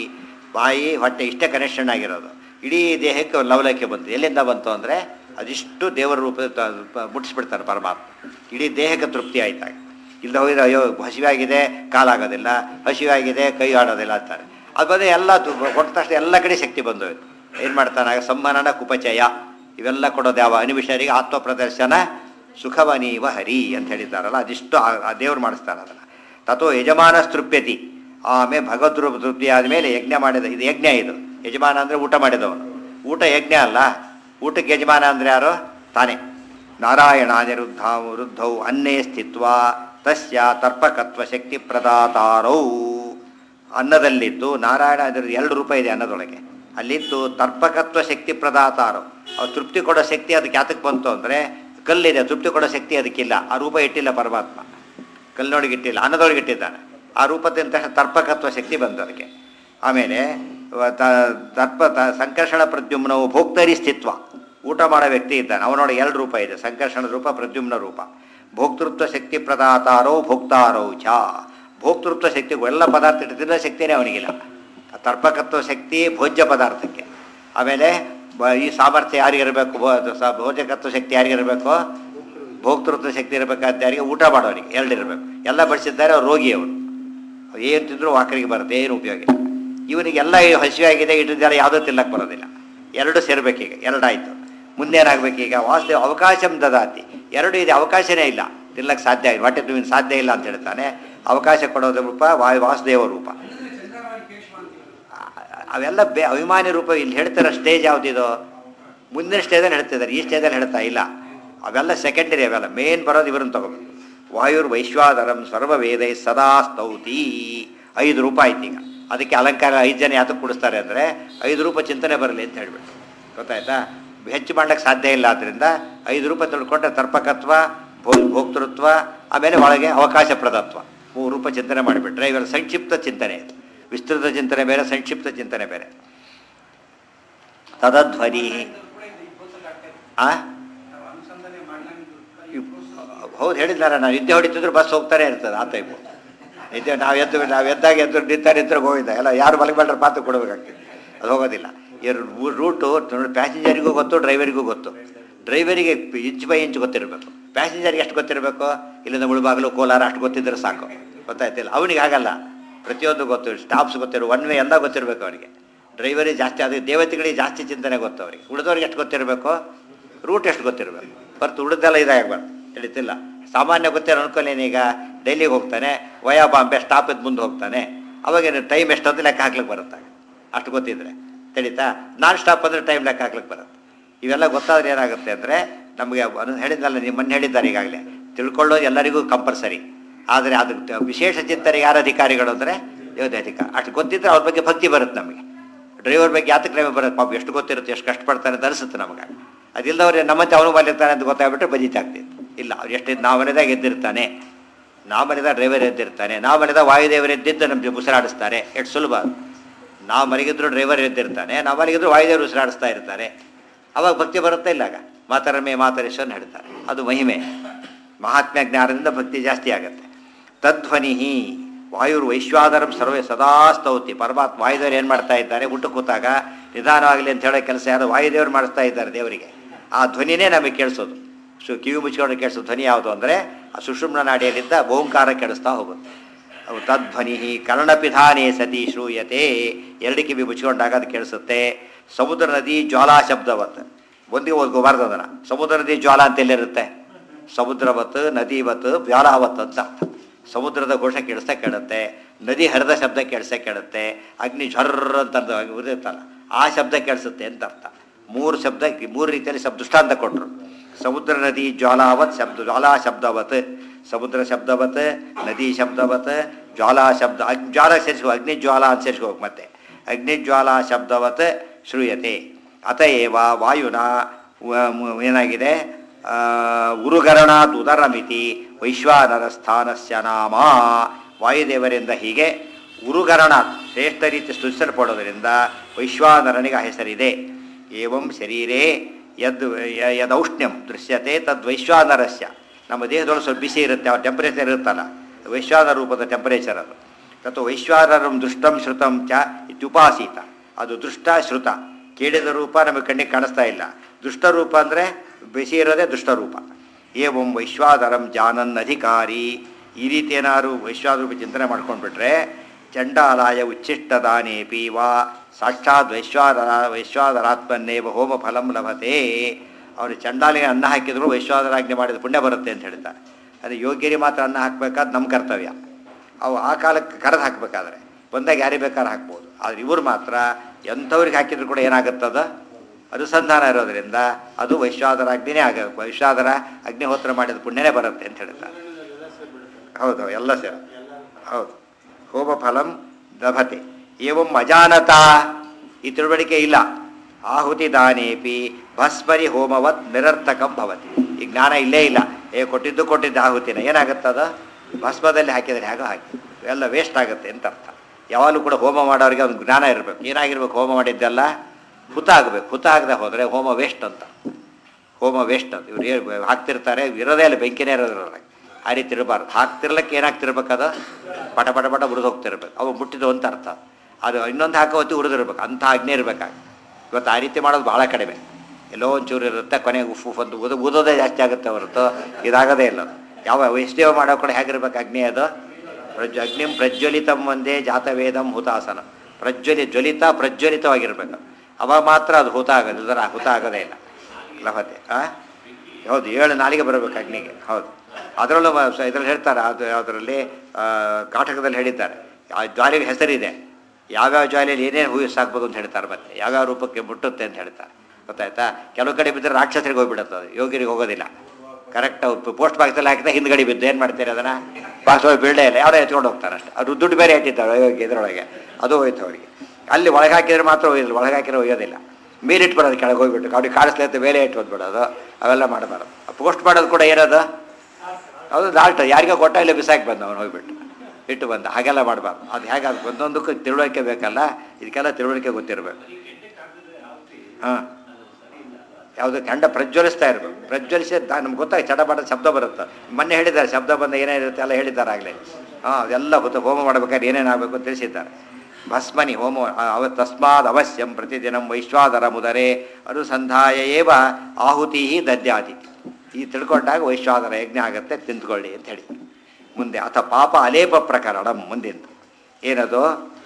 ಬಾಯಿ ಹೊಟ್ಟೆ ಇಷ್ಟೇ ಕನೆಕ್ಷನ್ ಆಗಿರೋದು ಇಡೀ ದೇಹಕ್ಕೆ ಲವಲಕ್ಕೆ ಬಂತು ಎಲ್ಲಿಂದ ಬಂತು ಅಂದರೆ ಅದಿಷ್ಟು ದೇವರ ರೂಪ ಮುಟ್ಟಿಸ್ಬಿಡ್ತಾರೆ ಪರಮಾತ್ಮ ಇಡೀ ದೇಹಕ್ಕೆ ತೃಪ್ತಿ ಆಯ್ತಾಗ ಇಲ್ಲದೆ ಹೋಗಿದ್ರೆ ಅಯ್ಯೋ ಹಸಿವಾಗಿದೆ ಕಾಲಾಗೋದಿಲ್ಲ ಹಸಿವಾಗಿದೆ ಕೈ ಆಡೋದಿಲ್ಲ ಅಂತಾರೆ ಅದು ಬಂದರೆ ಎಲ್ಲ ತು- ಕೊಟ್ಟ ತಕ್ಷಣ ಎಲ್ಲ ಕಡೆ ಶಕ್ತಿ ಬಂದೋಯ್ತು ಏನು ಮಾಡ್ತಾನೆ ಆಗ ಸಮ್ಮನನ ಕುಪಚಯ ಇವೆಲ್ಲ ಕೊಡೋದು ಯಾವ ಅನಿಮಿಷರಿಗೆ ಆತ್ಮ ಪ್ರದರ್ಶನ ಸುಖವನೀವ ಹರಿ ಅಂತ ಹೇಳಿದ್ದಾರಲ್ಲ ಅದಿಷ್ಟು ಆ- ಆ ದೇವ್ರು ಮಾಡಿಸ್ತಾನೆ ಅದನ್ನು ತಥೋ ಯಜಮಾನ ತೃಪ್ಯತಿ ಆಮೇಲೆ ಭಗವದ್ರೂಪ ತೃಪ್ತಿ ಆದಮೇಲೆ ಯಜ್ಞ ಮಾಡಿದ ಇದು ಯಜ್ಞ ಇದು ಯಜಮಾನ ಅಂದರೆ ಊಟ ಮಾಡಿದವನು ಊಟ ಯಜ್ಞ ಅಲ್ಲ ಊಟಕ್ಕೆ ಯಜಮಾನ ಅಂದರೆ ಯಾರು ತಾನೇ ನಾರಾಯಣ ನಿರುದ್ಧ ವೃದ್ಧೌ ಅನ್ನೇ ಸ್ಥಿತ್ವ ತಸ್ಯ ತರ್ಪಕತ್ವ ಶಕ್ತಿ ಪ್ರದಾತಾರೌ ಅನ್ನದಲ್ಲಿದ್ದು ನಾರಾಯಣ ಅದರ ಎರಡು ರೂಪಾಯಿ ಇದೆ ಅನ್ನದೊಳಗೆ ಅಲ್ಲಿದ್ದು ತರ್ಪಕತ್ವ ಶಕ್ತಿ ಪ್ರದಾತಾರು ಅವ್ರು ತೃಪ್ತಿ ಕೊಡೋ ಶಕ್ತಿ ಅದಕ್ಕೆ ಯಾತಕ್ಕೆ ಬಂತು ಅಂದರೆ ಕಲ್ಲಿದೆ ತೃಪ್ತಿ ಕೊಡೋ ಶಕ್ತಿ ಅದಕ್ಕಿಲ್ಲ ಆ ರೂಪ ಇಟ್ಟಿಲ್ಲ ಪರಮಾತ್ಮ ಕಲ್ಲಿನೊಳಗೆ ಇಟ್ಟಿಲ್ಲ ಅನ್ನದೊಳಗೆ ಇಟ್ಟಿದ್ದಾನೆ ಆ ರೂಪದಿಂದ ತಕ್ಷಣ ತರ್ಪಕತ್ವ ಶಕ್ತಿ ಬಂತು ಅದಕ್ಕೆ ಆಮೇಲೆ ವ- ತ- ತರ್ಪ ತ- ಸಂಕರ್ಷಣ ಪ್ರದ್ಯುಮ್ನವು ಭೋಕ್ತರಿ ಸ್ಥಿತ್ವ ಊಟ ಮಾಡೋ ವ್ಯಕ್ತಿ ಇದ್ದಾನೆ ಅವನೊಳಗೆ ಎರಡು ರೂಪ ಇದೆ ಸಂಕರ್ಷಣ ರೂಪ ಪ್ರದ್ಯುಮ್ನ ರೂಪ ಭೋಕ್ತೃತ್ವ ಶಕ್ತಿ ಪ್ರದಾತಾರೋ ಭೋಕ್ತಾರೋ ಚ ಭೋಕ್ತೃತ್ವ ಶಕ್ತಿ ಎಲ್ಲ ಪದಾರ್ಥ ಇಟ್ಟು ತಿನ್ನೋ ಶಕ್ತಿನೇ ಅವನಿಗಿಲ್ಲ ಆ ತರ್ಪಕತ್ವ ಶಕ್ತಿ ಭೋಜ್ಯ ಪದಾರ್ಥಕ್ಕೆ ಆಮೇಲೆ ಬ- ಈ ಸಾಮರ್ಥ್ಯ ಯಾರಿಗಿರಬೇಕು ಭೋಜಕತ್ವ ಶಕ್ತಿ ಯಾರಿಗಿರಬೇಕು ಭೋಕ್ತೃತ್ವ ಶಕ್ತಿ ಇರಬೇಕಾದ ಯಾರಿಗೆ ಊಟ ಮಾಡೋರಿಗೆ ಎರಡಿರಬೇಕು ಎಲ್ಲ ಬಡಿಸಿದ್ದಾರೆ ಅವ್ರು ರೋಗಿ ಅವರು ಏನು ತಿಂದರೂ ವಾಕರಿಗೆ ಬರುತ್ತೆ ಏನು ಉಪಯೋಗ ಇಲ್ಲ ಇವನಿಗೆಲ್ಲ ಹಸಿವಾಗಿದೆ ಇಟ್ಟಿದ್ದಾರೆ ಯಾವುದೂ ತಿನ್ನಕ್ಕೆ ಬರೋದಿಲ್ಲ ಎರಡು ಸೇರ್ಬೇಕೀಗ ಎರಡಾಯಿತು ಮುಂದೇನಾಗಬೇಕೀಗ ವಾಸುದೇವ ಅವಕಾಶಂ ದದಾತಿ ಎರಡು ಇದೆ ಅವಕಾಶನೇ ಇಲ್ಲ ತಿನ್ನಕ್ಕೆ ಸಾಧ್ಯ ಇಲ್ಲ ಹೊಟ್ಟೆ ತುಂಬಿನ ಸಾಧ್ಯ ಇಲ್ಲ ಅಂತ ಹೇಳ್ತಾನೆ ಅವಕಾಶ ಕೊಡೋದು ರೂಪ ವಾ- ವಾಸುದೇವ ರೂಪ ಆ- ಅವೆಲ್ಲ ಬೇ ಅಭಿಮಾನಿ ರೂಪ ಇಲ್ಲಿ ಹೇಳ್ತಿರೋ ಸ್ಟೇಜ್ ಯಾವುದಿದೋ ಮುಂದಿನ ಸ್ಟೇಜಲ್ಲಿ ಹೇಳ್ತಿದ್ದಾರೆ ಈ ಸ್ಟೇಜಲ್ಲಿ ಹೇಳ್ತಾ ಇಲ್ಲ ಅವೆಲ್ಲ ಸೆಕೆಂಡರಿ ಅವೆಲ್ಲ ಮೇನ್ ಬರೋದು ಇವ್ರನ್ನ ತಗೋಬೇಕು ವಾಯುರ್ ವೈಶ್ವಾದರಂ ಸರ್ವವೇದೈ ಸದಾ ಸ್ತೌತಿ ಐದು ರೂಪಾಯಿ ಆಯ್ತು ಈಗ ಅದಕ್ಕೆ ಅಲಂಕಾರ ಐದು ಜನ ಯಾತಕ್ಕೆ ಕೊಡಿಸ್ತಾರೆ ಅಂದರೆ ಐದು ರೂಪಾಯಿ ಚಿಂತನೆ ಬರಲಿ ಅಂತ ಹೇಳ್ಬಿಟ್ಟು ಗೊತ್ತಾಯ್ತಾ ಹೆಚ್ಚು ಮಾಡ್ಲಿಕ್ಕೆ ಸಾಧ್ಯ ಇಲ್ಲ ಆದ್ದರಿಂದ ಐದು ರೂಪಾಯಿ ತಿಳ್ಕೊಂಡ್ರೆ ತರ್ಪಕತ್ವ ಭೋ- ಭೋಕ್ತೃತ್ವ ಆಮೇಲೆ ಒಳಗೆ ಅವಕಾಶ ಪ್ರದತ್ವ ಮೂರು ರೂಪ ಚಿಂತನೆ ಮಾಡಿಬಿಟ್ರೆ ಇವೆಲ್ಲ ಸಂಕ್ಷಿಪ್ತ ಚಿಂತನೆ ಇದು ವಿಸ್ತೃತ ಚಿಂತನೆ ಬೇರೆ ಸಂಕ್ಷಿಪ್ತ ಚಿಂತನೆ ಬೇರೆ ತದಧ್ವನಿ ಆ ಹೌದು ಹೇಳಿದ್ದಾರೆ ನಾವು ನಿದ್ದೆ ಹೊಡಿತಿದ್ರು ಬಸ್ ಹೋಗ್ತಾನೆ ಇರ್ತದೆ ಆ ಟೈಪು ನಿದ್ದೆ ನಾವು ಎದ್ದು ನಾವು ಎದ್ದಾಗ ಎದ್ದು ನಿಂತಾರೆ ನಿಂತಾರೆ ಹೋಗಿದ್ದ ಎಲ್ಲ ಯಾರು ಮಲಗಬೇಡ್ರೆ ಪಾತ್ರ ಕೊಡಬೇಕಾಗ್ತದೆ ಅದು ಹೋಗೋದಿಲ್ಲ ಈ ರೂಟು ಪ್ಯಾಸೆಂಜರಿಗೂ ಗೊತ್ತು ಡ್ರೈವರಿಗೂ ಗೊತ್ತು ಡ್ರೈವರಿಗೆ ಇಂಚ್ ಬೈ ಇಂಚ್ ಗೊತ್ತಿರಬೇಕು ಪ್ಯಾಸೆಂಜರ್ಗೆ ಎಷ್ಟು ಗೊತ್ತಿರಬೇಕು ಇಲ್ಲಿಂದ ಮುಳುಬಾಗಲು ಕೋಲಾರ ಅಷ್ಟು ಗೊತ್ತಿದ್ರೆ ಸಾಕು ಗೊತ್ತಾಯ್ತಿಲ್ಲ ಅವನಿಗೆ ಆಗಲ್ಲ ಪ್ರತಿಯೊಂದು ಗೊತ್ತು ಸ್ಟಾಪ್ಸ್ ಗೊತ್ತಿರೋ ಒನ್ ವೇ ಎಲ್ಲ ಗೊತ್ತಿರಬೇಕು ಅವನಿಗೆ ಡ್ರೈವರಿಗೆ ಜಾಸ್ತಿ ಅದು ದೇವತೆಗಳಿಗೆ ಜಾಸ್ತಿ ಚಿಂತನೆ ಗೊತ್ತು ಅವರಿಗೆ ಉಳಿದವ್ರಿಗೆ ಎಷ್ಟು ಗೊತ್ತಿರಬೇಕು ರೂಟ್ ಎಷ್ಟು ಗೊತ್ತಿರಬೇಕು ಬರ್ತು ಉಳಿದೆಲ್ಲ ಇದಾಗಬಾರ್ದು ತಿಳಿತಿಲ್ಲ ಸಾಮಾನ್ಯ ಗೊತ್ತಿರೋ ಅನ್ಕೊಳ್ಳೇನೀಗ ಡೈಲಿಗೆ ಹೋಗ್ತಾನೆ ವಯಾ ಬಾಂಬೆ ಸ್ಟಾಪ್ ಇದ್ದು ಮುಂದೆ ಹೋಗ್ತಾನೆ ಅವಾಗೇನು ಟೈಮ್ ಎಷ್ಟೊತ್ತು ಲೆಕ್ಕ ಹಾಕ್ಲಿಕ್ಕೆ ಬರುತ್ತೆ ಅಷ್ಟು ಗೊತ್ತಿದ್ರೆ ತಿಳಿತಾ ನಾನ್ ಸ್ಟಾಪ್ ಅಂದರೆ ಟೈಮ್ ಲೆಕ್ಕ ಹಾಕ್ಲಿಕ್ಕೆ ಬರುತ್ತೆ ಇವೆಲ್ಲ ಗೊತ್ತಾದ್ರೆ ಏನಾಗುತ್ತೆ ಅಂದರೆ ನಮಗೆ ಅನು- ಹೇಳಿದ್ನಲ್ಲ ನಿಮ್ಮ ಮೊನ್ನೆ ಹೇಳಿದ್ದಾರೆ ಈಗಾಗಲೇ ತಿಳ್ಕೊಳ್ಳೋದು ಎಲ್ಲರಿಗೂ ಕಂಪಲ್ಸರಿ ಆದರೆ ಅದಕ್ಕೆ ವಿಶೇಷ ಚಿಂತನೆ ಯಾರು ಅಧಿಕಾರಿಗಳು ಅಂದರೆ ಯೋಧ ಅಧಿಕಾರ ಅಷ್ಟು ಗೊತ್ತಿದ್ರೆ ಅವ್ರ ಬಗ್ಗೆ ಭಕ್ತಿ ಬರುತ್ತೆ ನಮಗೆ ಡ್ರೈವರ್ ಬಗ್ಗೆ ಯಾತಕ್ಕೆ ನಮಗೆ ಬರುತ್ತೆ ಪಾಪ ಎಷ್ಟು ಗೊತ್ತಿರುತ್ತೆ ಎಷ್ಟು ಕಷ್ಟಪಡ್ತಾನೆ ಅಂತ ಅನಿಸುತ್ತೆ ನಮಗೆ ಅದಿಲ್ಲದವ್ರೆ ನಮ್ಮಂತೆ ಅವನು ಮಲಿರ್ತಾನೆ ಅಂತ ಗೊತ್ತಾಗ್ಬಿಟ್ರೆ ಬಜೀತ್ ಆಗ್ತಿತ್ತು ಇಲ್ಲ ಅವ್ರು ಎಷ್ಟು ನಾವು ಮನೆದಾಗ ಎದ್ದಿರ್ತಾನೆ ನಾವು ಮನೆದಾಗ ಡ್ರೈವರ್ ಎದ್ದಿರ್ತಾನೆ ನಾವು ಮನೆದಾಗ ವಾಯುದೇವರು ಎದ್ದಿದ್ದು ನಮಗೆ ಉಸಿರಾಡಿಸ್ತಾರೆ ಎಷ್ಟು ಸುಲಭ ಅದು. ನಾವು ಮಲಗಿದ್ರು ಡ್ರೈವರ್ ಎದ್ದಿರ್ತಾನೆ ನಾವು ಮಲಗಿದ್ರು ವಾಯುದೇವರು ಉಸಿರಾಡಿಸ್ತಾ ಇರ್ತಾರೆ ಅವಾಗ ಭಕ್ತಿ ಬರುತ್ತೆ ಇಲ್ಲ ಆಗ ಮಾತರಮೆ ಮಾತರೇಶ್ವರನ್ ಹೇಳ್ತಾರೆ ಅದು ಮಹಿಮೆ ಮಹಾತ್ಮ್ಯ ಜ್ಞಾನದಿಂದ ಭಕ್ತಿ ಜಾಸ್ತಿ ಆಗುತ್ತೆ ತಧ್ವನಿ ವಾಯುರ್ ವೈಶ್ವಾದರಂ ಸರ್ವೇ ಸದಾ ಸ್ತೌತಿ ಪರಮಾತ್ಮ ವಾಯುದೇವರು ಏನು ಮಾಡ್ತಾ ಇದ್ದಾರೆ ಊಟ ಕೂತಾಗ ನಿಧಾನವಾಗಲಿ ಅಂತ ಹೇಳೋ ಕೆಲಸ ಯಾರು ವಾಯುದೇವರು ಮಾಡಿಸ್ತಾ ಇದ್ದಾರೆ ದೇವರಿಗೆ ಆ ಧ್ವನಿನೇ ನಮಗೆ ಕೇಳಿಸೋದು ಸು ಕಿವಿ ಮುಚ್ಕೊಂಡು ಕೇಳಿಸೋ ಧ್ವನಿ ಯಾವುದು ಅಂದರೆ ಆ ಸುಷುಮ್ನ ನಾಡಿಯಲ್ಲಿದ್ದ ಓಂಕಾರ ಕೇಳಿಸ್ತಾ ಹೋಗುತ್ತೆ ಅವು ತಧ್ವನಿ ಕರ್ಣಪಿಧಾನೇ ಸತಿ ಶ್ರೂಯತೆ ಎರಡು ಕಿವಿ ಮುಚ್ಕೊಂಡಾಗ ಅದು ಕೇಳಿಸುತ್ತೆ ಸಮುದ್ರ ನದಿ ಜ್ವಾಲಾ ಶಬ್ದವತ್ ಒಂದಿಗೆ ಓದ್ಕೋಬಾರ್ದು ಅದನ್ನು ಸಮುದ್ರ ನದಿ ಜ್ವಾಲ ಅಂತ ಎಲ್ಲಿರುತ್ತೆ ಸಮುದ್ರವತ್ ನದಿವತ್ ಜ್ವಾಲಾವತ್ ಅಂತ ಅರ್ಥ ಸಮುದ್ರದ ಘೋಷ ಕೇಳಿಸ್ತಾ ಕೇಳುತ್ತೆ ನದಿ ಹರಿದ ಶಬ್ದ ಕೇಳಿಸ್ತಾ ಕೇಳುತ್ತೆ ಅಗ್ನಿ ಜ್ವರ್ರ ಅಂತ ಇರುತ್ತಲ್ಲ ಆ ಶಬ್ದ ಕೇಳಿಸುತ್ತೆ ಅಂತ ಅರ್ಥ ಮೂರು ಶಬ್ದ ಮೂರು ರೀತಿಯಲ್ಲಿ ಶಬ್ದ ದೃಷ್ಟಾಂತ ಕೊಟ್ಟರು ಸಮುದ್ರ ನದಿ ಜ್ವಾಲಾವತ್ ಶಬ್ದ ಜ್ವಾಲಾ ಶಬ್ದವತ್ ಸಮುದ್ರ ಶಬ್ದವತ್ ನದಿ ಶಬ್ದವತ್ ಜ್ವಾಲಾ ಶಬ್ದ ಅಗ್ ಜ್ವಾಲ ಸೇರಿಸ್ಕೋ ಅಗ್ನಿ ಜ್ವಾಲ ಅಂತ ಸೇರಿಸ್ಕೋಬೇಕು ಮತ್ತೆ ಅಗ್ನಿ ಜ್ವಾಲಾ ಶಬ್ದವತ್ ಶ್ರೂಯತೆ ಅತಏವ ವಾಯುನ ವ- ಮ- ಏನಾಗಿದೆ ಆ, ಉರುಗರಣಾತ್ ಉದರಮಿತಿ ವೈಶ್ವಾನರ ಸ್ಥಾನಸ್ಯ ನಾಮ ವಾಯುದೇವರಿಂದ ಹೀಗೆ ಉರುಗರಣಾತ್ ಶ್ರೇಷ್ಠ ರೀತಿ ಸ್ತುತಿಸಲ್ಪಡೋದರಿಂದ ವೈಶ್ವಾನರನಿಗೆ ಆ ಹೆಸರಿದೆ ಏವಂ ಶರೀರೇ ಯದ್ ಯ- ಯದೌಷ್ಣ್ಯಂ ದೃಶ್ಯತೆ ತದ್ ವೈಶ್ವಾನರಸ್ಯ ನಮ್ಮ ದೇಹದೊಳಗೆ ಸ್ವಲ್ಪ ಬಿಸಿ ಇರುತ್ತೆ ಆ ಟೆಂಪರೇಚರ್ ಇರುತ್ತಲ್ಲ ವೈಶ್ವಾನ ರೂಪದ ಟೆಂಪರೇಚರ್ ಅದು ತತ್ತು ವೈಶ್ವಾನರಂ ದೃಷ್ಟಂ ಶ್ರುತಂ ಚ ಇತ್ಯುಪಾಸೀತ ಅದು ದೃಷ್ಟ ಶ್ರುತ ಕೇಳಿದ ರೂಪ ನಮಗೆ ಕಣ್ಣಿಗೆ ಕಾಣಿಸ್ತಾ ಇಲ್ಲ ದುಷ್ಟ ರೂಪ ಅಂದರೆ ಬಿಸಿ ಇರೋದೇ ದುಷ್ಟ ರೂಪ ಏವಂ ವೈಶ್ವಾದರಂ ಜಾನನ್ ಅಧಿಕಾರಿ ಈ ರೀತಿ ಏನಾದ್ರು ವೈಶ್ವಾದ ರೂಪ ಚಿಂತನೆ ಮಾಡ್ಕೊಂಡ್ಬಿಟ್ರೆ ಚಂಡಾಲಾಯ ಉಚ್ಚಿಷ್ಟದಾನೇಪಿ ವಾ ಸಾಕ್ಷಾತ್ ವೈಶ್ವಾದರ ವೈಶ್ವಾದರಾತ್ಮನ್ನೇವ ಹೋಮ ಫಲಂ ಲಭತೆ ಅವರು ಚಂಡಾಲಿಗೆ ಅನ್ನ ಹಾಕಿದ್ರು ವೈಶ್ವಾದರಾಜ್ಞೆ ಮಾಡಿದ ಪುಣ್ಯ ಬರುತ್ತೆ ಅಂತ ಹೇಳ್ತಾರೆ ಅದು ಯೋಗ್ಯರಿಗೆ ಮಾತ್ರ ಅನ್ನ ಹಾಕಬೇಕಾದ್ ನಮ್ಮ ಕರ್ತವ್ಯ ಅವು ಆ ಕಾಲಕ್ಕೆ ಕರೆದು ಹಾಕಬೇಕಾದ್ರೆ ಬಂದಾಗ ಯಾರಿಗೆ ಬೇಕಾದ್ರೆ ಹಾಕ್ಬೋದು ಆದರೆ ಇವರು ಮಾತ್ರ ಎಂಥವ್ರಿಗೆ ಹಾಕಿದ್ರು ಕೂಡ ಏನಾಗುತ್ತದ ಅನುಸಂಧಾನ ಇರೋದರಿಂದ ಅದು ವೈಶ್ವಾದರಾಜ್ಞೆನೇ ಆಗ ವೈಶ್ವಾದರ ಅಗ್ನಿಹೋತ್ರ ಮಾಡಿದ ಪುಣ್ಯನೇ ಬರುತ್ತೆ ಅಂತ ಹೇಳ್ತಾರೆ ಹೌದು ಎಲ್ಲ ಸೇರ ಹೌದು ಹೋಮ ಫಲಂ ಲಭತೆ ಏವಂ ಅಜಾನತಾ ಈ ತಿಳುವಳಿಕೆ ಇಲ್ಲ ಆಹುತಿ ದಾನೇಪಿ ಭಸ್ಮರಿ ಹೋಮವತ್ ನಿರರ್ಥಕಂ ಭವತಿ ಈ ಜ್ಞಾನ ಇಲ್ಲೇ ಇಲ್ಲ ಏ ಕೊಟ್ಟಿದ್ದು ಕೊಟ್ಟಿದ್ದು ಆಹುತಿನ ಏನಾಗುತ್ತದ ಭಸ್ಮದಲ್ಲಿ ಹಾಕಿದರೆ ಹೇಗೋ ಹಾಕಿ ಎಲ್ಲ ವೇಸ್ಟ್ ಆಗುತ್ತೆ ಅಂತ ಅರ್ಥ ಯಾವಾಗಲೂ ಕೂಡ ಹೋಮ ಮಾಡೋರಿಗೆ ಒಂದು ಜ್ಞಾನ ಇರಬೇಕು ಏನಾಗಿರ್ಬೇಕು ಹೋಮ ಮಾಡಿದ್ದೆಲ್ಲ ಹುತ ಆಗಬೇಕು ಹುತ ಆಗದೆ ಹೋದರೆ ಹೋಮ ವೇಸ್ಟ್ ಅಂತ ಹೋಮ ವೇಸ್ಟ್ ಅದು ಇವ್ರು ಏನು ಹಾಕ್ತಿರ್ತಾರೆ ಇರೋದೇ ಅಲ್ಲಿ ಬೆಂಕಿನೇ ಇರೋದ್ರೊಳಗೆ ಆ ರೀತಿ ಇರಬಾರ್ದು ಹಾಕ್ತಿರ್ಲಕ್ಕೆ ಏನಾಗ್ತಿರ್ಬೇಕದು ಪಟ ಪಟ ಪಟ ಉರಿದು ಹೋಗ್ತಿರ್ಬೇಕು ಅವು ಮುಟ್ಟಿದ್ದು ಅಂತ ಅರ್ಥ ಅದು ಇನ್ನೊಂದು ಹಾಕೋ ಹೊತ್ತಿ ಉರಿದಿರ್ಬೇಕು ಅಂಥ ಅಗ್ನಿ ಇರಬೇಕಾಗ ಇವತ್ತು ಆ ರೀತಿ ಮಾಡೋದು ಭಾಳ ಕಡಿಮೆ ಎಲ್ಲೋ ಒಂಚೂರು ಇರುತ್ತೆ ಕೊನೆಗೆ ಉಫ್ ಉಫ್ ಅಂತ ಊದ ಊದೋದೇ ಜಾಸ್ತಿ ಆಗುತ್ತೆ ಹೊರತು ಇದಾಗೋದೇ ಇಲ್ಲ ಅದು. ಯಾವ ವೈಷ್ಣವ ಮಾಡೋ ಕಡೆ ಹೇಗಿರ್ಬೇಕು ಅಗ್ನಿ ಅದು ಪ್ರಜ್ವ ಅಗ್ನಿಂ ಪ್ರಜ್ವಲಿತಂ ಒಂದೇ ಜಾತವೇದಂ ಹುತಾಸನ ಪ್ರಜ್ವಲಿ ಜ್ವಲಿತ ಪ್ರಜ್ವಲಿತವಾಗಿರ್ಬೇಕು ಅವಾಗ ಮಾತ್ರ ಅದು ಹುತ ಆಗೋದು ಇದರ ಹುತ ಆಗೋದೇ ಇಲ್ಲ ಲಭತೆ ಆ ಹೌದು ಏಳು ನಾಲಿಗೆ ಬರಬೇಕು ಅಗ್ನಿಗೆ ಹೌದು ಅದರಲ್ಲೂ ಇದರಲ್ಲಿ ಹೇಳ್ತಾರೆ ಅದು ಯಾವುದರಲ್ಲಿ ಕಾಟಕದಲ್ಲಿ ಹೇಳಿದ್ದಾರೆ ಆ ಜ್ವಾಲೆಗೆ ಹೆಸರಿದೆ ಯಾವ್ಯಾವ ಜ್ವಾಲೆಯಲ್ಲಿ ಏನೇನು ಹೂವು ಸಾಕ್ಬೋದು ಅಂತ ಹೇಳ್ತಾರೆ ಮತ್ತೆ ಯಾವ್ಯಾವ ರೂಪಕ್ಕೆ ಮುಟ್ಟುತ್ತೆ ಅಂತ ಹೇಳ್ತಾರೆ ಗೊತ್ತಾಯ್ತಾ ಕೆಲವು ಕಡೆ ಬಿದ್ದರೆ ರಾಕ್ಷಸರಿಗೆ ಹೋಗ್ಬಿಡುತ್ತೆ ಅದು ಯೋಗಿರಿಗೆ ಹೋಗೋದಿಲ್ಲ ಕರೆಕ್ಟ್ ಪೋಸ್ಟ್ ಬಾಕ್ಸಲ್ಲಿ ಹಾಕಿದ್ರೆ ಹಿಂದ್ಗಡೆ ಬಿದ್ದು ಏನು ಮಾಡ್ತೀರಿ ಅದನ್ನು ಬಾಕ್ಸ್ ಒಳಗೆ ಬೀಳೇ ಇಲ್ಲ ಯಾರೋ ಎತ್ಕೊಂಡು ಹೋಗ್ತಾರೆ ಅಷ್ಟೇ ಅದು ದುಡ್ಡು ಬೇರೆ ಇಟ್ಟಿದ್ದಾರೆ ಯೋಗಿ ಇದರೊಳಗೆ ಅದು ಹೋಯ್ತು ಅವರಿಗೆ ಅಲ್ಲಿ ಒಳಗೆ ಹಾಕಿದ್ರೆ ಮಾತ್ರ ಒಯ್ಯೋದಿಲ್ಲ ಒಳಗೆ ಹಾಕಿದ್ರೆ ಒಯ್ಯೋದಿಲ್ಲ ಮೇಲಿಟ್ಬಿಡೋದು ಕೆಳಗೆ ಹೋಗ್ಬಿಟ್ಟು ಅವ್ರಿಗೆ ಕಾಣಿಸ್ಲತ್ತೆ ಮೇಲೆ ಇಟ್ಟು ಹೋದ್ಬಿಡೋದು ಅವೆಲ್ಲ ಮಾಡಬಾರ್ದು ಪೋಸ್ಟ್ ಮಾಡೋದು ಕೂಡ ಏನದು ಅದು ಲಾಸ್ಟ್ ಯಾರಿಗೋ ಕೊಟ್ಟ ಇಲ್ಲ ಬಿಸಾಕಿ ಬಂದ ಅವನು ಹೋಗ್ಬಿಟ್ಟು ಇಟ್ಟು ಬಂದ ಹಾಗೆಲ್ಲ ಮಾಡಬಾರ್ದು ಅದು ಹೇಗೆ ಅದು ಒಂದೊಂದಕ್ಕೂ ತಿಳುವಳಿಕೆ ಬೇಕಲ್ಲ ಇದಕ್ಕೆಲ್ಲ ತಿಳುವಳಿಕೆ ಗೊತ್ತಿರಬೇಕು ಹಾಂ ಯಾವುದು ಕೆಂಡ ಪ್ರಜ್ವಲಿಸ್ತಾ ಇರಬೇಕು ಪ್ರಜ್ವಲಿಸಿ ನಮ್ಗೆ ಗೊತ್ತಾಗಿ ಚಟಪಟ ಶಬ್ದ ಬರುತ್ತೆ ಮೊನ್ನೆ ಹೇಳಿದ್ದಾರೆ ಶಬ್ದ ಬಂದ ಏನೇನಿರುತ್ತೆ ಎಲ್ಲ ಹೇಳಿದ್ದಾರೆ ಆಗಲೇ ಹಾಂ ಅದೆಲ್ಲ ಗೊತ್ತು ಹೋಮ ಮಾಡ್ಬೇಕಾದ್ರೆ ಏನೇನಾಗಬೇಕು ತಿಳಿಸಿದ್ದಾರೆ ಭಸ್ಮನಿ ಹೋಮ ಅವ ತಸ್ಮಾದ್ ಅವಶ್ಯಂ ಪ್ರತಿದಿನಂ ವೈಶ್ವಾದರ ಮುದರೆ ಅನುಸಂಧಾಯ ಏವ ಆಹುತಿ ದದ್ಯಾದಿ ಈ ತಿಳ್ಕೊಂಡಾಗ ವೈಶ್ವಾದರ ಯಜ್ಞ ಆಗುತ್ತೆ ತಿಂದ್ಕೊಳ್ಳಿ ಅಂತ ಹೇಳಿ ಮುಂದೆ ಅಥ ಪಾಪ ಅಲೇಪ ಪ್ರಕರಣ ಮುಂದಿಂದು ಏನದು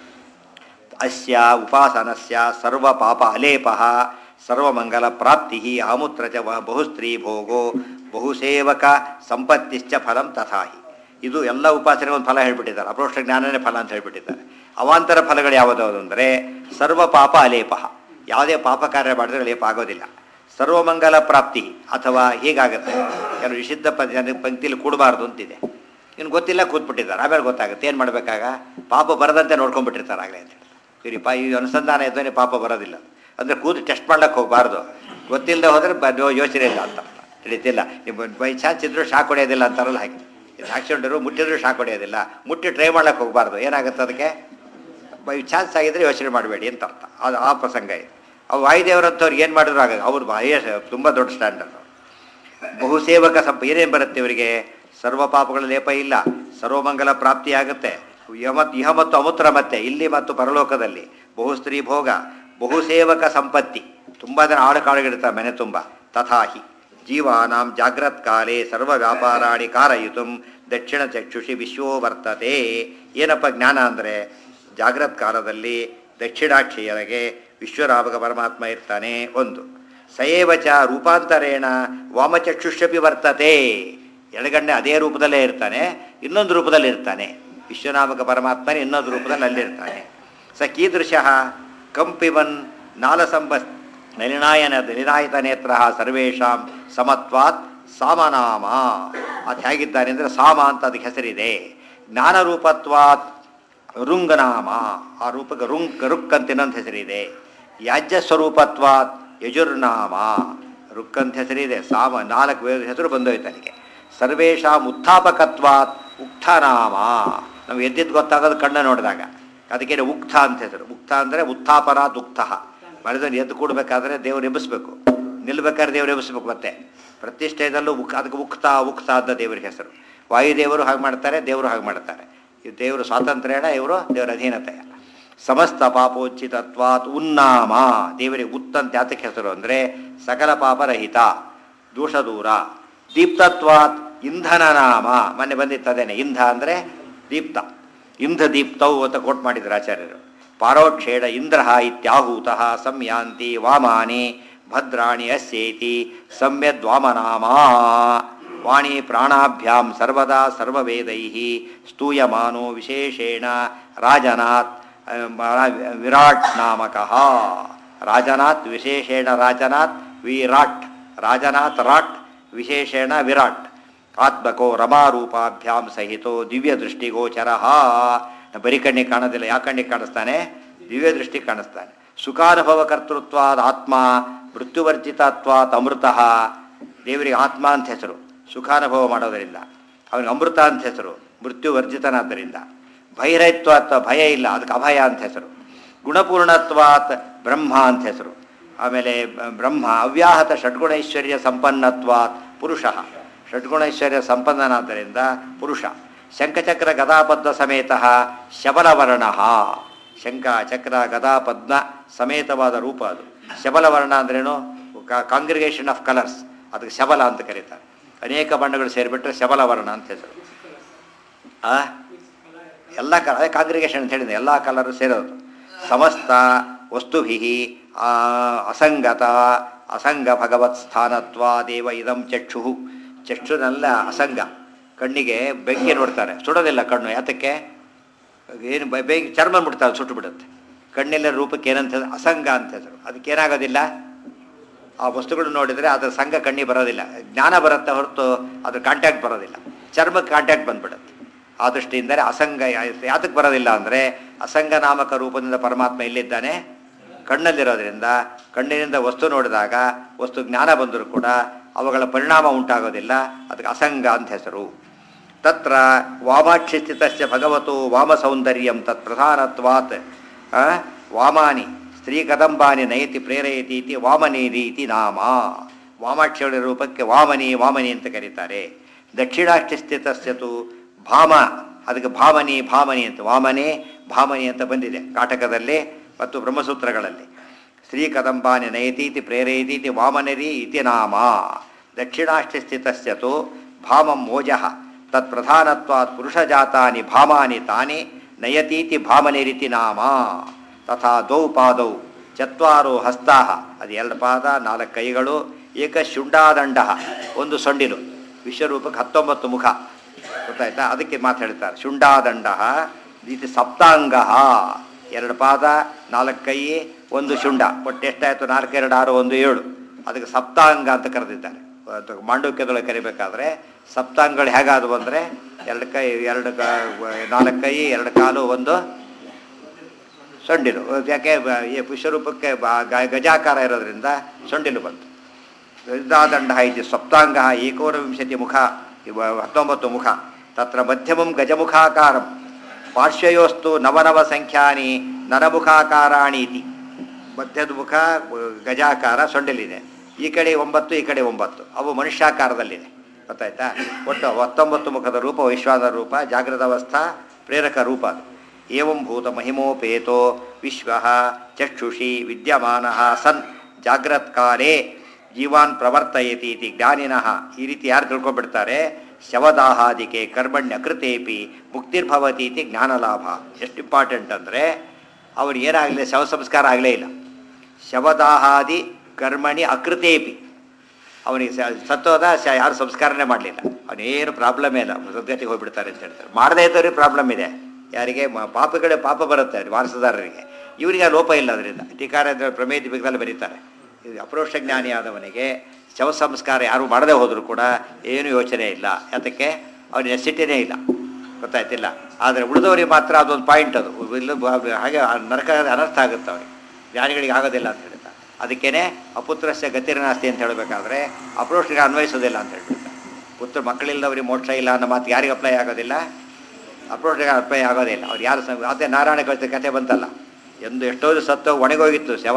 ಅಸ್ಯ ಉಪಾಸನಸ್ಯ ಸರ್ವ ಪಾಪ ಅಲೇಪ ಸರ್ವಮಂಗಲ ಪ್ರಾಪ್ತಿ ಆಮುತ್ರ ಚ ವ- ಬಹುಸ್ತ್ರೀ ಭೋಗೋ ಬಹುಸೇವಕ ಸಂಪತ್ತಿಶ್ಚ ಫಲಂ ತಥಾಹಿ ಇದು ಎಲ್ಲ ಉಪಾಸನೆಗೆ ಒಂದು ಫಲ ಹೇಳ್ಬಿಟ್ಟಿದ್ದಾರೆ ಅಪ್ರೋಷ್ಟ ಜ್ಞಾನನೇ ಫಲ ಅಂತ ಹೇಳ್ಬಿಟ್ಟಿದ್ದಾರೆ ಅವಾಂತರ ಫಲಗಳು ಯಾವುದಾವುದು ಅಂದರೆ ಸರ್ವ ಪಾಪ ಅಲೇಪ ಯಾವುದೇ ಪಾಪ ಕಾರ್ಯ ಮಾಡಿದ್ರೆ ಲೇಪ ಆಗೋದಿಲ್ಲ ಸರ್ವಮಂಗಲ ಪ್ರಾಪ್ತಿ ಅಥವಾ ಹೀಗಾಗುತ್ತೆ ಕೆಲವು ನಿಷಿದ್ಧ ಪ ಜನ ಪಂಕ್ತಿಲಿ ಕೂಡಬಾರ್ದು ಅಂತಿದೆ ಇನ್ನು ಗೊತ್ತಿಲ್ಲ ಕೂತ್ಬಿಟ್ಟಿದ್ದಾರೆ ಆಮೇಲೆ ಗೊತ್ತಾಗುತ್ತೆ ಏನು ಮಾಡಬೇಕಾಗ ಪಾಪ ಬರದಂತೆ ನೋಡ್ಕೊಂಡ್ಬಿಟ್ಟಿರ್ತಾರೆ ಆಗಲೇ ಅಂತ ಹೇಳ್ತಾರೆ ಸರಿ ಪಾ ಈ ಅನುಸಂಧಾನ ಇದ್ದಾನೆ ಪಾಪ ಬರೋದಿಲ್ಲ ಅಂದರೆ ಕೂತು ಟೆಸ್ಟ್ ಮಾಡ್ಲಿಕ್ಕೆ ಹೋಗಬಾರ್ದು ಗೊತ್ತಿಲ್ಲದೆ ಹೋದರೆ ಬ ಯೋ- ಯೋಚನೆ ಇಲ್ಲ ಅಂತ ಅರ್ಥ. ತಿಳಿತಿಲ್ಲ ನೀವು ಬೈ ಚಾನ್ಸ್ ಇದ್ರೂ ಶಾಕ್ ಹೊಡೆಯೋದಿಲ್ಲ ಅಂತಾರಲ್ಲ ಹಾಗೆ ಇದು ಆಕ್ಸಿಡೆಂಟರು ಮುಟ್ಟಿದ್ರು ಶಾಕ್ ಹೊಡೆಯೋದಿಲ್ಲ ಮುಟ್ಟಿ ಟ್ರೈ ಮಾಡ್ಲಿಕ್ಕೆ ಹೋಗಬಾರ್ದು ಏನಾಗುತ್ತೆ ಅದಕ್ಕೆ ಬೈ ಚಾನ್ಸ್ ಆಗಿದ್ರೆ ಯೋಚನೆ ಮಾಡಬೇಡಿ ಅಂತ ಅರ್ಥ ಅದು ಆ ಪ್ರಸಂಗ ಇದೆ ಅವು ವಾಯುದೇವರಂಥವ್ರು ಏನು ಮಾಡಿದ್ರು ಆಗ ಅವ್ರು ಬಾಯ ತುಂಬ ದೊಡ್ಡ ಸ್ಟ್ಯಾಂಡರ್ಡ್ ಬಹುಸೇವಕ ಸಂಪ ಏನೇನು ಬರುತ್ತೆ ಇವರಿಗೆ ಸರ್ವ ಪಾಪಗಳ ಲೇಪ ಇಲ್ಲ ಸರ್ವಮಂಗಲ ಪ್ರಾಪ್ತಿಯಾಗುತ್ತೆ ಯಮ ಇಹ ಮತ್ತು ಅಮುತ್ರ ಮತ್ತೆ ಇಲ್ಲಿ ಮತ್ತು ಪರಲೋಕದಲ್ಲಿ ಬಹುಸ್ತ್ರೀ ಭೋಗ ಬಹುಸೇವಕ ಸಂಪತ್ತಿ ತುಂಬ ಜನ ಆಳು ಕಾಳುಗಳಿರ್ತಾರೆ ಮನೆ ತುಂಬ ತಥಾಹಿ ಜೀವಾನಾಂ ಜಾಗ್ರತ್ ಕಾಲೇ ಸರ್ವ ವ್ಯಾಪಾರಾಣಿ ಕಾರಯಿತು ದಕ್ಷಿಣ ಚಕ್ಷುಷಿ ವಿಶ್ವೋ ವರ್ತತೆ ಏನಪ್ಪ ಜ್ಞಾನ ಅಂದರೆ ಜಾಗ್ರತ್ ಕಾಲದಲ್ಲಿ ದಕ್ಷಿಣಾಕ್ಷಿಯರಿಗೆ ವಿಶ್ವರಾಮಕ ಪರಮಾತ್ಮ ಇರ್ತಾನೆ ಒಂದು ಸಯೇವಚ ರೂಪಾಂತರೇಣ ವಾಮಚಕ್ಷುಷ್ಯಪಿ ವರ್ತತೆ ಎಡಗಣ್ಣೆ ಅದೇ ರೂಪದಲ್ಲೇ ಇರ್ತಾನೆ ಇನ್ನೊಂದು ರೂಪದಲ್ಲಿ ಇರ್ತಾನೆ ವಿಶ್ವನಾಮಕ ಪರಮಾತ್ಮನೇ ಇನ್ನೊಂದು ರೂಪದಲ್ಲಿ ಅಲ್ಲಿರ್ತಾನೆ ಸ ಕೀದೃಶ ಕಂಪಿವನ್ ನಾಲಸಂಬ ನಲಿನಾಯನ ನಿರಾಯಿತ ನೇತ್ರ ಸರ್ವೇಷಾಂ ಸಮತ್ವಾತ್ ಸಾಮನಾಮ ಅದು ಹೇಗಿದ್ದಾನೆ ಅಂದರೆ ಸಾಮ ಅಂತ ಅದಕ್ಕೆ ಹೆಸರಿದೆ ಜ್ಞಾನರೂಪತ್ವಾತ್ ರುಂಗನಾಮ ಆ ರೂಪಕ್ಕೆ ರುಂಗ್ ರುಕ್ ಅಂತ ಇನ್ನೊಂದು ಹೆಸರಿದೆ ಯಾಜ್ಯ ಸ್ವರೂಪತ್ವಾತ್ ಯಜುರ್ನಾಮ ರುಕ್ ಅಂತ ಹೆಸರಿದೆ ಸಾಮ ನಾಲ್ಕು ವೇದ ಹೆಸರು ಬಂದೋಯ್ತು ನನಗೆ ಸರ್ವೇಷಾಂ ಉತ್ಥಾಪಕತ್ವಾತ್ ಉಕ್ಥನಾಮ ನಾವು ಎದ್ದಿದ್ದು ಗೊತ್ತಾಗೋದು ಕಣ್ಣ ನೋಡಿದಾಗ ಅದಕ್ಕೇನೆ ಉಕ್ಥ ಅಂತ ಹೆಸರು ಉಕ್ಥ ಅಂದರೆ ಉತ್ಥಾಪನಾತ್ ಉಕ್ಥ ಮರದಲ್ಲಿ ಎದ್ದು ಕೂಡಬೇಕಾದ್ರೆ ದೇವ್ರು ಎಬ್ಬಿಸ್ಬೇಕು ನಿಲ್ಬೇಕಾದ್ರೆ ದೇವ್ರು ಎಬ್ಬಿಸ್ಬೇಕು ಮತ್ತೆ ಪ್ರತಿಷ್ಠೆಯದಲ್ಲೂ ಉಕ್ ಅದಕ್ಕೆ ಉಕ್ತ ಉಕ್ತ ಅಂತ ದೇವರಿಗೆ ಹೆಸರು ವಾಯುದೇವರು ಹಾಗೆ ಮಾಡ್ತಾರೆ ದೇವರು ಹಾಗೆ ಮಾಡ್ತಾರೆ ಈ ದೇವರು ಸ್ವಾತಂತ್ರ್ಯನ ಇವರು ದೇವರ ಅಧೀನತೆ ಸಮಸ್ತ ಪಾಪೋಚಿತತ್ವಾತ್ ಉನ್ನಾಮ ದೇವರಿಗೆ ಉತ್ತಂತ ಯಾತಕ್ಕೆ ಹೆಸರು ಅಂದರೆ ಸಕಲ ಪಾಪರಹಿತ ದೋಷ ದೂರ ದೀಪ್ತತ್ವಾತ್ ಇಂಧನ ನಾಮ ಮೊನ್ನೆ ಬಂದಿತ್ತದೇನೆ ಇಂಧ ಅಂದರೆ ದೀಪ್ತ ಇಂಧ ದೀಪ್ತವು ಅಂತ ಕೋಟ್ ಮಾಡಿದ್ರು ಆಚಾರ್ಯರು ಪಾರೋಕ್ಷೇಣ ಇಂದ್ರ ಇತ್ಯಾಹೂತಃ ಸಂಯಾಂತಿ ವಾಮಾನಿ ಭದ್ರಾಣಿ ಅಸ್ಯೇತಿ ಸಂಯದ್ವಾಮನಾಮ ವಾಣಿ ಪ್ರಾಣಾಭ್ಯಾಂ ಸರ್ವದಾ ಸರ್ವವೇದೈ ಸ್ತೂಯಮಾನೋ ವಿಶೇಷೇಣ ರಾಜನಾಥ್ ವಿರಾಟ್ ನಾಮಕಃ ರಾಜನಾಥ್ ವಿಶೇಷೇಣ ರಾಜನಾಥ್ ವಿರಾಟ್ ರಾಜನಾಥ್ ರಾಟ್ ವಿಶೇಷೇಣ ವಿರಾಟ್ ಆತ್ಮಕೋ ರಮಾರೂಪಾಭ್ಯಾಂ ಸಹಿತೋ ದಿವ್ಯ ದೃಷ್ಟಿಗೋಚರ ಬರಿ ಕಣ್ಣಿಗೆ ಕಾಣೋದಿಲ್ಲ ಯಾವ ಕಣ್ಣಿಗೆ ಕಾಣಿಸ್ತಾನೆ ದಿವ್ಯ ದೃಷ್ಟಿ ಕಾಣಿಸ್ತಾನೆ ಸುಖಾನುಭವ ಕರ್ತೃತ್ವಾದ ಆತ್ಮ ಮೃತ್ಯುವರ್ಜಿತತ್ವಾತ್ ಅಮೃತ ದೇವರಿಗೆ ಆತ್ಮ ಅಂತ ಹೆಸರು ಸುಖಾನುಭವ ಮಾಡೋದರಿಂದ ಅವನಿಗೆ ಅಮೃತ ಅಂತ ಹೆಸರು ಮೃತ್ಯುವರ್ಜಿತನಾದ್ದರಿಂದ ಭೈರತ್ವಾತ್ ಭಯ ಇಲ್ಲ ಅದಕ್ಕೆ ಅಭಯ ಅಂತ ಹೆಸರು ಗುಣಪೂರ್ಣತ್ವಾತ್ ಬ್ರಹ್ಮ ಅಂತ ಹೆಸರು ಆಮೇಲೆ ಬ- ಬ್ರಹ್ಮ ಅವ್ಯಾಹತ ಷಡ್ಗುಣೈಶ್ವರ್ಯ ಸಂಪನ್ನತ್ವಾತ್ ಪುರುಷ ಷಡ್ಗುಣೈಶ್ವರ್ಯ ಸಂಪನ್ನನಾದ್ದರಿಂದ ಪುರುಷ ಶಂಖಚಕ್ರ ಗದಾಪದ್ಮ ಸಮೇತ ಶಬಲವರ್ಣ ಶಂಖ ಚಕ್ರ ಗದಾ ಪದ್ಮ ಸಮೇತವಾದ ರೂಪ ಅದು ಶಬಲವರ್ಣ ಅಂದ್ರೇನು ಕಾಂಗ್ರಿಗೇಷನ್ ಆಫ್ ಕಲರ್ಸ್ ಅದಕ್ಕೆ ಶಬಲ ಅಂತ ಕರೀತಾರೆ ಅನೇಕ ಬಣ್ಣಗಳು ಸೇರಿಬಿಟ್ರೆ ಶಬಲವರ್ಣ ಅಂತ ಹೆಸರು ಆ ಎಲ್ಲ ಕಲ ಅದೇ ಕಾಂಗ್ರಿಗೇಷನ್ ಅಂತ ಹೇಳಿದೆ ಎಲ್ಲ ಕಲರು ಸೇರೋದು ಸಮಸ್ತ ವಸ್ತುಭಿ ಅಸಂಗತ ಅಸಂಗ ಭಗವತ್ ಸ್ಥಾನತ್ವ ದೇವ ಇದಂ ಚಕ್ಷು ಚಕ್ಷುನೆಲ್ಲ ಅಸಂಗ ಕಣ್ಣಿಗೆ ಬೆಂಕಿ ನೋಡ್ತಾರೆ ಸುಡೋದಿಲ್ಲ ಕಣ್ಣು ಯಾತಕ್ಕೆ ಏನು ಬೆ- ಬೆಂಕಿ ಚರ್ಮ ಬಿಡ್ತಾರೆ ಸುಟ್ಟು ಬಿಡುತ್ತೆ ಕಣ್ಣಿನ ರೂಪಕ್ಕೆ ಏನಂತ ಹೆಸರು? ಅಸಂಗ ಅಂತ ಹೆಸರು ಅದಕ್ಕೇನಾಗೋದಿಲ್ಲ ಆ ವಸ್ತುಗಳು ನೋಡಿದರೆ ಅದರ ಸಂಘ ಕಣ್ಣಿಗೆ ಬರೋದಿಲ್ಲ ಜ್ಞಾನ ಬರುತ್ತೆ ಹೊರತು ಅದ್ರ ಕಾಂಟ್ಯಾಕ್ಟ್ ಬರೋದಿಲ್ಲ ಚರ್ಮಕ್ಕೆ ಕಾಂಟ್ಯಾಕ್ಟ್ ಬಂದ್ಬಿಡುತ್ತೆ ಆ ದೃಷ್ಟಿಯಿಂದಲೇ ಅಸಂಗ ಯಾ- ಯಾತಕ್ಕೆ ಬರೋದಿಲ್ಲ ಅಂದರೆ ಅಸಂಗ ನಾಮಕ ರೂಪದಿಂದ ಪರಮಾತ್ಮ ಎಲ್ಲಿದ್ದಾನೆ ಕಣ್ಣಲ್ಲಿರೋದ್ರಿಂದ ಕಣ್ಣಿನಿಂದ ವಸ್ತು ನೋಡಿದಾಗ ವಸ್ತು ಜ್ಞಾನ ಬಂದರೂ ಕೂಡ ಅವುಗಳ ಪರಿಣಾಮ ಉಂಟಾಗೋದಿಲ್ಲ ಅದಕ್ಕೆ ಅಸಂಗ ಅಂತ ಹೆಸರು ತತ್ರ ವಾಮಾಕ್ಷಿ ಸ್ಥಿತಸ್ಯ ಭಗವತೋ ವಾಮಸೌಂದರ್ಯಂ ತತ್ ಪ್ರಧಾನತ್ವಾತ್ ಆ, ವಾಮಾನಿ ಸ್ತ್ರೀ ಕದಂಬಾನಿ ನಯತಿ ಪ್ರೇರಯತಿ ಇತಿ ವಾಮನೇರಿ ಇತಿ ನಾಮ ವಾಮಾಕ್ಷಿಗಳ ರೂಪಕ್ಕೆ ವಾಮನಿ ವಾಮನಿ ಅಂತ ಕರೀತಾರೆ ದಕ್ಷಿಣಾಕ್ಷಿ ಸ್ಥಿತಸ್ಯತು ಭಾಮ ಅದಕ್ಕೆ ಭಾಮನಿ ಭಾಮನಿ ಅಂತ ವಾಮನೆ ಭಾಮನಿ ಅಂತ ಬಂದಿದೆ ಕಾಟಕದಲ್ಲಿ ಮತ್ತು ಬ್ರಹ್ಮಸೂತ್ರಗಳಲ್ಲಿ ಶ್ರೀ ಕದಂಬಾನಿ ನಯತೀತಿ ಪ್ರೇರಯತೀತಿ ವಾಮನರಿ ಇತಿ ನಾಮ ದಕ್ಷಿಣಾಷ್ಟಿ ಸ್ಥಿತಸ್ಯತು ಭಾಮಂ ಓಜಃ ತತ್ಪ್ರಧಾನತ್ವಾತ್ ಪುರುಷಜಾತಾನಿ ಭಾಮಾನಿ ತಾನಿ ನಯತೀತಿ ಭಾಮನಿರಿತಿ ನಾಮ ತಥಾ ದ್ವೌ ಪಾದೌ ಚತ್ವಾರೋ ಹಸ್ತಾಹ ಅದು ಎರಡು ಪಾದ ನಾಲ್ಕು ಕೈಗಳು ಏಕ ಶುಂಡಾದಂಡ ಒಂದು ಸೊಂಡಿಲು ವಿಶ್ವರೂಪಕ್ಕೆ ಹತ್ತೊಂಬತ್ತು ಮುಖ ಗೊತ್ತಾಯ್ತಾ ಅದಕ್ಕೆ ಮಾತಾಡ್ತಾರೆ ಶುಂಡಾದಂಡ ಇದು ಸಪ್ತಾಂಗ ಎರಡು ಪಾದ ನಾಲ್ಕು ಕೈ ಒಂದು ಶುಂಡ ಒಟ್ಟು ಎಷ್ಟಾಯಿತು ನಾಲ್ಕು ಎರಡು ಆರು ಒಂದು ಏಳು ಅದಕ್ಕೆ ಸಪ್ತಾಂಗ ಅಂತ ಕರೆದಿದ್ದಾರೆ ಅದು ಮಾಂಡವ್ಯಕ್ಯದೊಳಗೆ ಕರಿಬೇಕಾದ್ರೆ ಸಪ್ತಾಂಗಗಳು ಹೇಗಾದವು ಅಂದರೆ ಎರಡು ಕೈ ಎರಡು ಕ ನಾಲ್ಕು ಕೈ ಎರಡು ಕಾಲು ಒಂದು ಸೊಂಡಿಲು ಯಾಕೆ ಬ- ಈ ವಿಶ್ವರೂಪಕ್ಕೆ ಬ- ಗ- ಗಜಾಕಾರ ಇರೋದ್ರಿಂದ ಸೊಂಡಿಲು ಬಂತು ಗಜಾದಂಡ ಇದು ಸಪ್ತಾಂಗ ಏಕೋನವಿಂಶತಿ ಮುಖ ಇವ ಹತ್ತೊಂಬತ್ತು ಮುಖ ತತ್ರ ಮಧ್ಯಮಂ ಗಜಮುಖಾಕಾರಂ ಪಾರ್ಶ್ವಯೋಸ್ತು ನವನವ ಸಂಖ್ಯಾನಿ ನರಮುಖಾಕಾರಾಣಿ ಇತಿ ಮಧ್ಯದ ಮುಖ ಅಹ್, ಗಜಾಕಾರ ಸೊಂಡಿಲಿದೆ ಈ ಕಡೆ ಒಂಬತ್ತು ಈ ಕಡೆ ಒಂಬತ್ತು ಅವು ಮನುಷ್ಯಾಕಾರದಲ್ಲಿದೆ ಗೊತ್ತಾಯ್ತಾ ಒಟ್ಟು ಹತ್ತೊಂಬತ್ತು ಮುಖದ ರೂಪ ವೈಶ್ವಾನ ರೂಪ ಜಾಗೃತ ಅವಸ್ಥಾ ಪ್ರೇರಕ ರೂಪ ಅದು ಏವಂ ಭೂತ ಮಹಿಮೋಪೇತೋ ವಿಶ್ವ ಚಕ್ಷುಷಿ ವಿದ್ಯಮಾನ ಸನ್ ಜಾಗ್ರತ್ಕಾಲೇ ಜೀವಾನ್ ಪ್ರವರ್ತಯತಿ ಇತಿ ಜ್ಞಾನಿನಃ ಈ ರೀತಿ ಯಾರು ತಿಳ್ಕೊಬಿಡ್ತಾರೆ ಶವದಾಹಾದಿಕೆ ಕರ್ಮಣ್ಯ ಕೃತೇಪಿ ಮುಕ್ತಿರ್ಭವತಿ ಇತಿ ಜ್ಞಾನಲಾಭ ಎಷ್ಟು ಇಂಪಾರ್ಟೆಂಟ್ ಅಂದರೆ ಅವ್ರು ಏನಾಗಲಿಲ್ಲ ಶವ ಸಂಸ್ಕಾರ ಆಗಲೇ ಇಲ್ಲ ಶವದಾಹಾದಿ ಕರ್ಮಣಿ ಅಕೃತೇಪಿ ಅವನಿಗೆ ಸ ಸತ್ತೋದ ಶ ಯಾರು ಸಂಸ್ಕಾರನೇ ಮಾಡಲಿಲ್ಲ ಅವನೇನು ಪ್ರಾಬ್ಲಮ್ ಇಲ್ಲ ಸದ್ಗತಿಗೆ ಹೋಗ್ಬಿಡ್ತಾರೆ ಅಂತ ಹೇಳ್ತಾರೆ ಮಾಡದೇ ಇದ್ದವ್ರಿಗೆ ಪ್ರಾಬ್ಲಮ್ ಇದೆ ಯಾರಿಗೆ ಮ- ಪಾಪಗಳೇ ಪಾಪ ಬರುತ್ತೆ ಅವ್ರಿಗೆ ವಾರಸದಾರರಿಗೆ ಇವರಿಗೆ ಆ ಲೋಪ ಇಲ್ಲ ಅದರಿಂದ ಟೀಕಾರ ಪ್ರಮೇಯ ದೀಪಕದಲ್ಲಿ ಬರೀತಾರೆ ಇದು ಅಪ್ರೋಕ್ಷ ಜ್ಞಾನಿ ಆದವನಿಗೆ ಶವ ಸಂಸ್ಕಾರ ಯಾರು ಮಾಡದೇ ಹೋದರೂ ಕೂಡ ಏನು ಯೋಚನೆ ಇಲ್ಲ ಯಾತಕ್ಕೆ ಅವನಿಗೆ ನೆಸಿಟಿನೇ ಇಲ್ಲ ಗೊತ್ತಾಯ್ತಿಲ್ಲ ಆದರೆ ಉಳಿದವರಿಗೆ ಮಾತ್ರ ಅದೊಂದು ಪಾಯಿಂಟ್ ಅದು ಇಲ್ಲ ಬ- ಹಾಗೆ ಆ ನರಕ ಅನರ್ಥ ಆಗುತ್ತೆ ಅವರಿಗೆ ಜ್ಞಾನಿಗಳಿಗೆ ಆಗೋದಿಲ್ಲ ಅಂತ ಹೇಳ್ತಾರೆ ಅದಕ್ಕೇನೆ ಅಪುತ್ರಸ್ಯ ಗತಿರನಾಸ್ತಿ ಅಂತ ಹೇಳಬೇಕಾದ್ರೆ ಅಪ್ರೋಷ್ಟಿಗೆ ಅನ್ವಯಿಸೋದಿಲ್ಲ ಅಂತ ಹೇಳ್ಬಿಡ್ತಾರೆ ಪುತ್ರ ಮಕ್ಕಳಿಲ್ಲದವರಿಗೆ ಮೋಕ್ಷ ಇಲ್ಲ ಅನ್ನೋ ಮಾತು ಯಾರಿಗೆ ಅಪ್ಲೈ ಆಗೋದಿಲ್ಲ ಅಪ್ರೋಷ್ಟಿಗೆ ಅಪ್ಲೈ ಆಗೋದಿಲ್ಲ ಅವ್ರು ಯಾರು ಸ ಅದೇ ನಾರಾಯಣ ಕವಿತೆ ಕಥೆ ಬಂತಲ್ಲ ಎಂದು ಎಷ್ಟೋ ದಿವಸ ಸತ್ತು ಒಣಗೋಗಿತ್ತು ಶವ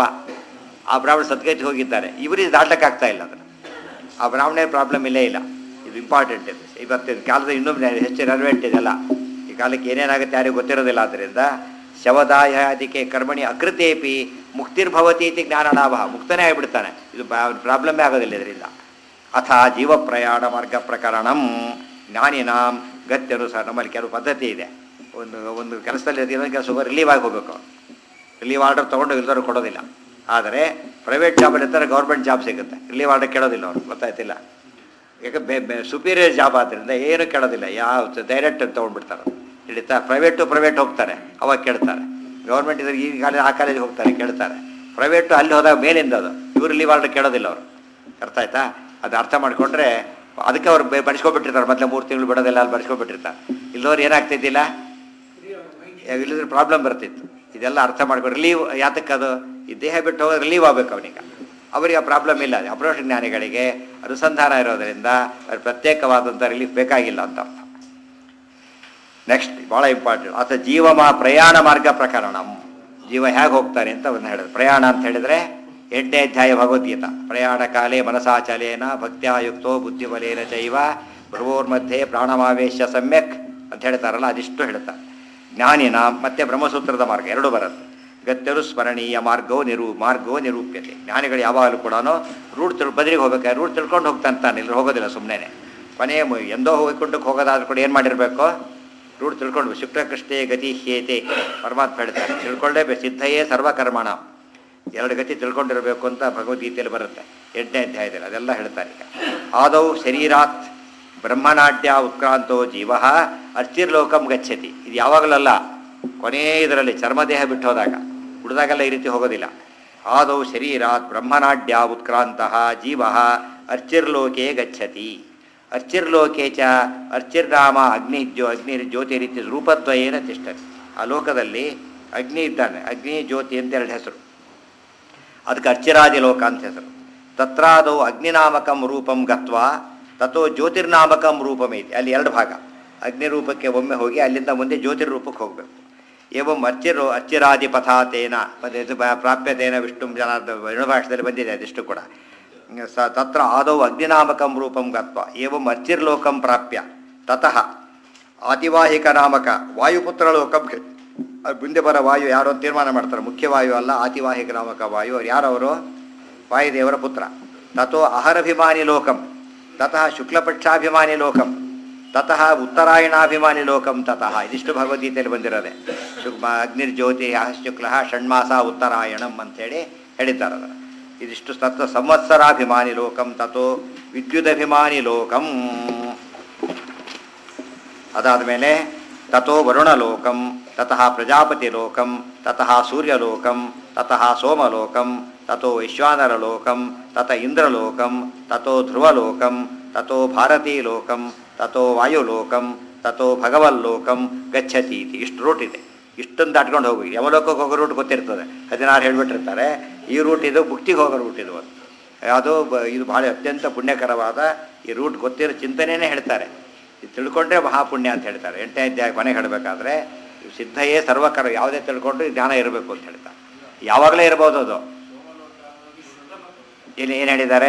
ಆ ಬ್ರಾಹ್ಮಣ ಸದ್ಗತಿ ಹೋಗಿದ್ದಾರೆ ಇವರಿಗೆ ದಾಟಕ್ಕಾಗ್ತಾ ಇಲ್ಲ ಅದನ್ನು ಆ ಬ್ರಾಹ್ಮಣ ಪ್ರಾಬ್ಲಮ್ ಇಲ್ಲೇ ಇಲ್ಲ ಇದು ಇಂಪಾರ್ಟೆಂಟ್ ಇದೆ ಇವತ್ತಿನ ಕಾಲದ ಇನ್ನೊಂದು ಹೆಚ್ಚು ರೆಲವೆಂಟ್ ಇದೆಲ್ಲ ಈ ಕಾಲಕ್ಕೆ ಏನೇನಾಗುತ್ತೆ ಯಾರಿಗೂ ಗೊತ್ತಿರೋದಿಲ್ಲ ಆದ್ದರಿಂದ ಶವದಾಯಾದಿಕೆ ಕರ್ಮಣಿ ಅಕೃತೇಪಿ ಮುಕ್ತಿರ್ಭವತಿ ಇತಿ ಜ್ಞಾನಲಾಭ ಮುಕ್ತನೇ ಆಗಿಬಿಡ್ತಾನೆ ಇದು ಪ್ರಾಬ್ಲಮ್ಮೇ ಆಗೋದಿಲ್ಲ ಇದರಿಂದ ಅಥ ಜೀವ ಪ್ರಯಾಣ ಮಾರ್ಗ ಪ್ರಕರಣಂ ಜ್ಞಾನಿನಾಂ ಗತ್ಯನುಸಾರ ನಮ್ಮಲ್ಲಿ ಕೆಲವು ಪದ್ಧತಿ ಇದೆ ಒಂದು ಒಂದು ಕೆಲಸದಲ್ಲಿ ಇನ್ನೊಂದು ಕೆಲಸ ರಿಲೀವ್ ಆಗಿ ಹೋಗಬೇಕು ರಿಲೀವ್ ಆರ್ಡರ್ ತೊಗೊಂಡು ಇಲ್ದವ್ರು ಕೊಡೋದಿಲ್ಲ ಆದರೆ ಪ್ರೈವೇಟ್ ಜಾಬಲ್ಲಿ ಇರ್ತಾರೆ ಗೌರ್ಮೆಂಟ್ ಜಾಬ್ ಸಿಗುತ್ತೆ ರಿಲೀವ್ ಆರ್ಡರ್ ಕೇಳೋದಿಲ್ಲ ಅವರು ಗೊತ್ತಾಯ್ತಿಲ್ಲ ಯಾಕೆ ಬೆ ಬೆ ಸುಪೀರಿಯರ್ ಜಾಬ್ ಆದ್ದರಿಂದ ಏನು ಕೇಳೋದಿಲ್ಲ ಯಾವ ಡೈರೆಕ್ಟ್ ತೊಗೊಂಡ್ಬಿಡ್ತಾರೆ ಹಿಡಿತಾ ಪ್ರೈವೇಟು ಪ್ರೈವೇಟ್ ಹೋಗ್ತಾರೆ ಅವಾಗ ಕೇಳ್ತಾರೆ ಗೌರ್ಮೆಂಟ್ ಇದ್ರೆ ಈ ಕಾಲೇಜ್ ಆ ಕಾಲೇಜಿಗೆ ಹೋಗ್ತಾರೆ ಕೇಳ್ತಾರೆ ಪ್ರೈವೇಟು ಅಲ್ಲಿ ಹೋದಾಗ ಮೇಲಿಂದ ಅದು ಇವ್ರು ರಿಲೀವ್ ಆರ್ಡರ್ ಕೇಳೋದಿಲ್ಲ ಅವರು ಅರ್ಥ ಆಯ್ತಾ ಅದು ಅರ್ಥ ಮಾಡಿಕೊಂಡ್ರೆ ಅದಕ್ಕೆ ಅವ್ರು ಬೆ- ಬಡಿಸ್ಕೊಬಿಟ್ಟಿರ್ತಾರೆ ಮೊದಲೇ ಮೂರು ತಿಂಗಳು ಬಿಡೋದಿಲ್ಲ ಅಲ್ಲಿ ಬಡಿಸ್ಕೊಬಿಟ್ಟಿರ್ತಾರೆ ಇಲ್ಲದವ್ರು ಏನಾಗ್ತಿದ್ದಿಲ್ಲ ಇಲ್ಲದ್ರೆ ಪ್ರಾಬ್ಲಮ್ ಬರ್ತಿತ್ತು ಇದೆಲ್ಲ ಅರ್ಥ ಮಾಡ್ಕೊಂಡು ರಿಲೀವ್ ಯಾತಕ್ಕೆ ಅದು ಈ ದೇಹ ಬಿಟ್ಟು ಹೋಗೋದು ರಿಲೀವ್ ಆಗ್ಬೇಕು ಅವನಿಗೆ ಅವರಿಗೆ ಆ ಪ್ರಾಬ್ಲಮ್ ಇಲ್ಲ ಅಪ್ರೋಷ ಜ್ಞಾನಿಗಳಿಗೆ ಅನುಸಂಧಾನ ಇರೋದರಿಂದ ಅವ್ರು ಪ್ರತ್ಯೇಕವಾದಂಥ ರಿಲೀಫ್ ಬೇಕಾಗಿಲ್ಲ ಅಂತ ಅರ್ಥ ನೆಕ್ಸ್ಟ್ ಭಾಳ ಇಂಪಾರ್ಟೆಂಟ್ ಅಥವಾ ಜೀವಮ ಪ್ರಯಾಣ ಮಾರ್ಗ ಪ್ರಕರಣ ಜೀವ ಹೇಗೆ ಹೋಗ್ತಾರೆ ಅಂತ ಒಂದು ಹೇಳಿದ್ರು ಪ್ರಯಾಣ ಅಂತ ಹೇಳಿದ್ರೆ ಎಂಟನೇ ಅಧ್ಯಾಯ ಭಗವದ್ಗೀತಾ ಪ್ರಯಾಣ ಕಾಲೇ ಮನಸಾಚಲೇನ ಭಕ್ತ್ಯಾಯುಕ್ತೋ ಬುದ್ಧಿಬಲೇನ ಚೈವ ಭ್ರುವೋರ್ಮಧ್ಯೆ ಪ್ರಾಣಮಾವೇಶ ಸಮ್ಯಕ್ ಅಂತ ಹೇಳ್ತಾರಲ್ಲ ಅದಿಷ್ಟು ಹೇಳ್ತಾರೆ ಜ್ಞಾನಿನ ಮತ್ತೆ ಬ್ರಹ್ಮಸೂತ್ರದ ಮಾರ್ಗ ಎರಡು ಬರುತ್ತೆ ಗತ್ಯರು ಸ್ಮರಣೀಯ ಮಾರ್ಗೋ ನಿರೂ ಮಾರ್ಗೋ ನಿರೂಪ್ಯತೆ ಜ್ಞಾನಿಗಳು ಯಾವಾಗಲೂ ಕೂಡ ರೂಟ್ ತಿಳ್ ಬದಲಿಗೆ ಹೋಗ್ಬೇಕಾದ್ರೆ ರೂಟ್ ತಿಳ್ಕೊಂಡು ಹೋಗ್ತಾನೆ ತಾನೆ ಇಲ್ಲಿ ಹೋಗೋದಿಲ್ಲ ಸುಮ್ಮನೆ ಕೊನೆಯ ಮು- ಎಂದೋ ಹೋಗಿಕೊಂಡು ಹೋಗೋದಾದ್ರೂ ಕೂಡ ಏನು ಮಾಡಿರಬೇಕು ರೂಢ ತಿಳ್ಕೊಂಡು ಶುಕ್ರಕೃಷ್ಣೇ ಗತಿ ಹೇತೆ ಪರಮಾತ್ಮ ಹೇಳ್ತಾರೆ ತಿಳ್ಕೊಳ್ಳೇಬೇಕು ಸಿದ್ಧಯೇ ಸರ್ವಕರ್ಮಣ ಎರಡು ಗತಿ ತಿಳ್ಕೊಂಡಿರಬೇಕು ಅಂತ ಭಗವದ್ಗೀತೆಯಲ್ಲಿ ಬರುತ್ತೆ ಎಂಟನೇ ಅಧ್ಯಾಯದಲ್ಲಿ ಅದೆಲ್ಲ ಹೇಳ್ತಾರೆ ಈಗ ಆದೌ ಶರೀರಾತ್ ಬ್ರಹ್ಮನಾಟ್ಯ ಉತ್ಕ್ರಾಂತೋ ಜೀವ ಅಸ್ಥಿರ್ಲೋಕಂ ಗಚ್ಚತಿ ಇದು ಯಾವಾಗಲಲ್ಲ ಕೊನೇ ಇದರಲ್ಲಿ ಚರ್ಮದೇಹ ಬಿಟ್ಟು ಹೋದಾಗ ಉಳಿದಾಗೆಲ್ಲ ಈ ರೀತಿ ಹೋಗೋದಿಲ್ಲ ಆದೌ ಶರೀರಾತ್ ಬ್ರಹ್ಮನಾಡ್ಯ ಉತ್ಕ್ರಾಂತಃ ಜೀವ ಅರ್ಚಿರ್ಲೋಕೆ ಗಚ್ಚತಿ ಅರ್ಚಿರ್ಲೋಕೆ ಚ ಅರ್ಚಿರ್ನಾಮ ಅಗ್ನಿ ಜ್ಯೋ ಅಗ್ನಿ ಜ್ಯೋತಿರಿತ್ಯ ರೂಪದ್ವಯೇನ ತಿಷ್ಟತಿ ಆ ಲೋಕದಲ್ಲಿ ಅಗ್ನಿ ಇದ್ದಾನೆ ಅಗ್ನಿ ಜ್ಯೋತಿ ಅಂತ ಎರಡು ಹೆಸರು ಅದಕ್ಕೆ ಅರ್ಚಿರಾದಿ ಲೋಕ ಅಂತ ಹೆಸರು ತತ್ರಾದೌ ಅಗ್ನಿನಾಮಕಂ ರೂಪಂ ಗತ್ವ ತಥೋ ಜ್ಯೋತಿರ್ನಾಮಕಂ ರೂಪಮೇತಿ ಅಲ್ಲಿ ಎರಡು ಭಾಗ ಅಗ್ನಿ ರೂಪಕ್ಕೆ ಒಮ್ಮೆ ಹೋಗಿ ಅಲ್ಲಿಂದ ಮುಂದೆ ಜ್ಯೋತಿ ರೂಪಕ್ಕೆ ಹೋಗಬೇಕು ಏವಂ ಅಚ್ಚಿರೋ ಅಚ್ಚಿರಾದಿಪಥಾತೇನ ಮತ್ತೆ ಇದು ಬ- ಪ್ರಾಪ್ಯತೇನ ವಿಷ್ಣು ಜನ ಭಾಷೆದಲ್ಲಿ ಬಂದಿದೆ ಅದಿಷ್ಟು ಕೂಡ ಸ ತತ್ರ ಆದೌ ಅಗ್ನಿನಾಮಕಂ ರೂಪಂ ಗತ್ವ ಏವಂ ಅಚ್ಚಿರ್ಲೋಕಂ ಪ್ರಾಪ್ಯ ತತಃ ಆತಿವಾಹಿಕ ನಾಮಕ ವಾಯುಪುತ್ರ ಲೋಕಂ ಗೆ- ಅದು ಮುಂದೆ ಬರೋ ವಾಯು ಯಾರೋ ಅಂತ ತೀರ್ಮಾನ ಮಾಡ್ತಾರೆ ಮುಖ್ಯ ವಾಯು ಅಲ್ಲ ಆತಿವಾಹಿಕ ನಾಮಕ ವಾಯು ಅವ್ರು ಯಾರವರು ವಾಯುದೇವರ ಪುತ್ರ ತಥೋ ಅಹರಭಿಮಾನಿ ಲೋಕಂ ತತಃ ಶುಕ್ಲಪಕ್ಷಾಭಿಮಾನಿ ಲೋಕಂ ತತಃ ಉತ್ತರಾಯಣಾಭಿಮಾನಿ ಲೋಕಂ ತತಃ ಇದಿಷ್ಟು ಭಗವದ್ಗೀತೆಯಲ್ಲಿ ಬಂದಿರೋದೆ ಶುಕ್ಮ ಅಗ್ನಿರ್ಜ್ಯೋತಿ ಶುಕ್ಲ ಷಣ್ಮಾಸ ಉತ್ತರಾಯಣಂ ಅಂತೇಳಿ ಹೇಳಿದ್ದಾರೆ ಅದನ್ನು ಇದಿಷ್ಟು ತತ್ವ ಸಂವತ್ಸರಾಭಿಮಾನಿ ಲೋಕಂ ತಥೋ ವಿದ್ಯುದಭಿಮಾನಿ ಲೋಕಂ ಅದಾದ ಮೇಲೆ ತಥೋ ವರುಣಲೋಕಂ ತತಃ ಪ್ರಜಾಪತಿಲೋಕಂ ತತಃ ಸೂರ್ಯಲೋಕಂ ತತಃ ಸೋಮಲೋಕಂ ತಥೋ ವೈಶ್ವಾನರಲೋಕಂ ತತ ಇಂದ್ರಲೋಕಂ ತಥೋ ಧ್ರುವಲೋಕಂ ತಥೋ ಭಾರತೀಲೋಕಂ ತಥೋ ವಾಯುಲೋಕಂ ತಥೋ ಭಗವಲ್ಲೋಕಂ ಗಚ್ಚತಿ ಇತಿ ಇಷ್ಟು ರೂಟ್ ಇದೆ ಇಷ್ಟನ್ನು ದಾಟ್ಕೊಂಡು ಹೋಗಿ ಯಮಲೋಕಕ್ಕೆ ಹೋಗೋ ರೂಟ್ ಗೊತ್ತಿರ್ತದೆ ಹದಿನಾರು ಹೇಳ್ಬಿಟ್ಟಿರ್ತಾರೆ ಈ ರೂಟ್ ಇದು ಮುಕ್ತಿಗೆ ಹೋಗೋ ರೂಟ್ ಇದು ಅಂತ ಯಾವುದೋ ಬ- ಇದು ಭಾಳ ಅತ್ಯಂತ ಪುಣ್ಯಕರವಾದ ಈ ರೂಟ್ ಗೊತ್ತಿರೋ ಚಿಂತನೆಯೇ ಹೇಳ್ತಾರೆ ಇದು ತಿಳ್ಕೊಂಡ್ರೆ ಮಹಾಪುಣ್ಯ ಅಂತ ಹೇಳ್ತಾರೆ ಎಂಟನೇ ಅಧ್ಯಾಯ ಕೊನೆಗೆ ಹೇಳಬೇಕಾದ್ರೆ ಸಿದ್ಧಯೇ ಸರ್ವಕರ ಯಾವುದೇ ತಿಳ್ಕೊಂಡ್ರೆ ಜ್ಞಾನ ಇರಬೇಕು ಅಂತ ಹೇಳ್ತಾರೆ ಯಾವಾಗಲೇ ಇರ್ಬೋದು ಅದು ಇಲ್ಲಿ ಏನು ಹೇಳಿದ್ದಾರೆ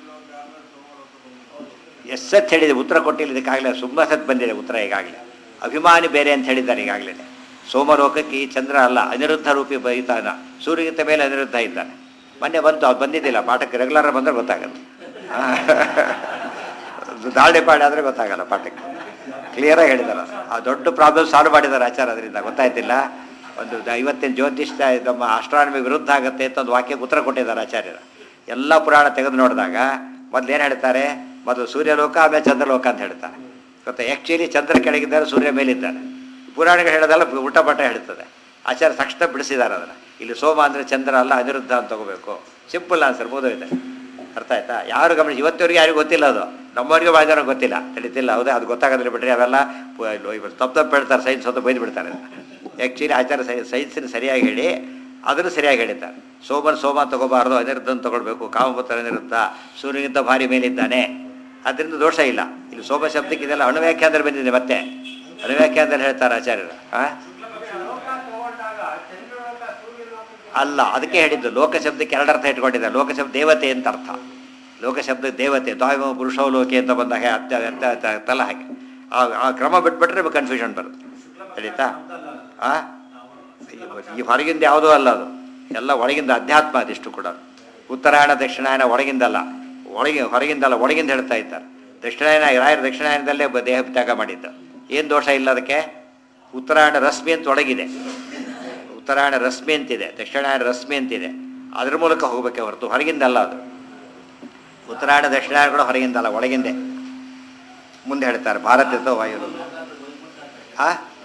ಎಸ್ಸತ್ ಹೇಳಿದೆ ಉತ್ತರ ಕೊಟ್ಟಿಲ್ಲ ಇದಕ್ಕಾಗಲೇ ಸುಮ್ಮ ಸತ್ ಬಂದಿದೆ ಉತ್ತರ ಈಗಾಗಲೇ ಅಭಿಮಾನಿ ಬೇರೆ ಅಂತ ಹೇಳಿದ್ದಾರೆ ಈಗಾಗಲೇ ಸೋಮಲೋಕಕ್ಕೆ ಈ ಚಂದ್ರ ಅಲ್ಲ ಅನಿರುದ್ಧ ರೂಪಿ ಬೈತಾನ ಸೂರ್ಯಗಿಂತ ಮೇಲೆ ಅನಿರುದ್ಧ ಇದ್ದಾನೆ ಮೊನ್ನೆ ಬಂತು ಅದು ಬಂದಿದ್ದಿಲ್ಲ ಪಾಠಕ್ಕೆ ರೆಗ್ಯುಲರ್ ಬಂದರೆ ಗೊತ್ತಾಗತ್ತೆ ದಾಳಿ ಪಾಡಿ ಆದರೆ ಗೊತ್ತಾಗಲ್ಲ ಪಾಠಕ್ಕೆ ಕ್ಲಿಯರಾಗಿ ಹೇಳಿದಾರೆ ಆ ದೊಡ್ಡ ಪ್ರಾಬ್ಲಮ್ ಸಾಲ್ವ್ ಮಾಡಿದ್ದಾರೆ ಆಚಾರ ಅದರಿಂದ ಗೊತ್ತಾಯ್ತಿಲ್ಲ ಒಂದು ದ- ಇವತ್ತಿನ ಜ್ಯೋತಿಷ ನಮ್ಮ ಆಸ್ಟ್ರಾನಮಿ ವಿರುದ್ಧ ಆಗುತ್ತೆ ಅಂತ ಒಂದು ವಾಕ್ಯಕ್ಕೆ ಉತ್ತರ ಕೊಟ್ಟಿದ್ದಾರೆ ಆಚಾರ್ಯರು ಎಲ್ಲ ಪುರಾಣ ತೆಗೆದು ನೋಡಿದಾಗ ಮೊದಲು ಏನು ಹೇಳ್ತಾರೆ ಮೊದಲು ಸೂರ್ಯಲೋಕ ಆಮೇಲೆ ಚಂದ್ರಲೋಕ ಅಂತ ಹೇಳ್ತಾರೆ ಗೊತ್ತಾ ಆ್ಯಕ್ಚುಲಿ ಚಂದ್ರ ಕೆಳಗಿದ್ದಾರೆ ಸೂರ್ಯ ಮೇಲಿದ್ದಾರೆ ಪುರಾಣಗಳು ಹೇಳೋದೆಲ್ಲ ಊಟ ಪಟ ಹೇಳ್ತದೆ ಆಚಾರ್ಯ ತಕ್ಷಣ ಬಿಡಿಸಿದ್ದಾರೆ ಅದನ್ನು ಇಲ್ಲಿ ಸೋಮ ಅಂದರೆ ಚಂದ್ರ ಅಲ್ಲ ಅನಿರುದ್ಧ ಅಂತ ತಗೋಬೇಕು ಸಿಂಪಲ್ ಆನ್ಸರ್ ಇದೆ ಅರ್ಥ ಆಯ್ತಾ ಯಾರು ಗಮನ ಇವತ್ತವರೆಗೆ ಯಾರಿಗೂ ಗೊತ್ತಿಲ್ಲ ಅದು ನಮ್ಮವರಿಗೆ ಭಾಳ ಜನ ಗೊತ್ತಿಲ್ಲ ತಿಳಿತಿಲ್ಲ ಹೌದಾ ಅದು ಗೊತ್ತಾಗೋದಿಲ್ಲ ಬಿಟ್ಟರೆ ಅವೆಲ್ಲ ಪ- ಇವ್ರು ತಪ್ಪು ತಪ್ಪು ಹೇಳ್ತಾರೆ ಸೈನ್ಸ್ ಅಂತ ಬೈದು ಬಿಡ್ತಾರೆ ಆ್ಯಕ್ಚುಲಿ ಆಚಾರ ಸೈ ಸೈನ್ಸಿನ ಸರಿಯಾಗಿ ಹೇಳಿ ಅದನ್ನು ಸರಿಯಾಗಿ ಹೇಳಿದ್ದಾರೆ ಸೋಮನ್ ಸೋಮ ತಗೋಬಾರ್ದು ಅನಿರುದ್ಧನ ತಗೊಳ್ಬೇಕು ಕಾಮಪುತ್ರ ಅನಿರುದ್ಧ ಸೂರ್ಯನಿಗಿಂತ ಭಾರಿ ಮೇಲಿದ್ದಾನೆ ಅದರಿಂದ ದೋಷ ಇಲ್ಲ ಇಲ್ಲಿ ಸೋಮ ಶಬ್ದಕ್ಕೆ ಇದೆಲ್ಲ ಅಣುವ್ಯಾಖ್ಯಾನದಲ್ಲಿ ಬಂದಿದೆ ಮತ್ತೆ ಅಣುವ್ಯಾಖ್ಯಾನದಲ್ಲಿ ಹೇಳ್ತಾರೆ ಆಚಾರ್ಯರು ಹಾಂ ಅಲ್ಲ ಅದಕ್ಕೆ ಹೇಳಿದ್ದು ಲೋಕ ಶಬ್ದಕ್ಕೆ ಎರಡು ಅರ್ಥ ಇಟ್ಕೊಂಡಿದ್ದಾರೆ ಲೋಕ ಶಬ್ದ ದೇವತೆ ಅಂತ ಅರ್ಥ ಲೋಕ ಶಬ್ದ ದೇವತೆ ದ್ವಾಯಮ ಪುರುಷೋ ಲೋಕೆ ಅಂತ ಬಂದಾಗ ಅರ್ಥ ಅರ್ಥ ಅರ್ಥ ಅರ್ಥಲ್ಲ ಹಾಗೆ ಆ ಆ ಕ್ರಮ ಬಿಟ್ಬಿಟ್ರೆ ಕನ್ಫ್ಯೂಷನ್ ಬರುತ್ತೆ ತಿಳಿತಾ ಆ ಈ ಹೊರಗಿಂದ ಯಾವುದೂ ಅಲ್ಲ ಅದು ಎಲ್ಲ ಒಳಗಿಂದ ಅಧ್ಯಾತ್ಮ ಅದಿಷ್ಟು ಕೂಡ ಉತ್ತರಾಯಣ ದಕ್ಷಿಣಾಯನ ಒಳಗಿಂದಲ್ಲ ಒಳಗೆ ಹೊರಗಿಂದಲ್ಲ ಒಳಗಿಂದ ಹೇಳ್ತಾ ಇದ್ದಾರೆ ದಕ್ಷಿಣಾಯನ ರಾಯರ ದಕ್ಷಿಣಾಯನದಲ್ಲೇ ಬ- ದೇಹ ತ್ಯಾಗ ಮಾಡಿದ್ದು ಏನು ದೋಷ ಇಲ್ಲ ಅದಕ್ಕೆ ಉತ್ತರಾಯಣ ರಶ್ಮಿ ಅಂತ ಒಳಗಿದೆ ಉತ್ತರಾಯಣ ರಶ್ಮಿ ಅಂತಿದೆ ದಕ್ಷಿಣಾಯನ ರಶ್ಮಿ ಅಂತಿದೆ ಅದ್ರ ಮೂಲಕ ಹೋಗಬೇಕೆ ಹೊರತು ಹೊರಗಿಂದಲ್ಲ ಅದು ಉತ್ತರಾಯಣ ದಕ್ಷಿಣಾಯನ ಕೂಡ ಹೊರಗಿಂದಲ್ಲ ಒಳಗಿಂದೆ ಮುಂದೆ ಹೇಳ್ತಾರೆ ಭಾರತದ ವಾಯು ಆ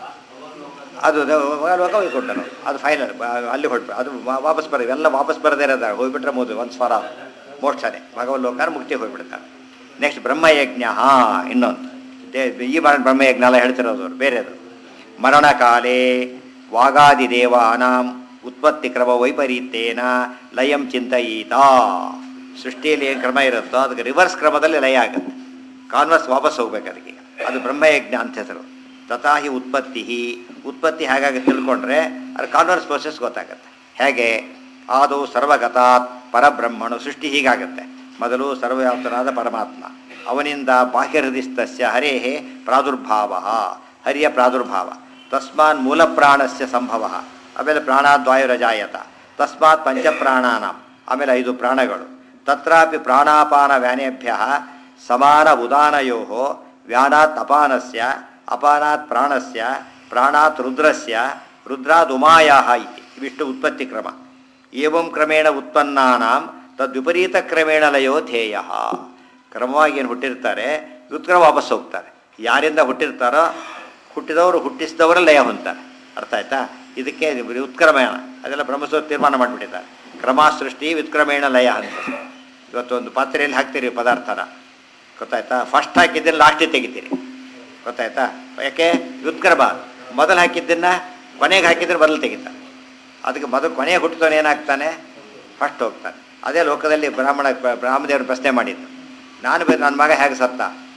ಅದು ಲೋಕ ಹೋಗ್ಕೊಟ್ಟನು ಅದು ಫೈನಲ್ ಅಲ್ಲಿ ಹೊರಟು ಅದು ವಾ- ವಾಪಸ್ ಬರ ಇವೆಲ್ಲ ವಾಪಸ್ ಬರದೇ ಇರೋದ ಹೋಗ್ಬಿಟ್ರೆ ಮೋದು ಒಂದು ಸ್ವರ ಮೋಕ್ಷನೇ ಭಗವನ್ ಲೋಕ ಮುಕ್ತಿ ಹೋಗ್ಬಿಡ್ತಾರೆ ನೆಕ್ಸ್ಟ್ ಬ್ರಹ್ಮಯಜ್ಞ ಹಾ ಇನ್ನೊಂದು ದೇ ಈ ಮರಣ ಬ್ರಹ್ಮಯಜ್ಞ ಎಲ್ಲ ಹೇಳ್ತಿರೋದು ಅವ್ರು ಬೇರೆದು ಮರಣಕಾಲೇ ವಾಗಾದಿ ದೇವಾನಾಂ ಉತ್ಪತ್ತಿ ಕ್ರಮ ವೈಪರೀತ್ಯೇನ ಲಯಂ ಚಿಂತಯೀತ ಸೃಷ್ಟಿಯಲ್ಲಿ ಏನು ಕ್ರಮ ಇರುತ್ತೋ ಅದಕ್ಕೆ ರಿವರ್ಸ್ ಕ್ರಮದಲ್ಲಿ ಲಯ ಆಗುತ್ತೆ ಕಾನ್ವರ್ಸ್ ವಾಪಸ್ ಹೋಗ್ಬೇಕು ಅದಕ್ಕೆ ಅದು ಬ್ರಹ್ಮಯಜ್ಞ ಅಂತ ಹೆಸರು ತಥಾಹಿ ಉತ್ಪತ್ತಿ ಉತ್ಪತ್ತಿ ಹೇಗಾಗಿ ತಿಳ್ಕೊಂಡ್ರೆ ಅದು ಕಾನ್ವರ್ಸ್ ಪ್ರೋಸೆಸ್ ಗೊತ್ತಾಗುತ್ತೆ ಹೇಗೆ ಆದೌ ಸರ್ವಗತಾತ್ ಪರಬ್ರಹ್ಮಣು ಸೃಷ್ಟಿ ಹೀಗಾಗುತ್ತೆ ಮೊದಲು ಸರ್ವವ್ಯಾಪ್ತನಾದ ಪರಮಾತ್ಮ ಅವನಿಂದ ಬಾಹ್ಯಹೃದಿಸ್ತಸ್ಯ ಹರೇಹೇ ಪ್ರಾದುರ್ಭಾವ ಹರಿಯ ಪ್ರಾದುರ್ಭಾವ ತಸ್ಮಾನ್ ಮೂಲ ಪ್ರಾಣಸ್ಯ ಸಂಭವ ಆಮೇಲೆ ಪ್ರಾಣಾದ್ವಾಯುರಜಾಯತ ತಸ್ಮಾತ್ ಪಂಚಪ್ರಾಣಾನಾಂ ಆಮೇಲೆ ಐದು ಪ್ರಾಣಗಳು ತತ್ರಾಪಿ ಪ್ರಾಣಾಪಾನ ವ್ಯಾನೇಭ್ಯ ಸಮಾನ ಉದಾನಯೋ ವ್ಯಾನಾತ್ ಅಪಾನಸ್ಯ ಅಪಾನಾತ್ ಪ್ರಾಣಸ್ಯ ಪ್ರಾಣಾತ್ ರುದ್ರಸ್ಯ ರುದ್ರಾದ್ ಉಮಾಯಾ ಇತಿ ಇವಿಷ್ಟು ಉತ್ಪತ್ತಿ ಕ್ರಮ ಏವಂ ಕ್ರಮೇಣ ಉತ್ಪನ್ನಾನಾಂ ತದ್ವಿಪರೀತ ಕ್ರಮೇಣ ಲಯೋ ಧ್ಯೇಯ ಕ್ರಮವಾಗಿ ಏನು ಹುಟ್ಟಿರ್ತಾರೆ ವ್ಯುತ್ಕ್ರಮ ವಾಪಸ್ ಹೋಗ್ತಾರೆ ಯಾರಿಂದ ಹುಟ್ಟಿರ್ತಾರೋ ಹುಟ್ಟಿದವರು ಹುಟ್ಟಿಸಿದವರ ಲಯ ಹೊಂತಾರೆ ಅರ್ಥ ಆಯ್ತಾ ಇದಕ್ಕೆ ವ್ಯುತ್ಕ್ರಮೇಣ ಅದೆಲ್ಲ ಬ್ರಹ್ಮಸೂತ್ರ ತೀರ್ಮಾನ ಮಾಡಿಬಿಟ್ಟಿದ್ದಾರೆ ಕ್ರಮ ಸೃಷ್ಟಿ ವ್ಯುತ್ಕ್ರಮೇಣ ಲಯ ಅಂತ ಇವತ್ತು ಒಂದು ಪಾತ್ರೆಯಲ್ಲಿ ಹಾಕ್ತೀರಿ ಪದಾರ್ಥನ ಗೊತ್ತಾಯ್ತಾ ಫಸ್ಟ್ ಹಾಕಿದ್ದನ್ನು ಲಾಸ್ಟಿಗೆ ತೆಗಿತೀರಿ ಗೊತ್ತಾಯ್ತಾ ಯಾಕೆ ವ್ಯುತ್ಕ್ರಮ ಮೊದಲು ಹಾಕಿದ್ದನ್ನು ಕೊನೆಗೆ ಹಾಕಿದ್ರೆ ಮೊದಲು ತೆಗಿತಾನೆ ಅದಕ್ಕೆ ಮೊದಲು ಕೊನೆಗೆ ಹುಟ್ಟಿದವನು ಏನಾಗ್ತಾನೆ ಫಸ್ಟ್ ಹೋಗ್ತಾನೆ ಅದೇ ಲೋಕದಲ್ಲಿ ಬ್ರಾಹ್ಮಣ ಬ್ರಾಹ್ಮದೇವರು ಪ್ರಶ್ನೆ ಮಾಡಿದ್ದು ನಾನು ಬೇ ನನ್ನ ಮಗ ಹೇಗೆ ಸತ್ತ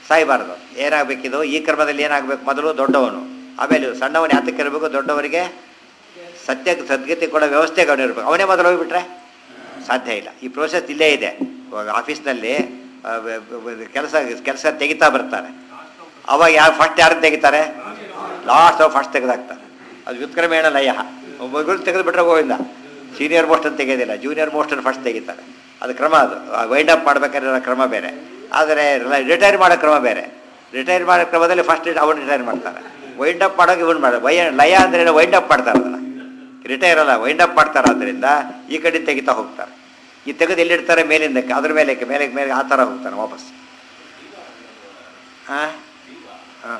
ಸಾಯಬಾರದು ಏನಾಗಬೇಕಿದು ಈ ಕ್ರಮದಲ್ಲಿ ಏನಾಗಬೇಕು ಮೊದಲು ದೊಡ್ಡವನು ಆಮೇಲೆ ಇವ್ನು ಸಣ್ಣವನು ಯಾತಕ್ಕೆ ಇರಬೇಕು ದೊಡ್ಡವರಿಗೆ ಸತ್ಯಕ್ಕೆ ಸದ್ಗತಿ ಕೊಡೋ ವ್ಯವಸ್ಥೆಗೆ ಅವನು ಇರಬೇಕು ಅವನೇ ಮೊದಲು ಹೋಗ್ಬಿಟ್ರೆ ಸಾಧ್ಯ ಇಲ್ಲ ಈ ಪ್ರೋಸೆಸ್ ಇಲ್ಲೇ ಇದೆ ಇವಾಗ ಆಫೀಸ್ನಲ್ಲಿ ಕೆಲಸ ಕೆಲಸ ತೆಗಿತಾ ಬರ್ತಾರೆ ಅವಾಗ ಯಾರು ಫಸ್ಟ್ ಯಾರು ತೆಗಿತಾರೆ ಲಾಸ್ಟ್ ಫಸ್ಟ್ ತೆಗೆದಾಕ್ತಾರೆ ಅದು ವ್ಯುತ್ಕ್ರಮೇಣ ಲಯ ಒಬ್ಬೊಬ್ಬರು ತೆಗೆದು ಬಿಟ್ರೆ ಗೋವಿಂದ ಸೀನಿಯರ್ ಮೋಸ್ಟ್ ಅಂತ ತೆಗೆಯೋದಿಲ್ಲ ಜೂನಿಯರ್ ಮೋಸ್ಟ್ ಫಸ್ಟ್ ತೆಗಿತಾರೆ ಅದು ಕ್ರಮ ಅದು ವೈಂಡ್ ಅಪ್ ಮಾಡ್ಬೇಕಾದ್ರೆ ಕ್ರಮ ಬೇರೆ ಆದರೆ ರಿಟೈರ್ ಮಾಡೋ ಕ್ರಮ ಬೇರೆ ರಿಟೈರ್ ಮಾಡೋ ಕ್ರಮದಲ್ಲಿ ಫಸ್ಟ್ ಅವನು ರಿಟೈರ್ ಮಾಡ್ತಾರೆ ವೈಂಡ್ ಅಪ್ ಮಾಡೋಕೆ ಇವನು ಮಾಡೋದು ವೈ ಲಯ ಅಂದ್ರೆ ವೈಂಡ್ ಅಪ್ ಮಾಡ್ತಾರೆ ಅದನ್ನು ರಿಟೈರ್ ಅಲ್ಲ ವೈಂಡ್ ಅಪ್ ಮಾಡ್ತಾರೆ ಆದ್ದರಿಂದ ಈ ಕಡೆ ತೆಗಿತಾ ಹೋಗ್ತಾರೆ ಈ ತೆಗೆದು ಎಲ್ಲಿಡ್ತಾರೆ ಮೇಲಿಂದಕ್ಕೆ ಅದ್ರ ಮೇಲೆ ಮೇಲೆ ಮೇಲೆ ಆ ಥರ ಹೋಗ್ತಾನೆ ವಾಪಸ್ ಹಾಂ ಹಾಂ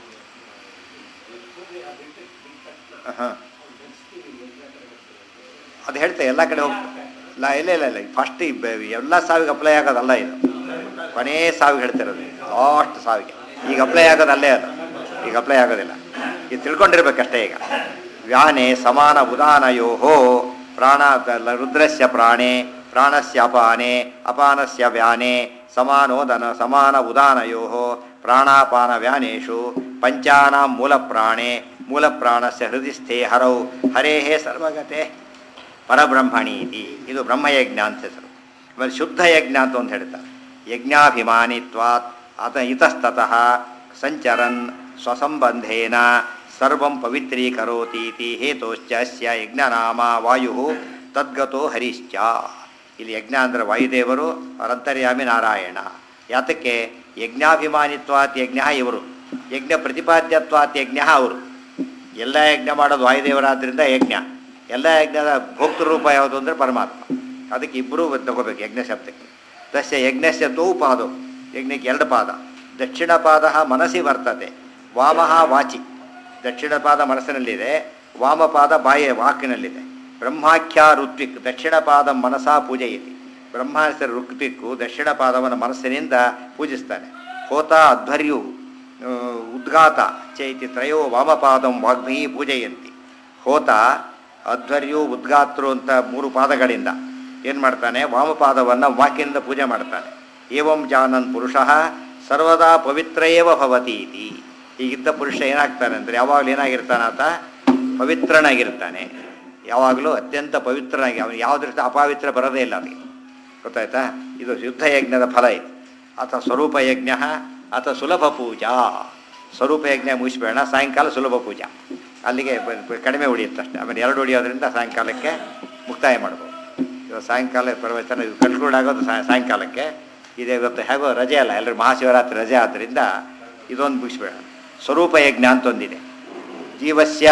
ಹಾಂ ಅದು ಹೇಳ್ತೆ ಎಲ್ಲ ಕಡೆ ಹೋಗ್ತದೆ ಇಲ್ಲ ಇಲ್ಲ ಇಲ್ಲ ಇಲ್ಲ ಫಸ್ಟ್ ಎಲ್ಲ ಸಾವಿಗೆ ಅಪ್ಲೈ ಆಗೋದಲ್ಲ ಇದು ಕೊನೇ ಸಾವಿಗೆ ಹೇಳ್ತಿರೋದು ಲಾಸ್ಟ್ ಸಾವಿಗೆ ಈಗ ಅಪ್ಲೈ ಆಗೋದು ಅಲ್ಲೇ ಅದು ಈಗ ಅಪ್ಲೈ ಆಗೋದಿಲ್ಲ ಇದು ತಿಳ್ಕೊಂಡಿರ್ಬೇಕಷ್ಟೇ ಈಗ ವ್ಯಾನೆ ಸಮಾನ ಉದಾನಯೋ ಪ್ರಾಣ ರುದ್ರಸ್ಯ ಪ್ರಾಣೆ ಪ್ರಾಣಸ್ಯ ಅಪಾನೆ ಅಪಾನಸ್ಯ ವ್ಯಾನೆ ಸಮಾನೋದನ ಸಮಾನ ಉದಾನಯೋ ಪ್ರಾಣಾಪಾನ ವ್ಯಾನೇಶು ಪಂಚಾನಾಂ ಮೂಲ ಪ್ರಾಣೆ ಮೂಲ ಪ್ರಾಣಸ್ಯ ಹೃದಯಸ್ಥೆ ಹರೌ ಹರೇಹೇ ಸರ್ವಗತೆ ಪರಬ್ರಹ್ಮಣೀತಿ ಇದು ಬ್ರಹ್ಮಯಜ್ಞ ಅಂತ ಹೆಸರು ಆಮೇಲೆ ಶುದ್ಧ ಯಜ್ಞ ಅಂತ ಒಂದು ಹೇಳ್ತಾರೆ ಯಜ್ಞಾಭಿಮಾನಿತ್ವಾತ್ ಅತ ಇತಸ್ತತಃ ಸಂಚರನ್ ಸ್ವಸಂಬಂಧೇನ ಸರ್ವಂ ಪವಿತ್ರೀಕರೋತೀತಿ ಹೇತೋಶ್ಚ ಅಸ್ಯ ಯಜ್ಞನಾಮ ವಾಯು ತದ್ಗತೋ ಹರಿಶ್ಚ ಇಲ್ಲಿ ಯಜ್ಞ ಅಂದರೆ ವಾಯುದೇವರು ಅವರಂತರ್ಯಾಮಿ ನಾರಾಯಣ ಯಾತಕ್ಕೆ ಯಜ್ಞಾಭಿಮಾನಿತ್ವಾತ್ ಯಜ್ಞ ಇವರು ಯಜ್ಞ ಪ್ರತಿಪಾದ್ಯತ್ವಾತ್ ಯಜ್ಞ ಅವರು ಎಲ್ಲ ಯಜ್ಞ ಮಾಡೋದು ವಾಯುದೇವರಾದ್ರಿಂದ ಯಜ್ಞ ಎಲ್ಲ ಯಜ್ಞದ ಭೋಕ್ತೃ ರೂಪ ಯಾವುದು ಅಂದರೆ ಪರಮಾತ್ಮ ಅದಕ್ಕೆ ಇಬ್ಬರೂ ತಗೋಬೇಕು ಯಜ್ಞ ಶಬ್ದಕ್ಕೆ ತಸ್ಯ ಯಜ್ಞಸ್ಯ ತೂ ಪಾದ ಯಜ್ಞಕ್ಕೆ ಎರಡು ಪಾದ ದಕ್ಷಿಣ ಪಾದ ಮನಸ್ಸಿ ಬರ್ತದೆ ವಾಮಃ ವಾಚಿ ದಕ್ಷಿಣ ಪಾದ ಮನಸ್ಸಿನಲ್ಲಿದೆ ವಾಮಪಾದ ಬಾಯ ವಾಕಿನಲ್ಲಿದೆ ಬ್ರಹ್ಮಾಖ್ಯ ಋತ್ವಿಕ್ ದಕ್ಷಿಣ ಪಾದ ಮನಸಾ ಪೂಜೆಯಿತಿ ಬ್ರಹ್ಮ ಹೆಸರು ಋತ್ವಿಕ್ಕು ದಕ್ಷಿಣ ಪಾದವನ್ನು ಮನಸ್ಸಿನಿಂದ ಪೂಜಿಸ್ತಾನೆ ಹೋತ ಅಧ್ವರ್ಯು ಆ, ಉದ್ಗಾತ ಚೈತಿ ತ್ರಯೋ ವಾಮಪಾದಂ ವಾಗ್ಮಿ ಪೂಜೆಯಂತಿ ಹೋತ ಅಧ್ವರ್ಯು ಉದ್ಗಾತೃ ಅಂತ ಮೂರು ಪಾದಗಳಿಂದ ಏನು ಮಾಡ್ತಾನೆ ವಾಮಪಾದವನ್ನು ವಾಕ್ಯದಿಂದ ಪೂಜೆ ಮಾಡ್ತಾನೆ ಏವಂ ಜಾನನ್ ಪುರುಷ ಸರ್ವದಾ ಪವಿತ್ರ ಏವ ಭವತಿ ಇತಿ ಈಗಿದ್ದ ಪುರುಷ ಏನಾಗ್ತಾನೆ ಅಂದರೆ ಯಾವಾಗಲೂ ಏನಾಗಿರ್ತಾನೆ ಆತ ಪವಿತ್ರನಾಗಿರ್ತಾನೆ ಯಾವಾಗಲೂ ಅತ್ಯಂತ ಪವಿತ್ರನಾಗಿ ಅವನು ಯಾವ ದೃಷ್ಟಿ ಅಪಾವಿತ್ರ ಬರೋದೇ ಇಲ್ಲ ಅವನಿಗೆ ಗೊತ್ತಾಯ್ತಾ ಇದು ಯುದ್ಧ ಯಜ್ಞದ ಫಲ ಇದು ಆತ ಸ್ವರೂಪ ಯಜ್ಞ ಆತ ಸುಲಭ ಪೂಜಾ ಸ್ವರೂಪ ಯಜ್ಞ ಮುಗಿಸ್ಬೇಡ ಸಾಯಂಕಾಲ ಸುಲಭ ಪೂಜಾ ಅಲ್ಲಿಗೆ ಬ- ಬ- ಕಡಿಮೆ ಉಳಿಯುತ್ತೆ ಅಷ್ಟೇ ಆಮೇಲೆ ಎರಡು ಉಳಿಯೋದ್ರಿಂದ ಸಾಯಂಕಾಲಕ್ಕೆ ಮುಕ್ತಾಯ ಮಾಡ್ಬೋದು ಇವಾಗ ಸಾಯಂಕಾಲ ಪ್ರವಚನ ಇದು ಕನ್ಕ್ಲೂಡ್ ಆಗೋದು ಸಾಯ ಸಾಯಂಕಾಲಕ್ಕೆ ಇದೇ ಇವತ್ತು ಹೇಗೋ ರಜೆ ಅಲ್ಲ ಎಲ್ಲರೂ ಮಹಾಶಿವರಾತ್ರಿ ರಜೆ ಆದ್ದರಿಂದ ಇದೊಂದು ಮುಗಿಸ್ಬೇಡ ಸ್ವರೂಪ ಯಜ್ಞ ಅಂತ ಒಂದಿದೆ ಜೀವಸ್ಯ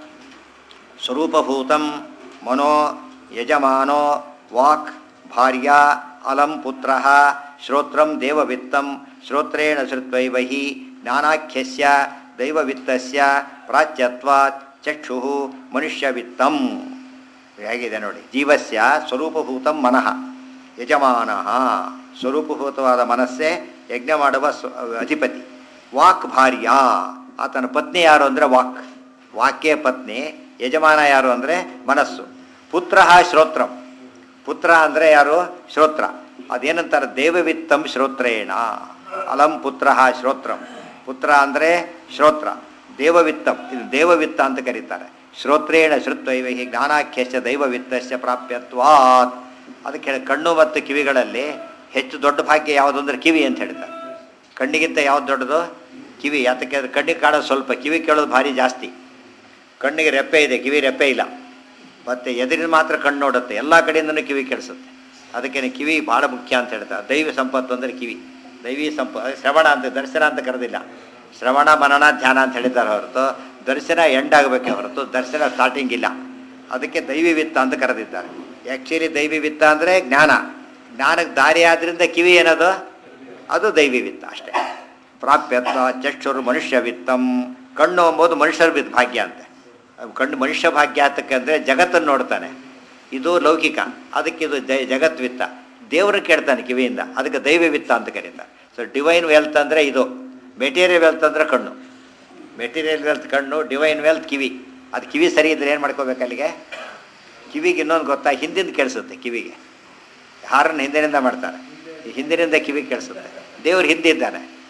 ಸ್ವರೂಪಭೂತಂ ಮನೋ ಯಜಮಾನೋ ವಾಕ್ ಭಾರ್ಯ ಅಲಂ ಪುತ್ರ ಶ್ರೋತ್ರಂ ದೇವವಿತ್ತಂ ಶ್ರೋತ್ರೇಣ ಶ್ರುತ್ವೈವಹಿ ಜ್ಞಾನಾಖ್ಯಸ್ಯ ದೈವವಿತ್ತಸ್ಯ ಪ್ರಾಚ್ಯತ್ವಾತ್ ಚಕ್ಷು ಮನುಷ್ಯವಿತ್ತಂ ಹೇಗಿದೆ ನೋಡಿ ಜೀವಸ್ಯ ಸ್ವರೂಪಭೂತಂ ಮನಃ ಯಜಮಾನ ಸ್ವರೂಪಭೂತವಾದ ಮನಸ್ಸೇ ಯಜ್ಞ ಮಾಡುವ ಸ್ವ ಅಧಿಪತಿ ವಾಕ್ ಭಾರ್ಯ ಆತನ ಪತ್ನಿ ಯಾರು ಅಂದರೆ ವಾಕ್ ವಾಕ್ಯ ಪತ್ನಿ ಯಜಮಾನ ಯಾರು ಅಂದರೆ ಮನಸ್ಸು ಪುತ್ರ ಶ್ರೋತ್ರಂ ಪುತ್ರ ಅಂದರೆ ಯಾರು ಶ್ರೋತ್ರ ಅದೇನಂತಾರೆ ದೇವವಿತ್ತಂ ಶ್ರೋತ್ರೇಣ ಅಲಂ ಪುತ್ರ ಶ್ರೋತ್ರಂ ಪುತ್ರ ಅಂದರೆ ಶ್ರೋತ್ರ ದೇವವಿತ್ತಂ ಇದು ದೇವವಿತ್ತ ಅಂತ ಕರೀತಾರೆ ಶ್ರೋತ್ರೇಣ ಶ್ರುತ್ವೈವಹಿ ಜ್ಞಾನಾಖ್ಯಶ್ಚ ದೈವವಿತ್ತಶ್ಚ ಪ್ರಾಪ್ಯತ್ವಾತ್ ಅದಕ್ಕೆ ಹೇಳಿ ಕಣ್ಣು ಮತ್ತು ಕಿವಿಗಳಲ್ಲಿ ಹೆಚ್ಚು ದೊಡ್ಡ ಭಾಗ್ಯ ಯಾವುದು ಅಂದರೆ ಕಿವಿ ಅಂತ ಹೇಳ್ತಾರೆ ಕಣ್ಣಿಗಿಂತ ಯಾವ್ದು ದೊಡ್ಡದು ಕಿವಿ ಯಾತಕ್ಕೆ ಅಂದ್ರೆ ಕಣ್ಣಿಗೆ ಕಾಣೋದು ಸ್ವಲ್ಪ ಕಿವಿ ಕೇಳೋದು ಭಾರಿ ಜಾಸ್ತಿ ಕಣ್ಣಿಗೆ ರೆಪ್ಪೆ ಇದೆ ಕಿವಿ ರೆಪ್ಪೆ ಇಲ್ಲ ಮತ್ತು ಎದುರಿನ ಮಾತ್ರ ಕಣ್ಣು ನೋಡುತ್ತೆ ಎಲ್ಲ ಕಡೆಯಿಂದನೂ ಕಿವಿ ಕೇಳಿಸುತ್ತೆ ಅದಕ್ಕೆ ಕಿವಿ ಭಾಳ ಮುಖ್ಯ ಅಂತ ಹೇಳ್ತಾರೆ ದೈವ ಸಂಪತ್ತು ಅಂದರೆ ಕಿವಿ ದೈವಿ ಸಂಪ ಶ್ರವಣ ಅಂತ ದರ್ಶನ ಅಂತ ಕರೆದಿಲ್ಲ ಶ್ರವಣ ಮನನ ಧ್ಯಾನ ಅಂತ ಹೇಳಿದ್ದಾರೆ ಹೊರತು ದರ್ಶನ ಎಂಡ್ ಆಗಬೇಕೆ ಹೊರತು ದರ್ಶನ ಸ್ಟಾರ್ಟಿಂಗ್ ಇಲ್ಲ ಅದಕ್ಕೆ ದೈವಿ ವಿತ್ತ ಅಂತ ಕರೆದಿದ್ದಾರೆ ಆ್ಯಕ್ಚುಲಿ ದೈವಿ ವಿತ್ತ ಅಂದರೆ ಜ್ಞಾನ ಜ್ಞಾನಕ್ಕೆ ದಾರಿ ಆದ್ರಿಂದ ಕಿವಿ ಏನದು ಅದು ದೈವಿ ವಿತ್ತ ಅಷ್ಟೇ ಪ್ರಾಪ್ಯತ್ವ ಚಕ್ಷುರು ಮನುಷ್ಯ ವಿತ್ತಂ ಕಣ್ಣು ಎಂಬುದು ಮನುಷ್ಯರ ವಿತ್ ಭಾಗ್ಯ ಅಂತೆ ಅದು ಕಣ್ಣು ಮನುಷ್ಯ ಭಾಗ್ಯ ಆತಕ್ಕೆ ಅಂದರೆ ಜಗತ್ತನ್ನು ನೋಡ್ತಾನೆ ಇದು ಲೌಕಿಕ ಅದಕ್ಕೆ ಇದು ದೈ ಜಗತ್ ವಿತ್ತ ದೇವರು ಕೇಳ್ತಾನೆ ಕಿವಿಯಿಂದ ಅದಕ್ಕೆ ದೈವ ವಿತ್ತ ಅಂತ ಕರೀತಾರೆ ಸೊ ಡಿವೈನ್ ವೆಲ್ತ್ ಅಂದರೆ ಇದು ಮೆಟೀರಿಯಲ್ ವೆಲ್ತ್ ಅಂದರೆ ಕಣ್ಣು ಮೆಟೀರಿಯಲ್ ವೆಲ್ತ್ ಕಣ್ಣು ಡಿವೈನ್ ವೆಲ್ತ್ ಕಿವಿ ಅದು ಕಿವಿ ಸರಿ ಇದ್ರೆ ಏನು ಮಾಡ್ಕೋಬೇಕು ಅಲ್ಲಿಗೆ ಕಿವಿಗೆ ಇನ್ನೊಂದು ಗೊತ್ತಾ ಹಿಂದಿಂದ ಕೇಳಿಸುತ್ತೆ ಕಿವಿಗೆ ಹಾರನ್ನು ಹಿಂದಿನಿಂದ ಮಾಡ್ತಾರೆ ಈ ಹಿಂದಿನಿಂದ ಕಿವಿ ಕೇಳಿಸುತ್ತೆ ದೇವ್ರು ಹಿಂದಿದ್ದಾನೆ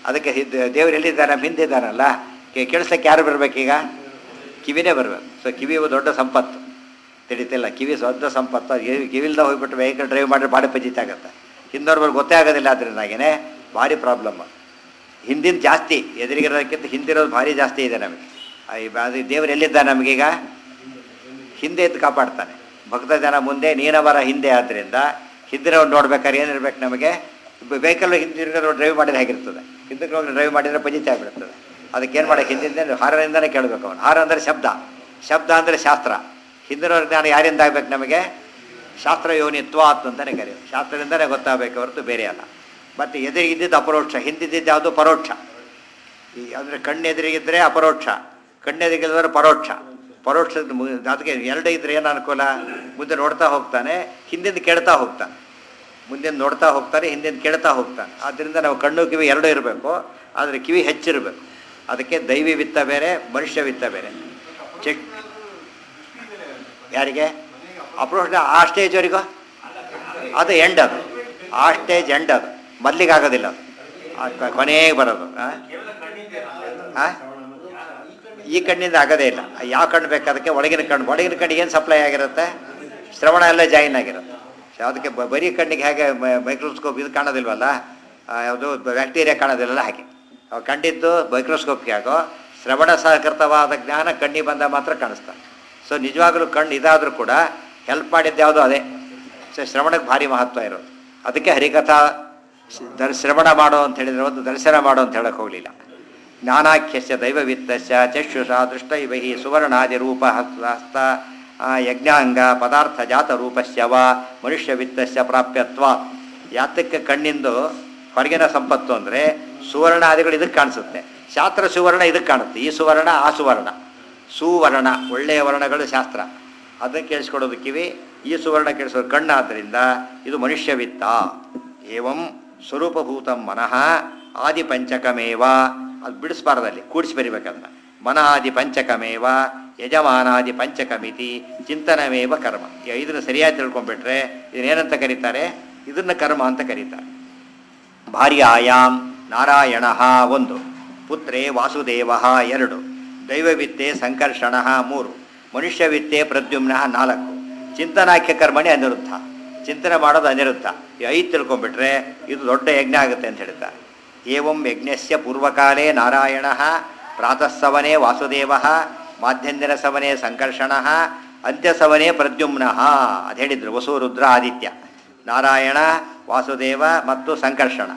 ಅದಕ್ಕೆ ಹಿದ್- ದೇವ್ರು ಎಲ್ಲಿದ್ದಾನೆ ನಮ್ಮ ಹಿಂದೆ ಇದ್ದಾನಲ್ಲ ಕೇಳಿಸ್ಲಿಕ್ಕೆ ಯಾರು ಬರ್ಬೇಕೀಗ ಕಿವಿನೇ ಬರಬೇಕು ಸೊ ಕಿವಿ ಒಂದು ದೊಡ್ಡ ಸಂಪತ್ತು ತಿಳಿತಿಲ್ಲ ಕಿವಿ ದೊಡ್ಡ ಸಂಪತ್ತು ಅದು ಕಿವಿ- ಕಿವಿಲ್ದ ಹೋಗ್ಬಿಟ್ಟು ವೆಹಿಕಲ್ ಡ್ರೈವ್ ಮಾಡಿದ್ರೆ ಭಾರಿ ಪಜಿತ ಆಗುತ್ತೆ ಹಿಂದವ್ರ ಗೊತ್ತೇ ಆಗೋದಿಲ್ಲ ಅದರಿಂದಾಗೇ ಭಾರಿ ಪ್ರಾಬ್ಲಮ್ ಹಿಂದಿನ ಜಾಸ್ತಿ ಎದುರಿಗಿರೋದಕ್ಕಿಂತ ಹಿಂದಿರೋದು ಭಾರಿ ಜಾಸ್ತಿ ಇದೆ ನಮಗೆ ಆ, ಈ ಬ- ಅದು ದೇವ್ರು ಎಲ್ಲಿದ್ದಾನೆ ನಮಗೀಗ ಹಿಂದೆ ಎದ್ದು ಕಾಪಾಡ್ತಾನೆ ಭಕ್ತ ಜನ ಮುಂದೆ ನೀನವರ ಹಿಂದೆ ಆದ್ದರಿಂದ ಹಿಂದಿನವ್ರು ನೋಡ್ಬೇಕಾದ್ರೆ ಏನಿರ್ಬೇಕು ನಮಗೆ ವೆಹಿಕಲ್ ಹಿಂದಿನ ಡ್ರೈವ್ ಮಾಡಿದ್ರೆ ಹೇಗಿರ್ತದೆ ಹಿಂದಕ್ಕೆ ಹೋಗಿ ಡ್ರೈವ್ ಮಾಡಿದರೆ ಪಜಿತ ಆಗಿಬಿಡ್ತದೆ ಅದಕ್ಕೆ ಏನು ಮಾಡೋಕೆ ಹಿಂದಿಂದ ಹಾರದಿಂದನೇ ಕೇಳಬೇಕು ಅವನು ಹಾರ ಅಂದರೆ ಶಬ್ದ ಶಬ್ದ ಅಂದರೆ ಶಾಸ್ತ್ರ ಹಿಂದಿನವ್ರ ಜ್ಞಾನ ಯಾರಿಂದ ಆಗ್ಬೇಕು ನಮಗೆ ಶಾಸ್ತ್ರ ಯೋನಿತ್ವಾತ್ ಅಂತಲೇ ಕರೆಯೋದು ಶಾಸ್ತ್ರದಿಂದಲೇ ಗೊತ್ತಾಗಬೇಕು ಹೊರತು ಬೇರೆ ಅಲ್ಲ ಮತ್ತು ಎದುರಿಗಿದ್ದಿದ್ದು ಅಪರೋಕ್ಷ ಹಿಂದಿದ್ದಿದ್ದು ಯಾವುದು ಪರೋಕ್ಷ ಈ ಅಂದರೆ ಕಣ್ಣೆದುರಿಗಿದ್ರೆ ಅಪರೋಕ್ಷ ಕಣ್ಣೆದುರಿಗಿದ್ರೆ ಪರೋಕ್ಷ ಪರೋಕ್ಷ ಅದಕ್ಕೆ ಎರಡು ಇದ್ರೆ ಏನು ಅನುಕೂಲ ಮುಂದೆ ನೋಡ್ತಾ ಹೋಗ್ತಾನೆ ಹಿಂದಿಂದ ಕೇಳ್ತಾ ಹೋಗ್ತಾನೆ ಮುಂದಿನ ನೋಡ್ತಾ ಹೋಗ್ತಾನೆ ಹಿಂದಿನ ಕೇಳ್ತಾ ಹೋಗ್ತಾನೆ ಆದ್ದರಿಂದ ನಾವು ಕಣ್ಣು ಕಿವಿ ಎರಡೂ ಇರಬೇಕು ಆದರೆ ಕಿವಿ ಹೆಚ್ಚಿರಬೇಕು ಅದಕ್ಕೆ ದೈವಿ ವಿತ್ತ ಬೇರೆ ಮನುಷ್ಯ ವಿತ್ತ ಬೇರೆ ಚೆಕ್ ಯಾರಿಗೆ ಅಪ್ರೋಚ್ ಆ ಸ್ಟೇಜ್ವರೆಗೂ ಅದು ಎಂಡ್ ಅದು ಆ ಸ್ಟೇಜ್ ಎಂಡ್ ಅದು ಮೊದಲಿಗೆ ಆಗೋದಿಲ್ಲ ಅದು ಆ ಕ- ಕೊನೆಗೆ ಬರೋದು ಆ? ಆ? ಈ ಕಣ್ಣಿಂದ ಆಗೋದೇ ಇಲ್ಲ ಯಾವ ಕಣ್ಣು ಬೇಕು ಅದಕ್ಕೆ ಒಳಗಿನ ಕಣ್ಣು ಒಳಗಿನ ಕಣ್ಣಿಗೆ ಏನು ಸಪ್ಲೈ ಆಗಿರುತ್ತೆ ಶ್ರವಣ ಎಲ್ಲ ಜಾಯಿನ್ ಆಗಿರುತ್ತೆ ಸೊ ಅದಕ್ಕೆ ಬ- ಬರೀ ಕಣ್ಣಿಗೆ ಹೇಗೆ ಮೈಕ್ರೋಸ್ಕೋಪ್ ಇದು ಕಾಣೋದಿಲ್ವಲ್ಲ ಆ, ಯಾವುದು ಬ್ಯಾಕ್ಟೀರಿಯಾ ಕಾಣೋದಿಲ್ಲಲ್ಲ ಹಾಗೆ ಅವು ಕಂಡಿದ್ದು ಮೈಕ್ರೋಸ್ಕೋಪ್ಗೆ ಆಗೋ ಶ್ರವಣ ಸಹಕೃತವಾದ ಜ್ಞಾನ ಕಣ್ಣಿಗೆ ಬಂದ ಮಾತ್ರ ಕಾಣಿಸ್ತಾರೆ ಸೊ ನಿಜವಾಗಲೂ ಕಣ್ಣು ಇದಾದರೂ ಕೂಡ ಹೆಲ್ಪ್ ಮಾಡಿದ್ದು ಯಾವುದೋ ಅದೇ ಸೊ ಶ್ರವಣಕ್ಕೆ ಭಾರಿ ಮಹತ್ವ ಇರೋದು ಅದಕ್ಕೆ ಹರಿಕಥಾ ಶ- ದರ್ ಶ್ರವಣ ಮಾಡೋ ಅಂತ ಹೇಳಿದ್ರೆ ಒಂದು ದರ್ಶನ ಮಾಡೋ ಅಂತ ಹೇಳಕ್ಕೆ ಹೋಗಲಿಲ್ಲ ಜ್ಞಾನಾಖ್ಯಸ್ಯ ದೈವವಿತ್ತಸ್ಯ ಚಕ್ಷುಷ ದೃಷ್ಟೈವ ಹಿ ಸುವರ್ಣಾದಿ ರೂಪ ಹಸ್ತ ಹಸ್ತ ಆ, ಯಜ್ಞಾಂಗ ಪದಾರ್ಥ ಜಾತ ರೂಪಸ್ಯ ವ ಮನುಷ್ಯವಿತ್ತಸ್ಯ ಪ್ರಾಪ್ಯತ್ವ ಯಾತಕ್ಕೆ ಕಣ್ಣಿಂದು ಹೊರಗಿನ ಸಂಪತ್ತು ಅಂದರೆ ಸುವರ್ಣಾದಿಗಳು ಇದಕ್ಕೆ ಕಾಣಿಸುತ್ತೆ ಶಾಸ್ತ್ರ ಸುವರ್ಣ ಇದಕ್ಕೆ ಕಾಣುತ್ತೆ ಈ ಸುವರ್ಣ ಆ ಸುವರ್ಣ ಸುವರ್ಣ ಒಳ್ಳೆಯ ವರ್ಣಗಳು ಶಾಸ್ತ್ರ ಅದನ್ನು ಕೇಳಿಸ್ಕೊಡೋದು ಕಿವಿ ಈ ಸುವರ್ಣ ಕೇಳಿಸೋದು ಕಣ್ಣಾದ್ದರಿಂದ ಇದು ಮನುಷ್ಯವಿತ್ತ ಏವಂ ಸ್ವರೂಪಭೂತಂ ಮನಃ ಆದಿ ಪಂಚಕಮೇವ ಅದು ಬಿಡಿಸ್ಬಾರ್ದಲ್ಲಿ ಕೂಡಿಸಿ ಬರಿಬೇಕಂತ ಮನ ಆದಿ ಪಂಚಕಮೇವ ಯಜಮಾನಾದಿ ಪಂಚಕಮಿತಿ ಚಿಂತನಮೇವ ಕರ್ಮ ಈ ಐದನ್ನು ಸರಿಯಾಗಿ ತಿಳ್ಕೊಂಡ್ಬಿಟ್ರೆ ಇದನ್ನೇನಂತ ಕರೀತಾರೆ ಇದನ್ನು ಕರ್ಮ ಅಂತ ಕರೀತಾರೆ ಭಾರ್ಯಾಯಾಮ್ ನಾರಾಯಣ ಒಂದು ಪುತ್ರೇ ವಾಸುದೇವ ಎರಡು ದೈವವಿತ್ತೆ ಸಂಕರ್ಷಣ ಮೂರು ಮನುಷ್ಯವಿತ್ತೆ ಪ್ರದ್ಯುಮ್ನ ನಾಲ್ಕು ಚಿಂತನಾಖ್ಯ ಕರ್ಮಣಿ ಅನಿರುದ್ಧ ಚಿಂತನೆ ಮಾಡೋದು ಅನಿರುದ್ಧ ಈ ಐದು ತಿಳ್ಕೊಂಡ್ಬಿಟ್ರೆ ಇದು ದೊಡ್ಡ ಯಜ್ಞ ಆಗುತ್ತೆ ಅಂತ ಹೇಳ್ತಾರೆ ಏವಂ ಯಜ್ಞಸ್ಯ ಪೂರ್ವಕಾಲೇ ನಾರಾಯಣ ಪ್ರಾತಃ ಸವನೆ ವಾಸುದೇವ ಮಾಧ್ಯಂದಿನ ಸವನೆ ಸಂಕರ್ಷಣ ಅಂತ್ಯಸವನೆ ಪ್ರದ್ಯುಮ್ನ ಅದು ಹೇಳಿದ್ರು ವಸು ರುದ್ರ ಆದಿತ್ಯ ನಾರಾಯಣ ವಾಸುದೇವ ಮತ್ತು ಸಂಕರ್ಷಣ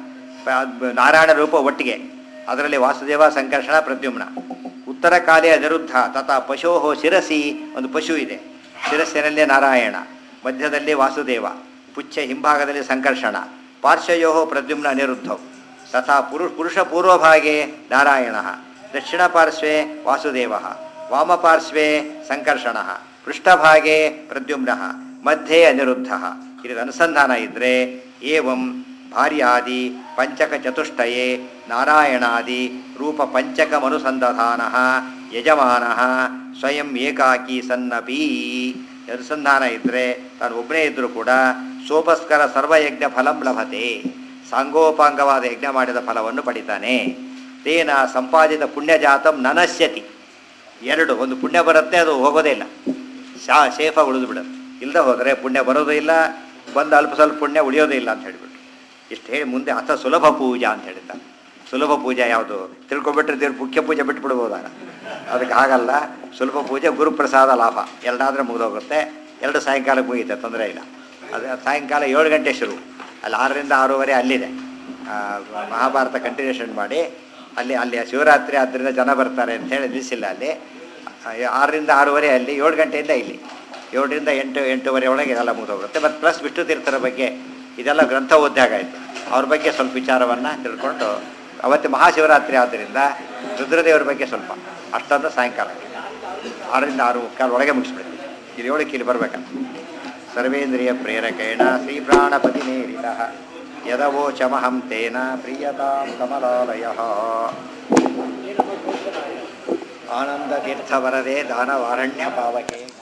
ಪ- ನಾರಾಯಣ ರೂಪ ಒಟ್ಟಿಗೆ ಅದರಲ್ಲಿ ವಾಸುದೇವ ಸಂಕರ್ಷಣ ಪ್ರದ್ಯುಮ್ನ ಉತ್ತರ ಕಾಲೇ ಅನಿರುದ್ಧ ತಥಾ ಪಶೋಹೋ ಶಿರಸಿ ಒಂದು ಪಶು ಇದೆ ಶಿರಸ್ಸಿನಲ್ಲಿ ನಾರಾಯಣ ಮಧ್ಯದಲ್ಲಿ ವಾಸುದೇವ ಪುಚ್ಛ ಹಿಂಭಾಗದಲ್ಲಿ ಸಂಕರ್ಷಣ ಪಾರ್ಶ್ವಯೋ ಪ್ರದ್ಯುಮ್ನ ಅನಿರುದ್ಧವು ತಥಾ ಪುರು ಪುರುಷ ಪೂರ್ವಭಾಗೆ ನಾರಾಯಣ ದಕ್ಷಿಣ ಪಾರ್ಶ್ವೆ ವಾಸುದೇವ ವಾಮಪಾರ್ಶ್ವೆ ಸಂಕರ್ಷಣ ಪೃಷ್ಠಭಾಗೆ ಪ್ರದ್ಯುಮ್ನ ಮಧ್ಯೆ ಅನಿರುದ್ಧ ಇದರ ಅನುಸಂಧಾನ ಇದ್ದರೆ ಏವಂ ಭಾರ್ಯಾದಿ ಪಂಚಕ ಚತುಷ್ಟಯೇ ನಾರಾಯಣಾದಿ ರೂಪ ಪಂಚಕಮನುಸಂಧಾನ ಯಜಮಾನ ಸ್ವಯಂ ಏಕಾಕಿ ಸನ್ನಪಿ ಅನುಸಂಧಾನ ಇದ್ದರೆ ತಾನು ಒಬ್ಬನೇ ಇದ್ದರೂ ಕೂಡ ಸೋಪಸ್ಕರ ಸರ್ವಯಜ್ಞ ಫಲಂ ಲಭತೆ ಸಾಂಗೋಪಾಂಗವಾದ ಯಜ್ಞ ಮಾಡಿದ ಫಲವನ್ನು ಪಡಿತಾನೆ ತೇನ ಸಂಪಾದಿತ ಪುಣ್ಯಜಾತಂ ನನಶ್ಯತಿ ಎರಡು ಒಂದು ಪುಣ್ಯ ಬರುತ್ತೆ ಅದು ಹೋಗೋದೇ ಇಲ್ಲ ಶಾ ಸೇಫಾಗಿ ಉಳಿದು ಬಿಡುತ್ತೆ ಇಲ್ಲದೆ ಹೋದರೆ ಪುಣ್ಯ ಬರೋದು ಇಲ್ಲ ಬಂದು ಅಲ್ಪ ಸ್ವಲ್ಪ ಪುಣ್ಯ ಉಳಿಯೋದೇ ಇಲ್ಲ ಅಂತ ಹೇಳಿಬಿಟ್ಟು ಇಷ್ಟು ಹೇಳಿ ಮುಂದೆ ಅಥ ಸುಲಭ ಪೂಜಾ ಅಂತ ಹೇಳಿದ್ದಾರೆ ಸುಲಭ ಪೂಜೆ ಯಾವುದು ತಿಳ್ಕೊಬಿಟ್ರೆ ದೇವ್ರು ಮುಖ್ಯ ಪೂಜೆ ಬಿಟ್ಬಿಡ್ಬೋದಾಗ ಅದಕ್ಕೆ ಹಾಗಲ್ಲ ಸುಲಭ ಪೂಜೆ ಗುರುಪ್ರಸಾದ ಲಾಭ ಎರಡಾದ್ರೆ ಮುಗಿದೋಗುತ್ತೆ ಎರಡು ಸಾಯಂಕಾಲಕ್ಕೆ ಮುಗಿಯುತ್ತೆ ತೊಂದರೆ ಇಲ್ಲ ಅದು ಸಾಯಂಕಾಲ ಏಳು ಗಂಟೆ ಶುರು ಅಲ್ಲಿ ಆರರಿಂದ ಆರೂವರೆ ಅಲ್ಲಿದೆ ಆ, ಮಹಾಭಾರತ ಕಂಟಿನ್ಯೂಷನ್ ಮಾಡಿ ಅಲ್ಲಿ ಅಲ್ಲಿ ಶಿವರಾತ್ರಿ ಆದ್ದರಿಂದ ಜನ ಬರ್ತಾರೆ ಅಂತ ಹೇಳಿ ನಿಲ್ಲಿಸಿಲ್ಲ ಅಲ್ಲಿ ಆ, ಆರರಿಂದ ಆರೂವರೆ ಅಲ್ಲಿ ಏಳು ಗಂಟೆಯಿಂದ ಇಲ್ಲಿ ಏಳರಿಂದ ಎಂಟು ಎಂಟೂವರೆ ಒಳಗೆ ಇದೆಲ್ಲ ಮುಗಿದೋಗುತ್ತೆ ಮತ್ತು ಪ್ಲಸ್ ವಿಷ್ಣು ತೀರ್ಥರ ಬಗ್ಗೆ ಇದೆಲ್ಲ ಗ್ರಂಥ ಓದ್ದಾಗ ಆಯಿತು ಅವ್ರ ಬಗ್ಗೆ ಸ್ವಲ್ಪ ವಿಚಾರವನ್ನು ತಿಳ್ಕೊಂಡು ಅವತ್ತು ಮಹಾಶಿವರಾತ್ರಿ ಆದ್ದರಿಂದ ರುದ್ರದೇವರ ಬಗ್ಗೆ ಸ್ವಲ್ಪ ಅಷ್ಟೊಂದು ಸಾಯಂಕಾಲ ಆರರಿಂದ ಆರು ಕಾಲ ಒಳಗೆ ಮುಗಿಸ್ಬಿಡ್ತೀವಿ ಇಲ್ಲಿ ಏಳಕ್ಕೆ ಇಲ್ಲಿ ಬರ್ಬೇಕಂತ ಸರ್ವೇಂದ್ರಿಯ ಪ್ರೇರಕೇಣ ಶ್ರೀ ಪ್ರಾಣಪತಿ ನೇರಿತ ಯದವೋಚಮಹಂ ತೇನ ಪ್ರಿಯತಾಂ ಕಮಲಾಲಯ ಆನಂದ ತೀರ್ಥವರದೆ ದಾನವಾರಣ್ಯ ಪಾವಕೆ